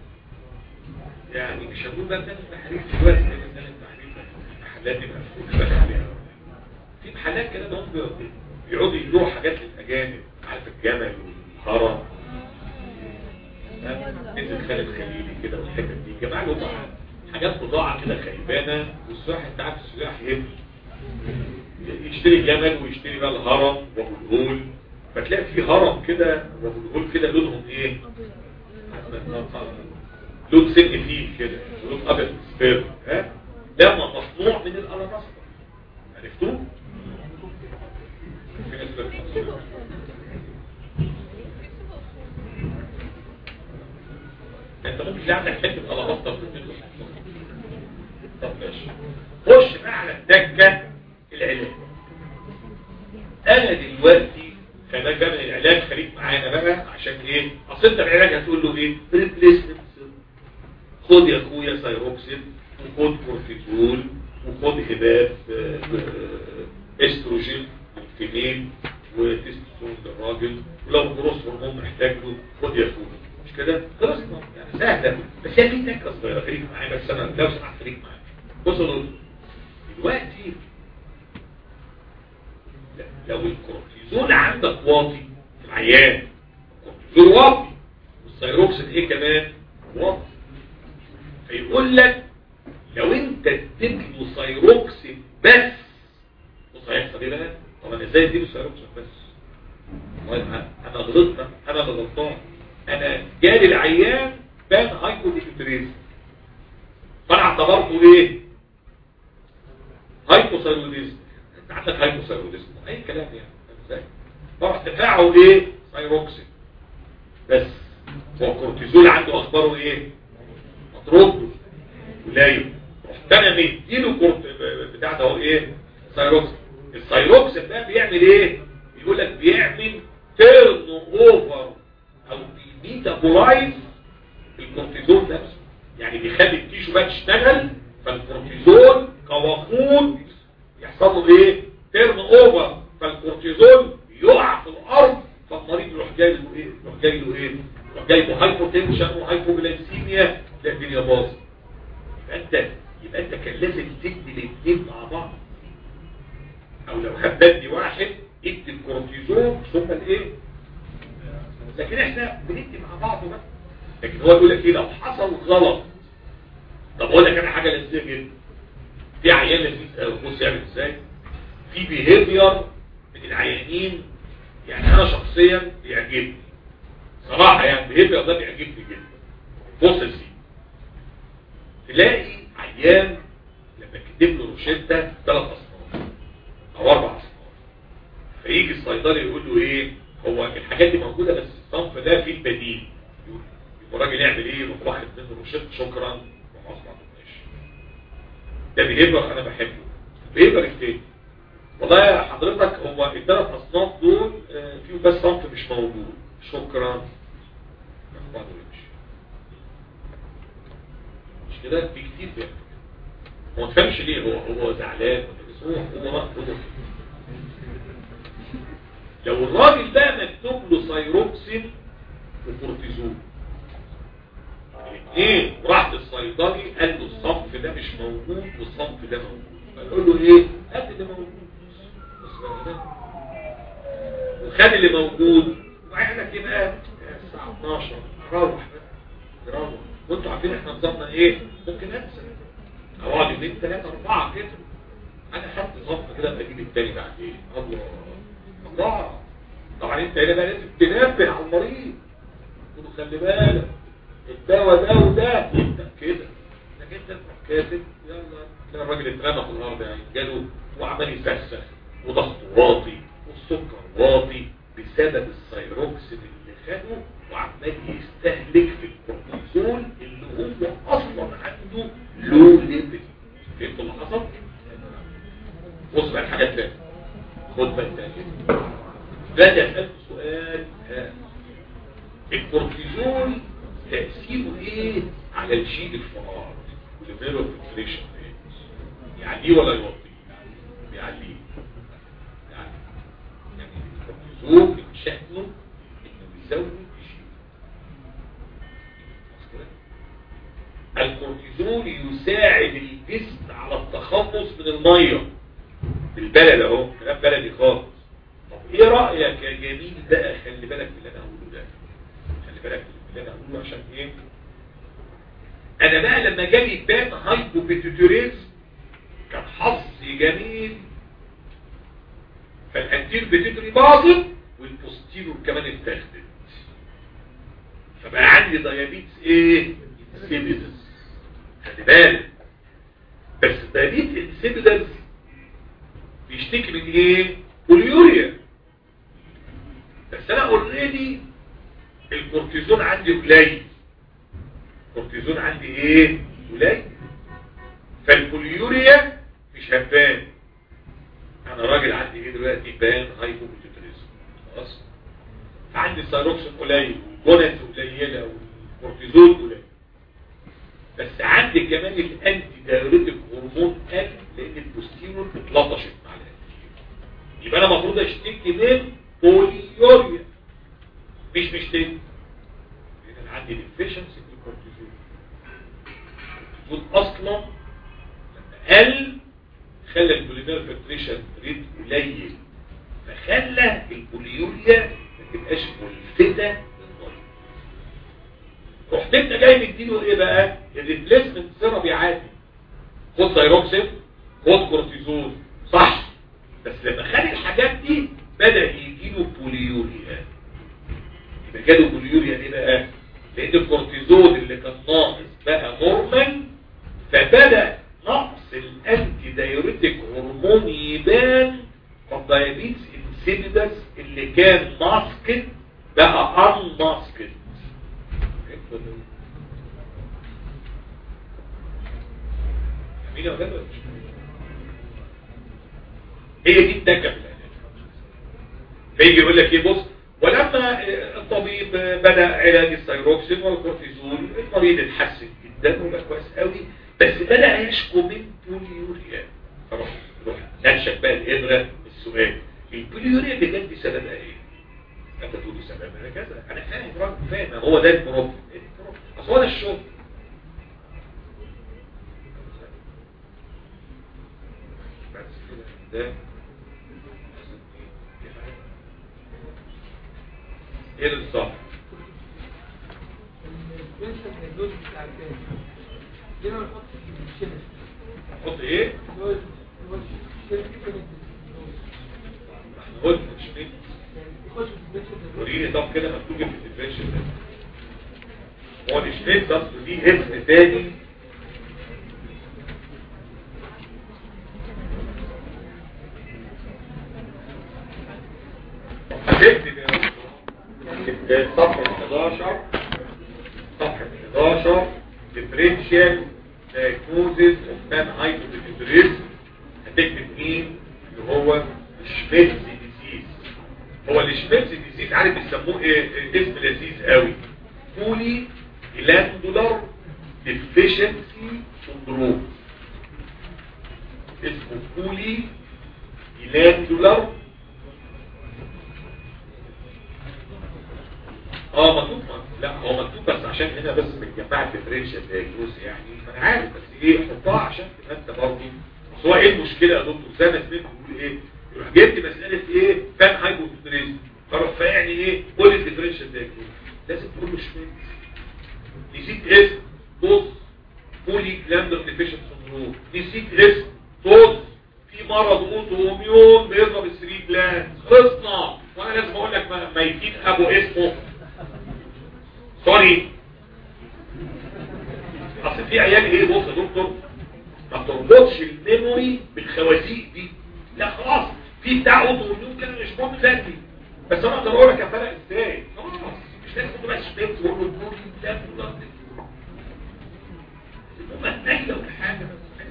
يعني مش هقول بقى بتاعت التحرير دلوقتي لان بتاعت التحرير المحلات دي مقفول بقى عليها في محلات كده هم بيقعدوا يبيعوا حاجات للاجانب عارف الجمل والهرم انزل خالد خليلي كده والحتت دي الجماعه اللي هم حاجات بضاعه كده خيبانه والسواح انت عارف السواح هبل يشتري جمل ويشتري بقى الهرم وابو الهول فتلاقي في هرم كده وابو الهول كده لونهم ايه لون سن فيه كده لون ابيض سبير ها ده مصنوع من الالاباستر عرفتوه في ناس بتقول انت ممكن تلاقي عندك حته الاباستر في البيت طب ماشي خش بقى على الدكه اصل انت العلاج هتقول له ايه ريبليسمنت خد يا اخويا سايروكسين وخد كورتيزول وخد هباب آه، آه، استروجين للفيميل وتستوستيرون للراجل ولو جروس هرمون محتاج له خد يا اخويا مش كده خلاص يعني سهله بس هي في تكه صغيره خليك معايا بس انا لو سمحت خليك معايا بص يا دكتور، دلوقتي لو الكورتيزون عندك واطي في العيان الكورتيزون واطي والسيروكسين ايه كمان واطي فيقول لك لو انت اديت له سيروكسين بس بص هيحصل ايه بقى طب انا ازاي اديله سيروكسين بس والله انا أنا غلطت انا اللي غلطان انا جالي العيان بان هايبوتيتريز فانا اعتبرته ايه هايبوثايروديزم انت عندك هايبوثايروديزم اي كلام يعني فاهم ازاي فرح تفاعه ايه سايروكسين بس هو الكورتيزول عنده اخباره ايه مطرود قليل رحت انا مديله كورت بتاع ده هو ايه سايروكسين السايروكسين ده بيعمل ايه بيقول لك بيعمل تيرن اوفر او بيميتابولايز الكورتيزول نفسه يعني بيخلي التيشو بقى تشتغل فالكورتيزول كوقود يحصل له ايه تيرن اوفر فالكورتيزول يقع في الارض فالمريض يروح جاي له ايه يروح جاي له ايه يروح جاي له هايبوتنشن وهايبوجلايسيميا لا الدنيا باظت يبقى انت يبقى انت كان لازم تدي الاثنين مع بعض او لو هبدي واحد ادي الكورتيزون ثم الايه لكن احنا بندي مع بعض بقى لكن هو يقول لك ايه لو حصل غلط طب اقول لك انا حاجه لذيذه جدا في عيان لذيذ قوي بص يعمل ازاي في بيهيفير من العيانين يعني انا شخصيا بيعجبني صراحه يعني البيهيفير ده بيعجبني جدا بص يا سيدي تلاقي عيان لما كتب له روشته ثلاث اصناف او اربع اصناف فيجي الصيدلي يقول له ايه هو الحاجات دي موجوده بس الصنف ده فيه البديل يقول الراجل يعمل ايه يروح واخد منه روشته شكرا وخلاص ما عملناش ده بيهيفر انا بحبه بيهيفر التاني والله يا حضرتك هو الثلاث اصناف دول آه، فيهم بس صنف مش موجود شكرا ياخد بعضه ويمشي مش كده في كتير بيعمل هو ما تفهمش ليه هو هو زعلان بس هو هو هو كده. لو الراجل ده مكتوب له سايروكسين وكورتيزون الاثنين راح للصيدلي قال له الصنف ده مش موجود والصنف ده موجود فقال له ايه هات اللي موجود بس بقى ده. وخد اللي موجود وعينك يبقى الساعه 12 روح بقى روح وانتوا عارفين احنا نظامنا ايه ممكن انسى اقعد يومين ثلاثه اربعه كده انا خدت صف كده بجيب التاني بعدين الله الله طبعا انت هنا بقى لازم تنبه على المريض تقول له خلي بالك الدواء ده وده انت كده انك انت تروح كاتب يلا تلاقي الراجل اترمى في الارض يعني جاله وعمال يسخسخ وضغطه واطي والسكر واطي بسبب السيروكسين اللي خده وعمال يستهلك في الكورتيزون اللي هو اصلا عنده لو ليفل فهمتوا اللي حصل؟ بص بقى الحاجات تانية خد بقى التانية بدأ أسأل سؤال ها الكورتيزون تأثيره ايه على الجين الفقار وليفل فيكسيشن يعليه ولا يوطيه يعليه يعني يعني الكورتيزون من شأنه انه يزود الجين الكورتيزون يساعد الجسم على التخلص من الميه بالبلد اهو كلام بلدي خالص طب ايه رايك يا جميل بقى خلي بالك من اللي انا هقوله ده خلي بالك من اللي انا هقوله عشان ايه انا بقى لما جالي بان هايبوبيتيتوريز كان حظي جميل فالانتير بيتيتوري باظت والبوستيرور كمان اتاخدت فبقى عندي ديابيتس ايه انسيبيدس خلي بالك بس ديابيتس انسيبيدس بيشتكي من ايه بوليوريا بس انا اوريدي الكورتيزون عندي قليل الكورتيزون عندي ايه قليل فالبوليوريا مش هبان انا راجل عندي ايه دلوقتي بان هايبوبيتيتريزم خلاص عندي سايروكسين قليل والجونز قليله والكورتيزول قليل بس عندي كمان الانتي دايوريتك هرمون قل لان البوستيرور اتلطشت مع الانتي يبقى انا المفروض اشتكي من بوليوريا مش مشتكي لان انا عندي ديفيشنسي في الكورتيزول الكورتيزول اصلا لما قل خلى البوليمير فلتريشن ريت قليل فخلى البوليوريا ما تبقاش ملفتة للنظر رحت انت جاي مديله ايه بقى الريبليسمنت ثيرابي عادي خد ثايروكسين خد كورتيزون صح بس لما خد الحاجات دي بدا يجيله بوليوريا يبقى جاله بوليوريا ليه بقى لان الكورتيزون اللي كان ناقص بقى نورمال فبدا نقص الانتي دايوريتك هرمون يبان فالدايابيتس انسيبيدس اللي كان ماسكت بقى ان ماسكت مين يا ولاد ولا مش مين؟ هي دي الدكه في العلاج فيجي يقول لك ايه بص ولما الطبيب بدا علاج الثيروكسين والكورتيزون المريض اتحسن جدا وبقى كويس قوي بس بدا يشكو من بوليوريا فروح روح نشك بقى الابره السؤال البوليوريا اللي جت دي سببها ايه؟ انت تقول لي سببها كذا انا فاهم راجل فاهم هو ده البروبلم ايه البروبلم؟ اصل هو ده الشغل بس كده ده ايه الصح؟ البنسل الدوز بتاع التاني دي ما نحط في الشمس نحط ايه؟ دوز دوز الشمس كانت احنا قلنا مش مين يخش في البنسل وريني طب كده مكتوب في الديفرنشال ده هو الاشتيت اصل دي اسم تاني هتكتب يا دكتور. صفحة 11 صفحة 11 differential diagnosis of non-hypothyroidism هتكتب مين اللي هو شميتز ديزيز هو الشميتز ديزيز عارف بيسموه ايه إيه اسم لذيذ قوي بولي جلاندولار ديفيشنسي سندروم اسمه بولي جلاندولار اه مكتوب لا هو مكتوب بس عشان هنا بس متجمعة ديفرنشال دايجنوز يعني ما انا عارف بس ايه حطها عشان تبقى انت برضه بس هو ايه المشكله يا دكتور زي ما سمعت بيقول ايه يروح جبت مساله ايه فان هايبوثيريزم فروح فيعني ايه قول الديفرنشال دايجنوز لازم تقول له شمال نسيت اسم بص بولي جلاندر ديفيشن سندروم نسيت اسم بص في مرض اوتو اميون بيضرب الثري جلاند خلصنا وانا لازم اقول لك ما- ميتين ابو اسمه سوري اصل في عيال ايه بص يا دكتور ما تربطش الميموري بالخوازيق دي لا خلاص في بتاع اوتو اميون كده مش مهم ذاتي بس انا اقدر اقول لك الفرق ازاي خلاص مش لازم تبقى شباب تقول له البولي ده المهم هتنيل ولا حاجه بس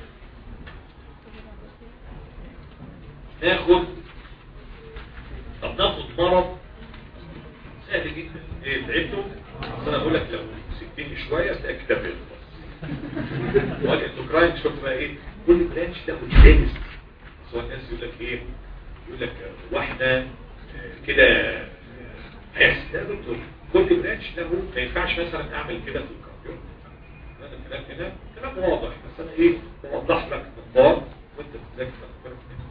ناخد طب ناخد مرض سهل جدا ايه تعبته بس انا بقول لك لو سكتني شويه تلاقي كتاب يخلص والاندوكراين شفت بقى ايه كل برانش تاخد دينست بس هو الناس يقول لك ايه يقول لك واحده آه، كده آه، هيحصل ده دكتور كل برانش له ما ينفعش مثلا اعمل كده في الكمبيوتر هذا الكلام هنا كلام واضح بس انا ايه بوضح لك نقاط وانت بتذاكر أفكار منها.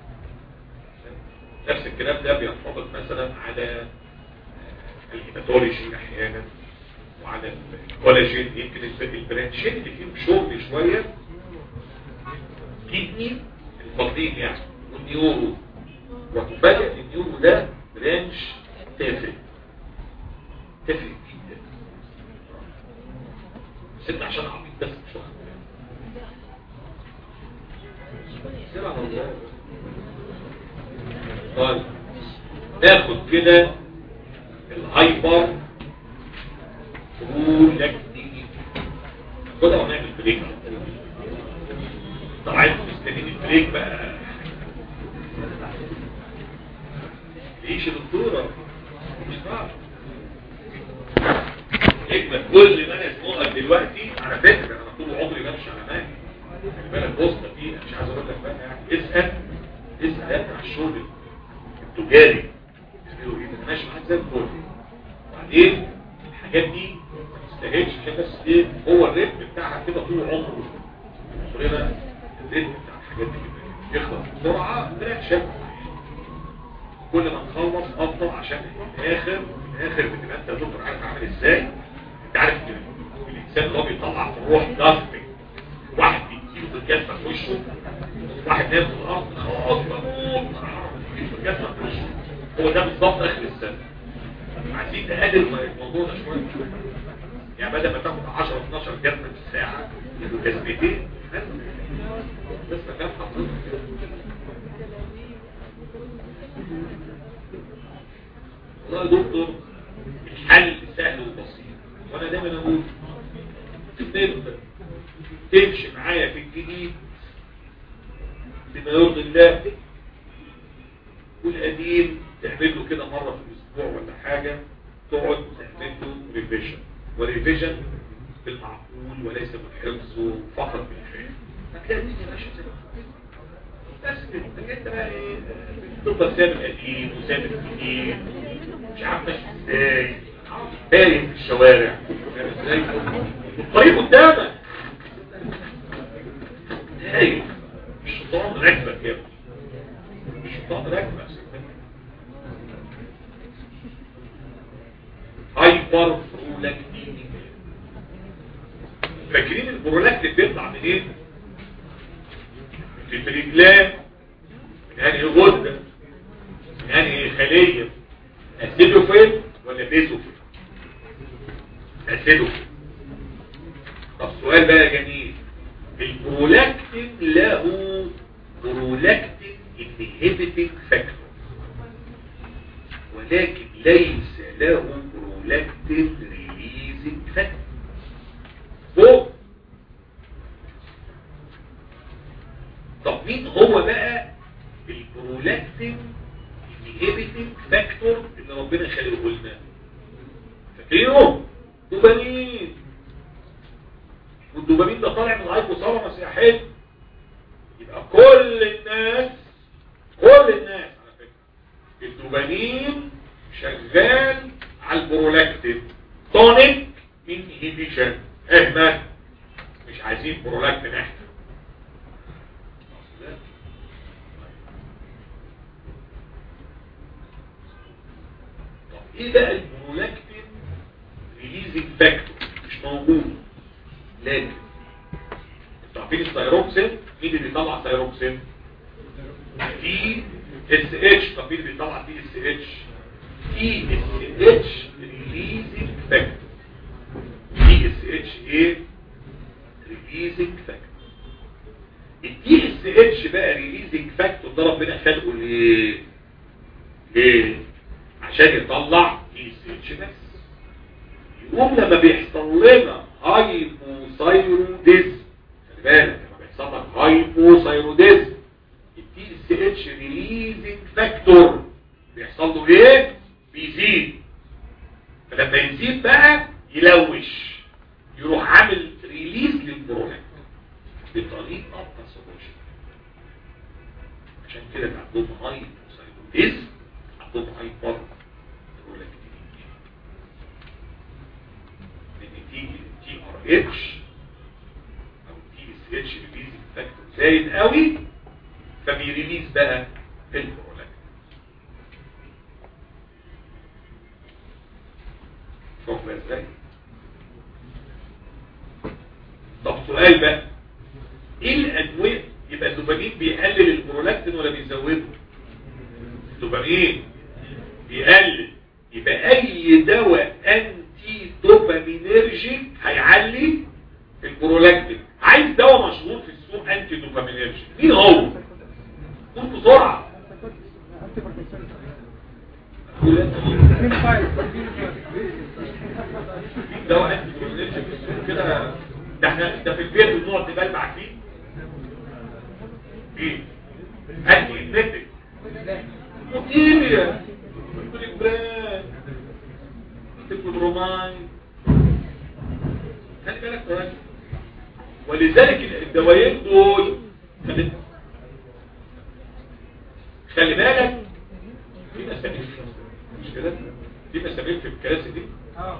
نفس الكلام ده بينطبق مثلا على آه، الهيماتولوجي احيانا وعلى الكولاجين يمكن الب- البرانشين اللي فيهم شغل شويه كدني الفضلين يعني والنيورو وتفاجئ النيورو ده برانش تافه تافه جدا ست عشان عبيط بس مش واخد بالك. سير على الله. طيب ناخد كده الهايبر رولاكتين خدها ونعمل بريك طبعا انتوا مستنيين البريك بقى ليش الدكتوره مش صعب حكمة كل ما انا اسمعها دلوقتي على فكرة انا طول عمري بمشي على مهلي خلي بالك بوسطة دي أنا مش عايز اقول لك بقى يعني اسأل اسأل على الشغل التجاري يعملوا ايه انا ماشي معاك زي الفل وبعدين الحاجات دي ما تستاهلش عشان بس ايه هو الريتم بتاعها كده طول عمره عمرنا الريتم بتاع الحاجات دي كده يخلص بسرعة تلاقي كل ما نخلص افضل عشان في الاخر في الاخر بتبقى انت دكتور عارف عامل ازاي انت عارف ان الانسان اللي هو بيطلع في الروح ضغط واحد بيجيله في الجسم في وشه واحد نايم في الارض خلاص بموت بيجيله في الجسم في وشه هو ده بالظبط اخر السنه عايزين نقلل الموضوع ده شويه يعني بدل ما تاخد 10 12 جزمه في الساعه يبقوا جزمتين بس مكان حضرتك والله يا دكتور الحل سهل وبسيط وانا دايما اقول تقدر تمشي معايا في الجديد بما يرضي الله والقديم تعمل له كده مرة في الاسبوع ولا حاجة تقعد تعمل له ريفيجن وريفيجن بالمعقول وليس بالحفظ فقط بالفهم هتلاقي الدنيا ماشيه زي بس كده انت بقى ايه تفضل ساب القديم وساب الجديد مش عارف ماشي ازاي تايه في الشوارع فاهم ازاي الطريق قدامك تايه الشيطان راكبك يا ابني الشيطان راكبك هايبر برولاكتين فاكرين البرولاكتين بيطلع منين؟ في الرجلان من انهي غده من انهي خليه اسيدوفيل ولا بيزوفيل اسيدوفيل طب سؤال بقى جميل البرولاكتين له برولاكتين انهبيتنج فاكتور ولكن ليس له برولاكتين ريليزنج فاكتور فوق طب مين هو بقى البرولاكتين انهبيتنج فاكتور اللي ربنا خلقه لنا فاكرينه دوبامين والدوبامين ده طالع من الهايبوثالاموس يا حلو يبقى كل الناس كل الناس على فكره الدوبامين شغال على البرولاكتين تونيك انهبيشن احنا مش عايزين برولاكتين احنا ايه بقى البرولاكتين ريليزنج فاكتور مش موجود لكن انتوا عارفين الثايروكسين مين اللي بيطلع ثايروكسين تي اس اتش طب مين اللي بيطلع تي اس اتش تي اس اتش ريليزنج فاكتور تي اس اتش ايه ريليزنج فاكتور التي اس اتش بقى ريليزنج فاكتور ده ربنا خلقه ليه ليه عشان يطلع تي اس اتش بس يقوم لما بيحصل لنا هايبوثايروديزم خلي بالك لما بيحصل لك هايبوثايروديزم التي اس اتش ريليزنج فاكتور بيحصل له ايه بيزيد فلما يزيد بقى يلوش يروح عامل ريليز للبرولاكت بطريقه باثولوجيك عشان كده عندهم هايبوثايروديزم عندهم هايبر برولاكتينيميا لان تيجي تي ار اتش او تي اس اتش ريليزنج فاكتور زايد قوي فبيريليز بقى البرولاكتين شوف بقى ازاي طب سؤال بقى ايه الادويه يبقى الدوبامين بيقلل البرولاكتين ولا بيزوده الدوبامين بيقلل يبقى اي دواء انتي دوبامينرجيك هيعلي البرولاكتين عايز دواء مشهور في السوق انتي دوبامينرجيك مين هو قول بسرعه مين دواء انتي دوبامينرجيك في السوق كده ده احنا ده في البيت بنقعد نبلبع فيه ايه انتي ابنتك موتيليا كل بران تكون رومان خلي بالك في مسامير مش كده في مسامير في الكراسي دي اه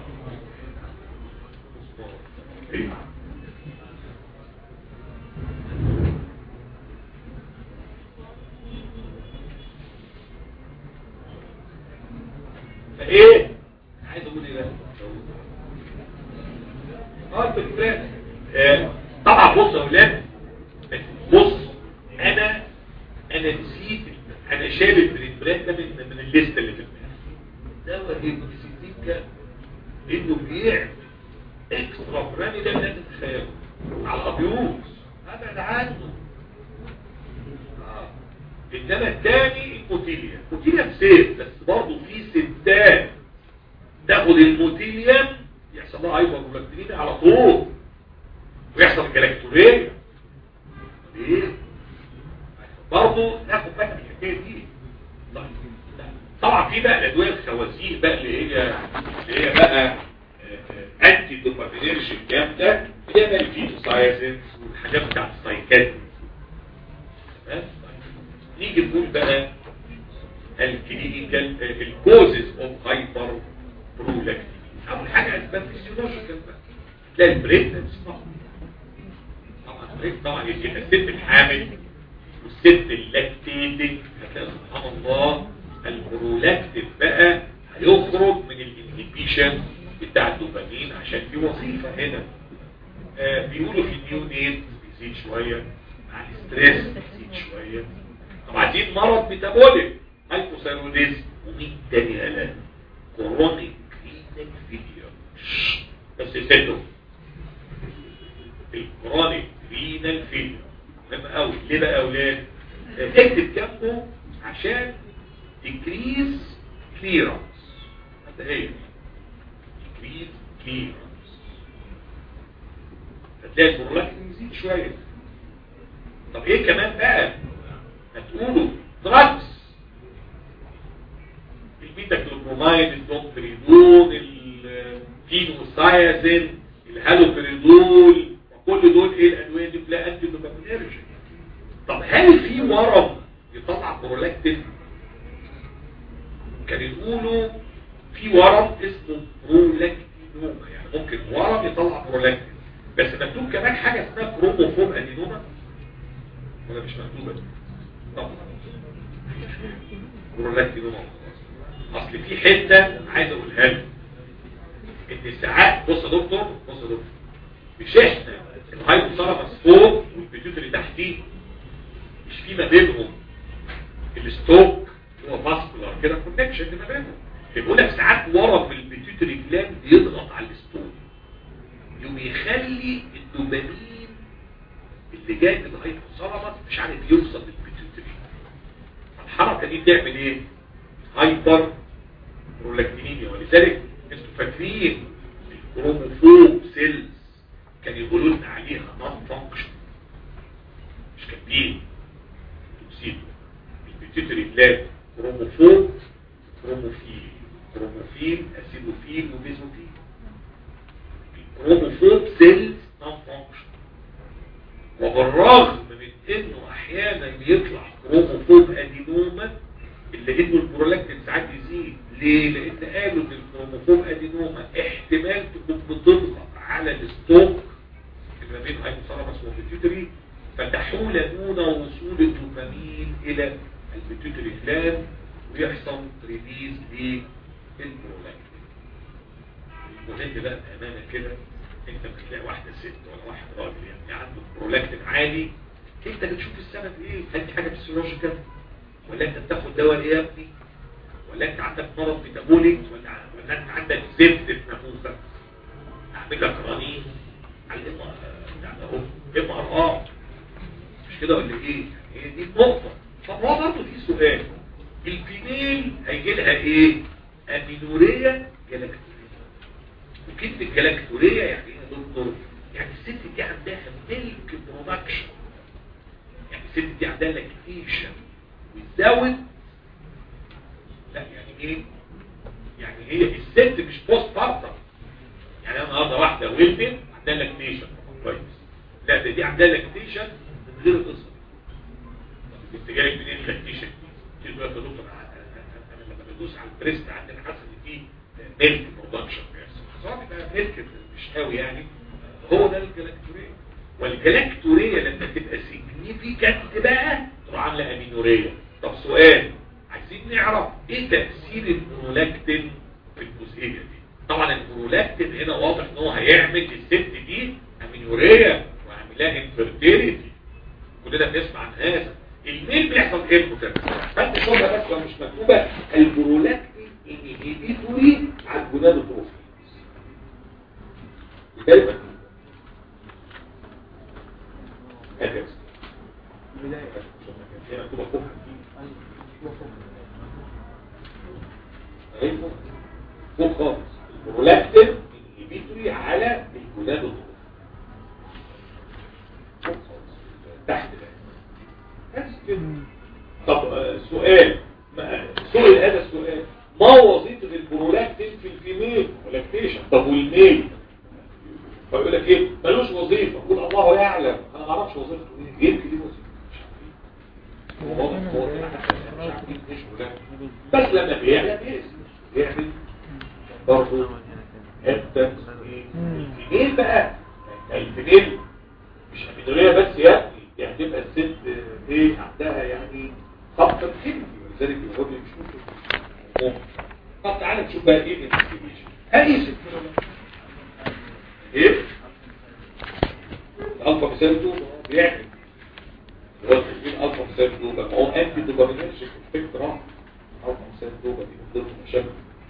ايه فايه عايز اقول ايه بقى اه الفكرة آه، طبعا بص يا اولاد بص انا انا نسيت انا شايل البريد ده من من الليسته اللي في دماغي ده وهي 60 كام انه بيعمل اكسترا براني ده لا تتخيله على الابيوز ابعد عنه آه. انما الثاني الموتيليا الموتيليا بسيف بس برضه في ستات تاخد الموتيليا يحصل لها هايبربلاكتينيا على طول ويحصل جلاكتوريا ليه؟ برضه ناخد بالك من الحكايه دي طيب. طبعا في بقى الادويه الخوازيق بقى اللي هي اللي هي بقى انتي دوبامينرجيك جامده اللي هي بقى الفيتوسايزنز والحاجات بتاعت السايكات تمام طيب. نيجي نقول بقى الكلينيكال الكوزز اوف هايبر برولاكتين اول حاجه اسباب فيسيولوجيكال بقى تلاقي البريكنس طبعا طبعا البريك طبعا يبقى الست الحامل والست اللاكتيتنج هتلاقي سبحان الله البرولاكتين بقى هيخرج من الانهبيشن بتاع الدوبامين عشان في وظيفه هنا آه بيقولوا في النيونيت بيزيد شويه مع الاستريس بيزيد شويه طب عايزين مرض ميتابوليك هايبوثايروديزم ومين تاني قالها كورونيك رينال فيلير بس سيتو الكرونيك رينال فيلير مهم قوي ليه بقى يا اولاد اكتب جنبه عشان decrease clearance هذا هي decrease clearance هتلاقي البرولاكتين يزيد شويه طب ايه كمان بقى هتقولوا دراجز البيتا جلوكوماين الدومبريدون الفينوسايازين الهالوبريدول وكل دول ايه الادويه دي كلها انتي دوبامينرجيك طب هل في ورم يطلع برولاكتين كان يقولوا في ورم اسمه برولاكتينوما يعني ممكن ورم يطلع برولاكتين بس مكتوب كمان حاجه اسمها كروموفوم ادينوما ولا مش مكتوبه طبعا برولاكتينوما اصل في حته عايز اقولها لك ان ساعات بص يا دكتور بص يا دكتور مش احنا الهايبوثالاموس فوق والبيتيوتري تحتيه مش في ما بينهم الستوك هو فاسكولار كده كونكشن ما بينهم بيقول لك ساعات ورم في البيتيوتري جلاند يضغط على الستوك يقوم يخلي الدوبامين اللي جاي من الهايبوثالاموس مش عارف يوصل للبيتيوتري الحركه دي بتعمل ايه هايبر برولاكتينيميا ولذلك انتوا فاكرين الكروموفوب سيلز كان يقولوا لنا عليها نون فانكشن مش كاتبين تفسير البيتيوتري جلاند كروموفوب كروموفيل كروموفيل اسيدوفيل وميزوفيل الكروموفوب سيلز نون فانكشن وبالرغم من انه احيانا بيطلع كروموفوب ادينوما اللي انه البرولاكتين ساعات يزيد ليه؟ لان قالوا ان الكروموفوم ادينوما احتمال تكون بتضغط على الستوك اللي ما بين هايبوثالاموس والبيتيوتري فتحول دون وصول الدوبامين الى البيتيوتري جلاند ويحصل ريليز للبرولاكتين المهم بقى بامانه كده انت مش تلاقي واحده ست ولا واحد راجل يعني عنده برولاكتين عالي انت بتشوف السبب ايه؟ هل دي حاجه فيسيولوجيكال؟ ولا انت بتاخد دواء ايه يا ابني ولا انت عندك مرض ميتابوليك ولا ولا انت عندك زفت في نفوسك اعمل لك رنين على الام ام ار ار مش كده ولا ايه هي دي النقطه طب هو برضه في سؤال الفيميل هيجي لها ايه امينوريا جلاكتوريا وكلمه الجلاكتوريا يعني ايه يا دكتور يعني الست دي عندها ميلك برودكشن يعني الست دي عندها لاكتيشن وتزود لا يعني ايه يعني هي الست مش بوست بارتر يعني انا النهارده واحده ولدت عندها لاكتيشن كويس لا ده دي عندها لاكتيشن من غير قصه انت جاي منين اللاكتيشن تيجي بقى يا دكتور انا أنا- أنا لما بدوس على البريست عندنا حاسس ان في ميلك برودكشن بيحصل صار بقى ميلك مش قوي يعني هو ده الجلاكتوريه والجلاكتوريه لما تبقى سيجنيفيكانت بقى تروح عامله امينوريه طب سؤال عايزين نعرف ايه تاثير البرولاكتين في الجزئيه دي طبعا البرولاكتين هنا واضح ان هو هيعمل للست دي امينوريه وهيعمل لها انفيرتيليتي كلنا بنسمع عن هذا الميل بيحصل ايه المتابعه فانت شوفها بس لو مش مكتوبه البرولاكتين انهبيتوري على الجونادوتروفي دايما هذا بداية هنا مكتوبه فوق أيوة ايوه فوق خالص البرولاكتين انهبيتوري على الجونادوتروفي فوق خالص تحت بقى بس كده طب آه، سؤال ما- سؤال هذا السؤال ما وظيفة البرولاكتين في الفيميل ولاكتيشن طب والميل فيقول لك ايه ملوش وظيفة قول الله يعلم انا ما اعرفش وظيفته ايه يمكن دي وظيفة مش عارفين هو واضح هو كده مش عارفين ايش ولاكتين. بس لما بيعمل بيعمل بيعمل برضه حتة الفيميل بقى الفيميل مش امينورية بس يا ابني يعني تبقى الست ايه عندها يعني خط الكلمة ولذلك الراجل يشوفه طب تعالى نشوف بقى ايه الانفستيجيشن هذه ست ايه الالفا مثال دوبا بيعمل هو التسجيل الفا مثال دوبا ما هو انتي دوبامينرجيك افكت راح الفا مثال دوبا دي من ضمن المشاكل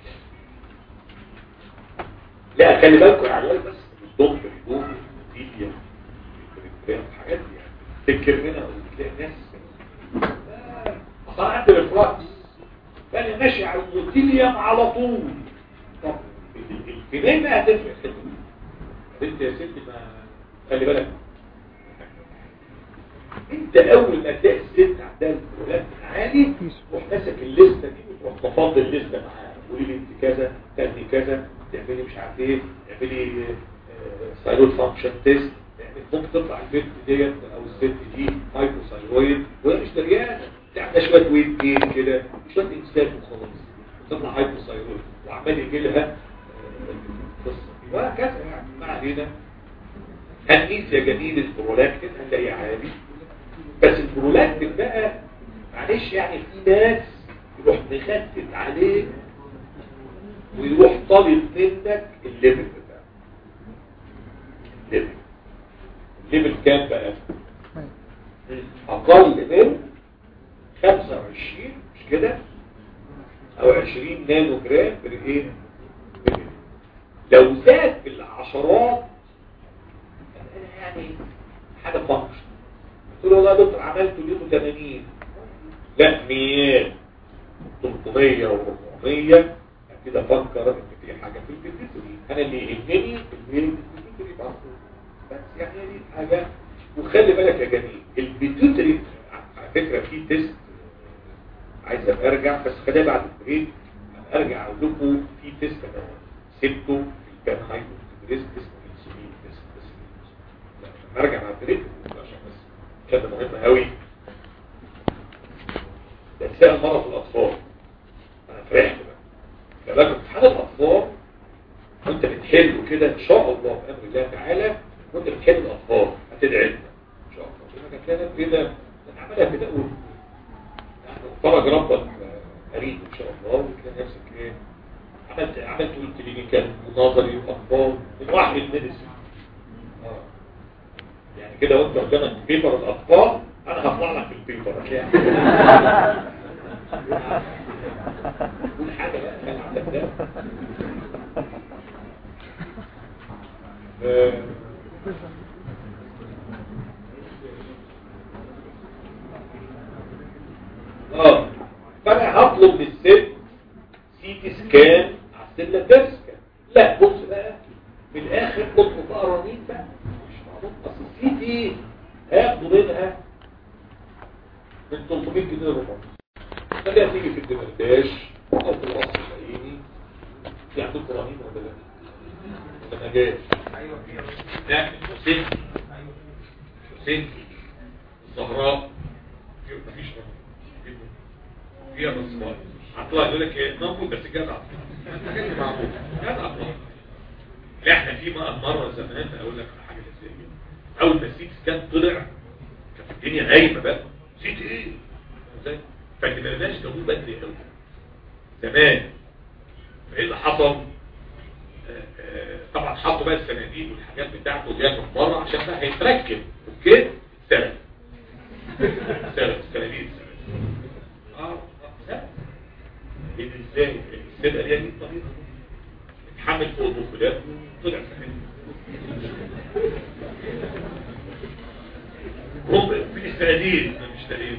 لا خلي بالكم يا عيال بس الدكتور يدوم فيديا الحاجات دي يعني تفكر منها وتلاقي ناس آه، اصلا عندي ريفراكس فانا ماشي على البروتيليوم على طول طب الفينين بقى هتفرق حته انت يا ستي ما خلي بالك انت اول ما تلاقي الست عندها البرولاكتين عالي تروح ماسك الليسته دي وتروح تفضل الليسته معاها قولي لي انت كذا تاخدي كذا تعملي مش عارف ايه تعملي سايلوت فانكشن تيست ممكن تطلع البنت ديت او الست دي هايبوثايرويد وهي مش دريانه تعمل شويه ويت جين كده شويه انسان وخلاص تطلع هايبوثايرويد وعمال يجي لها آه، قصه وهكذا يعني ما علينا هنقيس يا جميل البرولاكتين هنلاقيه عالي بس البرولاكتين بقى معلش يعني في ناس يروح مخفف عليه ويروح طالب منك الليفل بتاعه الليفل الليفل كام بقى اقل من 25 مش كده او 20 نانو جرام بر ايه بر إيه؟ لو زاد بالعشرات يعني حاجه فانكشن قلت له والله يا دكتور عملت اليوم 80 لا 100 300 و400 كده فكر ان في حاجه في البيتري انا اللي يهمني البيتري برضه بس يعني هي دي حاجه وخلي بالك يا جميل البيتوتري على فكره في تيست عايز ابقى ارجع بس خليها بعد البريك ارجع اقول لكم في تيست انا سبته في الكان هايبو تيست اسمه انسولين تيست اسمه ارجع بعد البريك عشان بس كده مهم قوي ده تسال مرض الاطفال انا فرحت بقى كمان امتحان الاطفال وانت بتحله كده ان شاء الله بامر الله تعالى وانت بتحل الاطفال هتدعي لنا ان شاء الله لما كانت كده نعملها كده قول يعني فرج ربك قريب ان شاء الله وتلاقي نفسك ايه عملت عملت الكلينيكال ونظري واطفال من واحد الميديسن اه يعني كده وانت قدامك بيبر الاطفال انا هطلع لك في البيبر يعني كل حاجه بقى كان عندك ده آه، اه فانا هطلب من الست سي تي سكان على السله تسكن لا بص بقى من الاخر اطلب بقى رنين بقى مش معروف اصل السي تي هياخدوا منها من 300 جنيه ربع خليها تيجي في الدمرداش او في القصر العيني في عندكم رنين ولا لا؟ ولا ما جاش؟ ايوه كده لا حسين حسين الزهراء مفيش رنين فيها مصباح هطلع يقول لك ايه نمو بس جدع حاجات دي معمول جدع والله. لا احنا في بقى مره زمان اقول لك على حاجه زي كده اول ما السيت سكان طلع كانت الدنيا نايمه بقى سيت ايه ازاي فما بقناش جابوه بدري قوي زمان فايه اللي حصل آه، آه، طبعا حطوا بقى الصناديق والحاجات بتاعته دي من بره عشان بقى هيتركب اوكي سنه سنه الصناديق اه اه سنه ايه ده ازاي السنه دي دي طريقه اتحمل فوق البخلات وطلع سنه هم في الصناديق مش تقريبا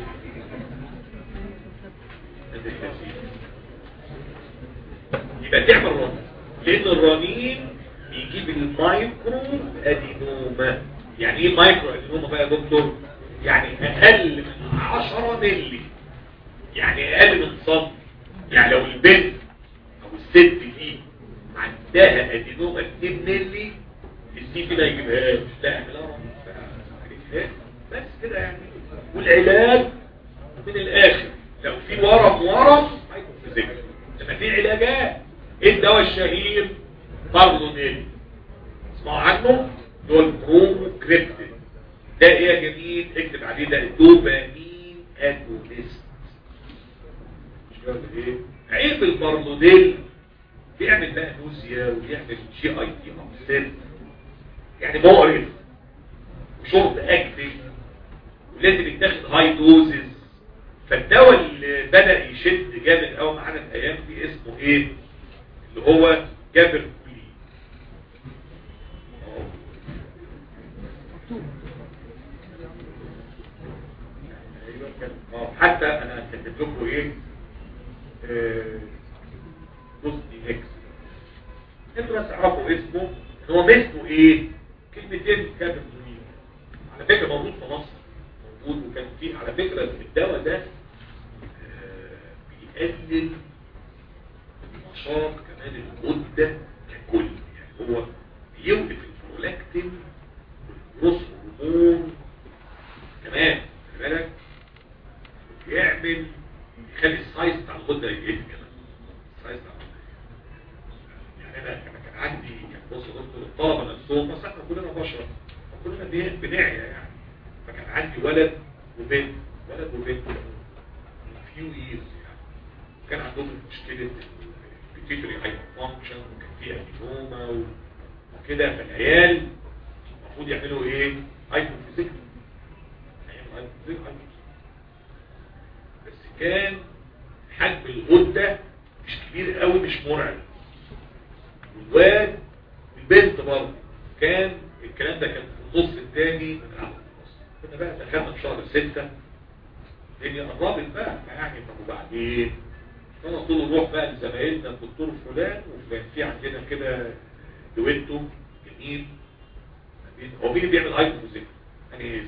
يبقى تعمل رنين لان الرنين بيجيب المايكرو ادينوما يعني ايه مايكرو ادينوما بقى يا دكتور يعني اقل من 10 مللي يعني اقل من سم يعني لو البنت او الست دي عندها ادينوما 2 مللي السي في ما يجيبهاش لا اعملها رنين بس كده يعني والعلاج من الاخر لو في ورم ورم هيكون في ذكر لما في علاجات ايه الدواء الشهير بارلونيل اسمعوا عنه دول برومو كريبتين ده ايه يا جميل اكتب عليه ده دوبامين اجونيست مش كده ولا ايه عيب البارلونيل بيعمل بقى نوزيا ويعمل جي اي تي ابسيت يعني مقرف وشرب اكتف ولازم يتاخد هاي دوزز فالدواء اللي بدأ يشد جامد قوي معانا الايام دي اسمه ايه اللي هو جابر كولي أيوة كان- آه، حتى انا كتبت لكم ايه آه، بوستي اكس انتوا بس تعرفوا اسمه ان هو مثله ايه كلمتين جابر كولي على فكره موجود في مصر موجود وكان في على فكره الدواء ده آه، بيقلل نشاط كمان الغده ككل يعني هو بيوقف البرولاكتين والجروس هرمون كمان خلي بالك بيعمل يخلي السايز بتاع الغده يقل كمان السايز بتاع الغده يعني انا أنا كان عندي كان بص قلت للطلبه نفسهم بس احنا كلنا بشر كلنا بن- بنعيا يعني فكان عندي ولد وبنت ولد وبنت فيو ييرز يعني كان عندهم مشكله البيتيتري هايبر فانكشن وكان في ادينوما و- وكده فالعيال المفروض يعملوا ايه؟ هايبوفيزيك بس كان حجم الغده مش كبير قوي مش مرعب والواد والبنت برضه كان الكلام ده كان في النص الثاني من العام الدراسي كنا بقى دخلنا في شهر ستة الدنيا قربت بقى يعني طب وبعدين فانا طول نروح بقى لزمايلنا الدكتور فلان وفلان في عندنا كده دويتو جميل ما بين- هو مين اللي بيعمل هايبوفيزيك؟ يعني ايه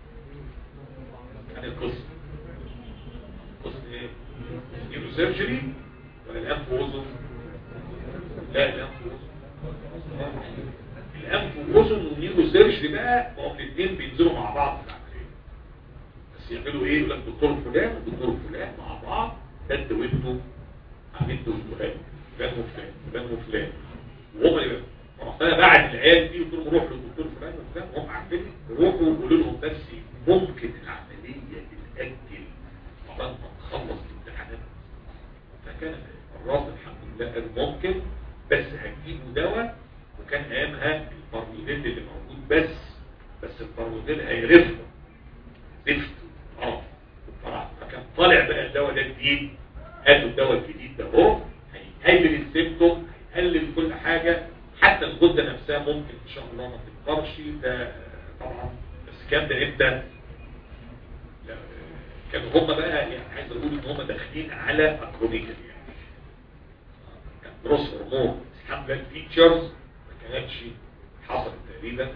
يعني القسم قسم ايه؟ نيورو سيرجري ولا الانف واذن؟ لا الانف واذن الانف واذن والنيورو سيرجري بقى ما هم الاثنين بينزلوا مع بعض في العمليه بس يعملوا ايه يقول لك دكتور فلان ودكتور فلان مع بعض ده دويتو عملته فلان فلان وفلان فلان وفلان وهم اللي فرحت انا بعد العيال دي قلت لهم روحوا للدكتور فلان وفلان هم عارفين روحوا وقولوا لهم بس ممكن العمليه تتاجل عقبال ما نخلص الامتحانات فكان الراس الحمد لله قال ممكن بس هتجيبوا دواء وكان ايامها البارموديل اللي موجود بس بس البارموديل هيرفض زفت اه فرع. فكان طالع بقى الدواء ده جديد هاتوا الدواء الجديد ده اهو هيقلل السيمتوم هيقلل كل حاجه حتى الغده نفسها ممكن ان شاء الله ما تكبرش ده آه، طبعا بس كان ده امتى لا، آه، كانوا هم بقى يعني عايز اقول ان هم داخلين على اكروميكال يعني كان جروس هرمون الحمد لله الفيتشرز ما كانتش حصلت تقريبا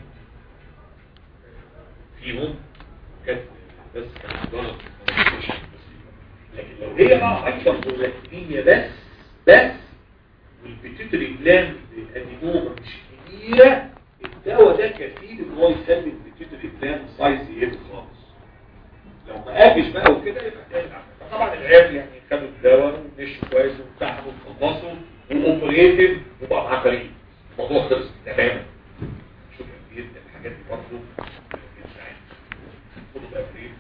فيهم كانت بس كان ضغط لكن لو هي بقى اكثر برولاكتينيا بس بس والبيتيتري بلان الادينوما مش كبيره الدواء ده كفيل ان هو يخلي البيتيتري بلان سايز يقل خالص لو ما قابش بقى وكده يبقى تقلع طبعا العيال يعني خدوا الدواء ومشوا كويس وامتحنوا وخلصوا واوبريتد وبقى معاه فريق الموضوع خلص تماما شوف قد ايه الحاجات دي برضه بتساعد خدوا بقى فريق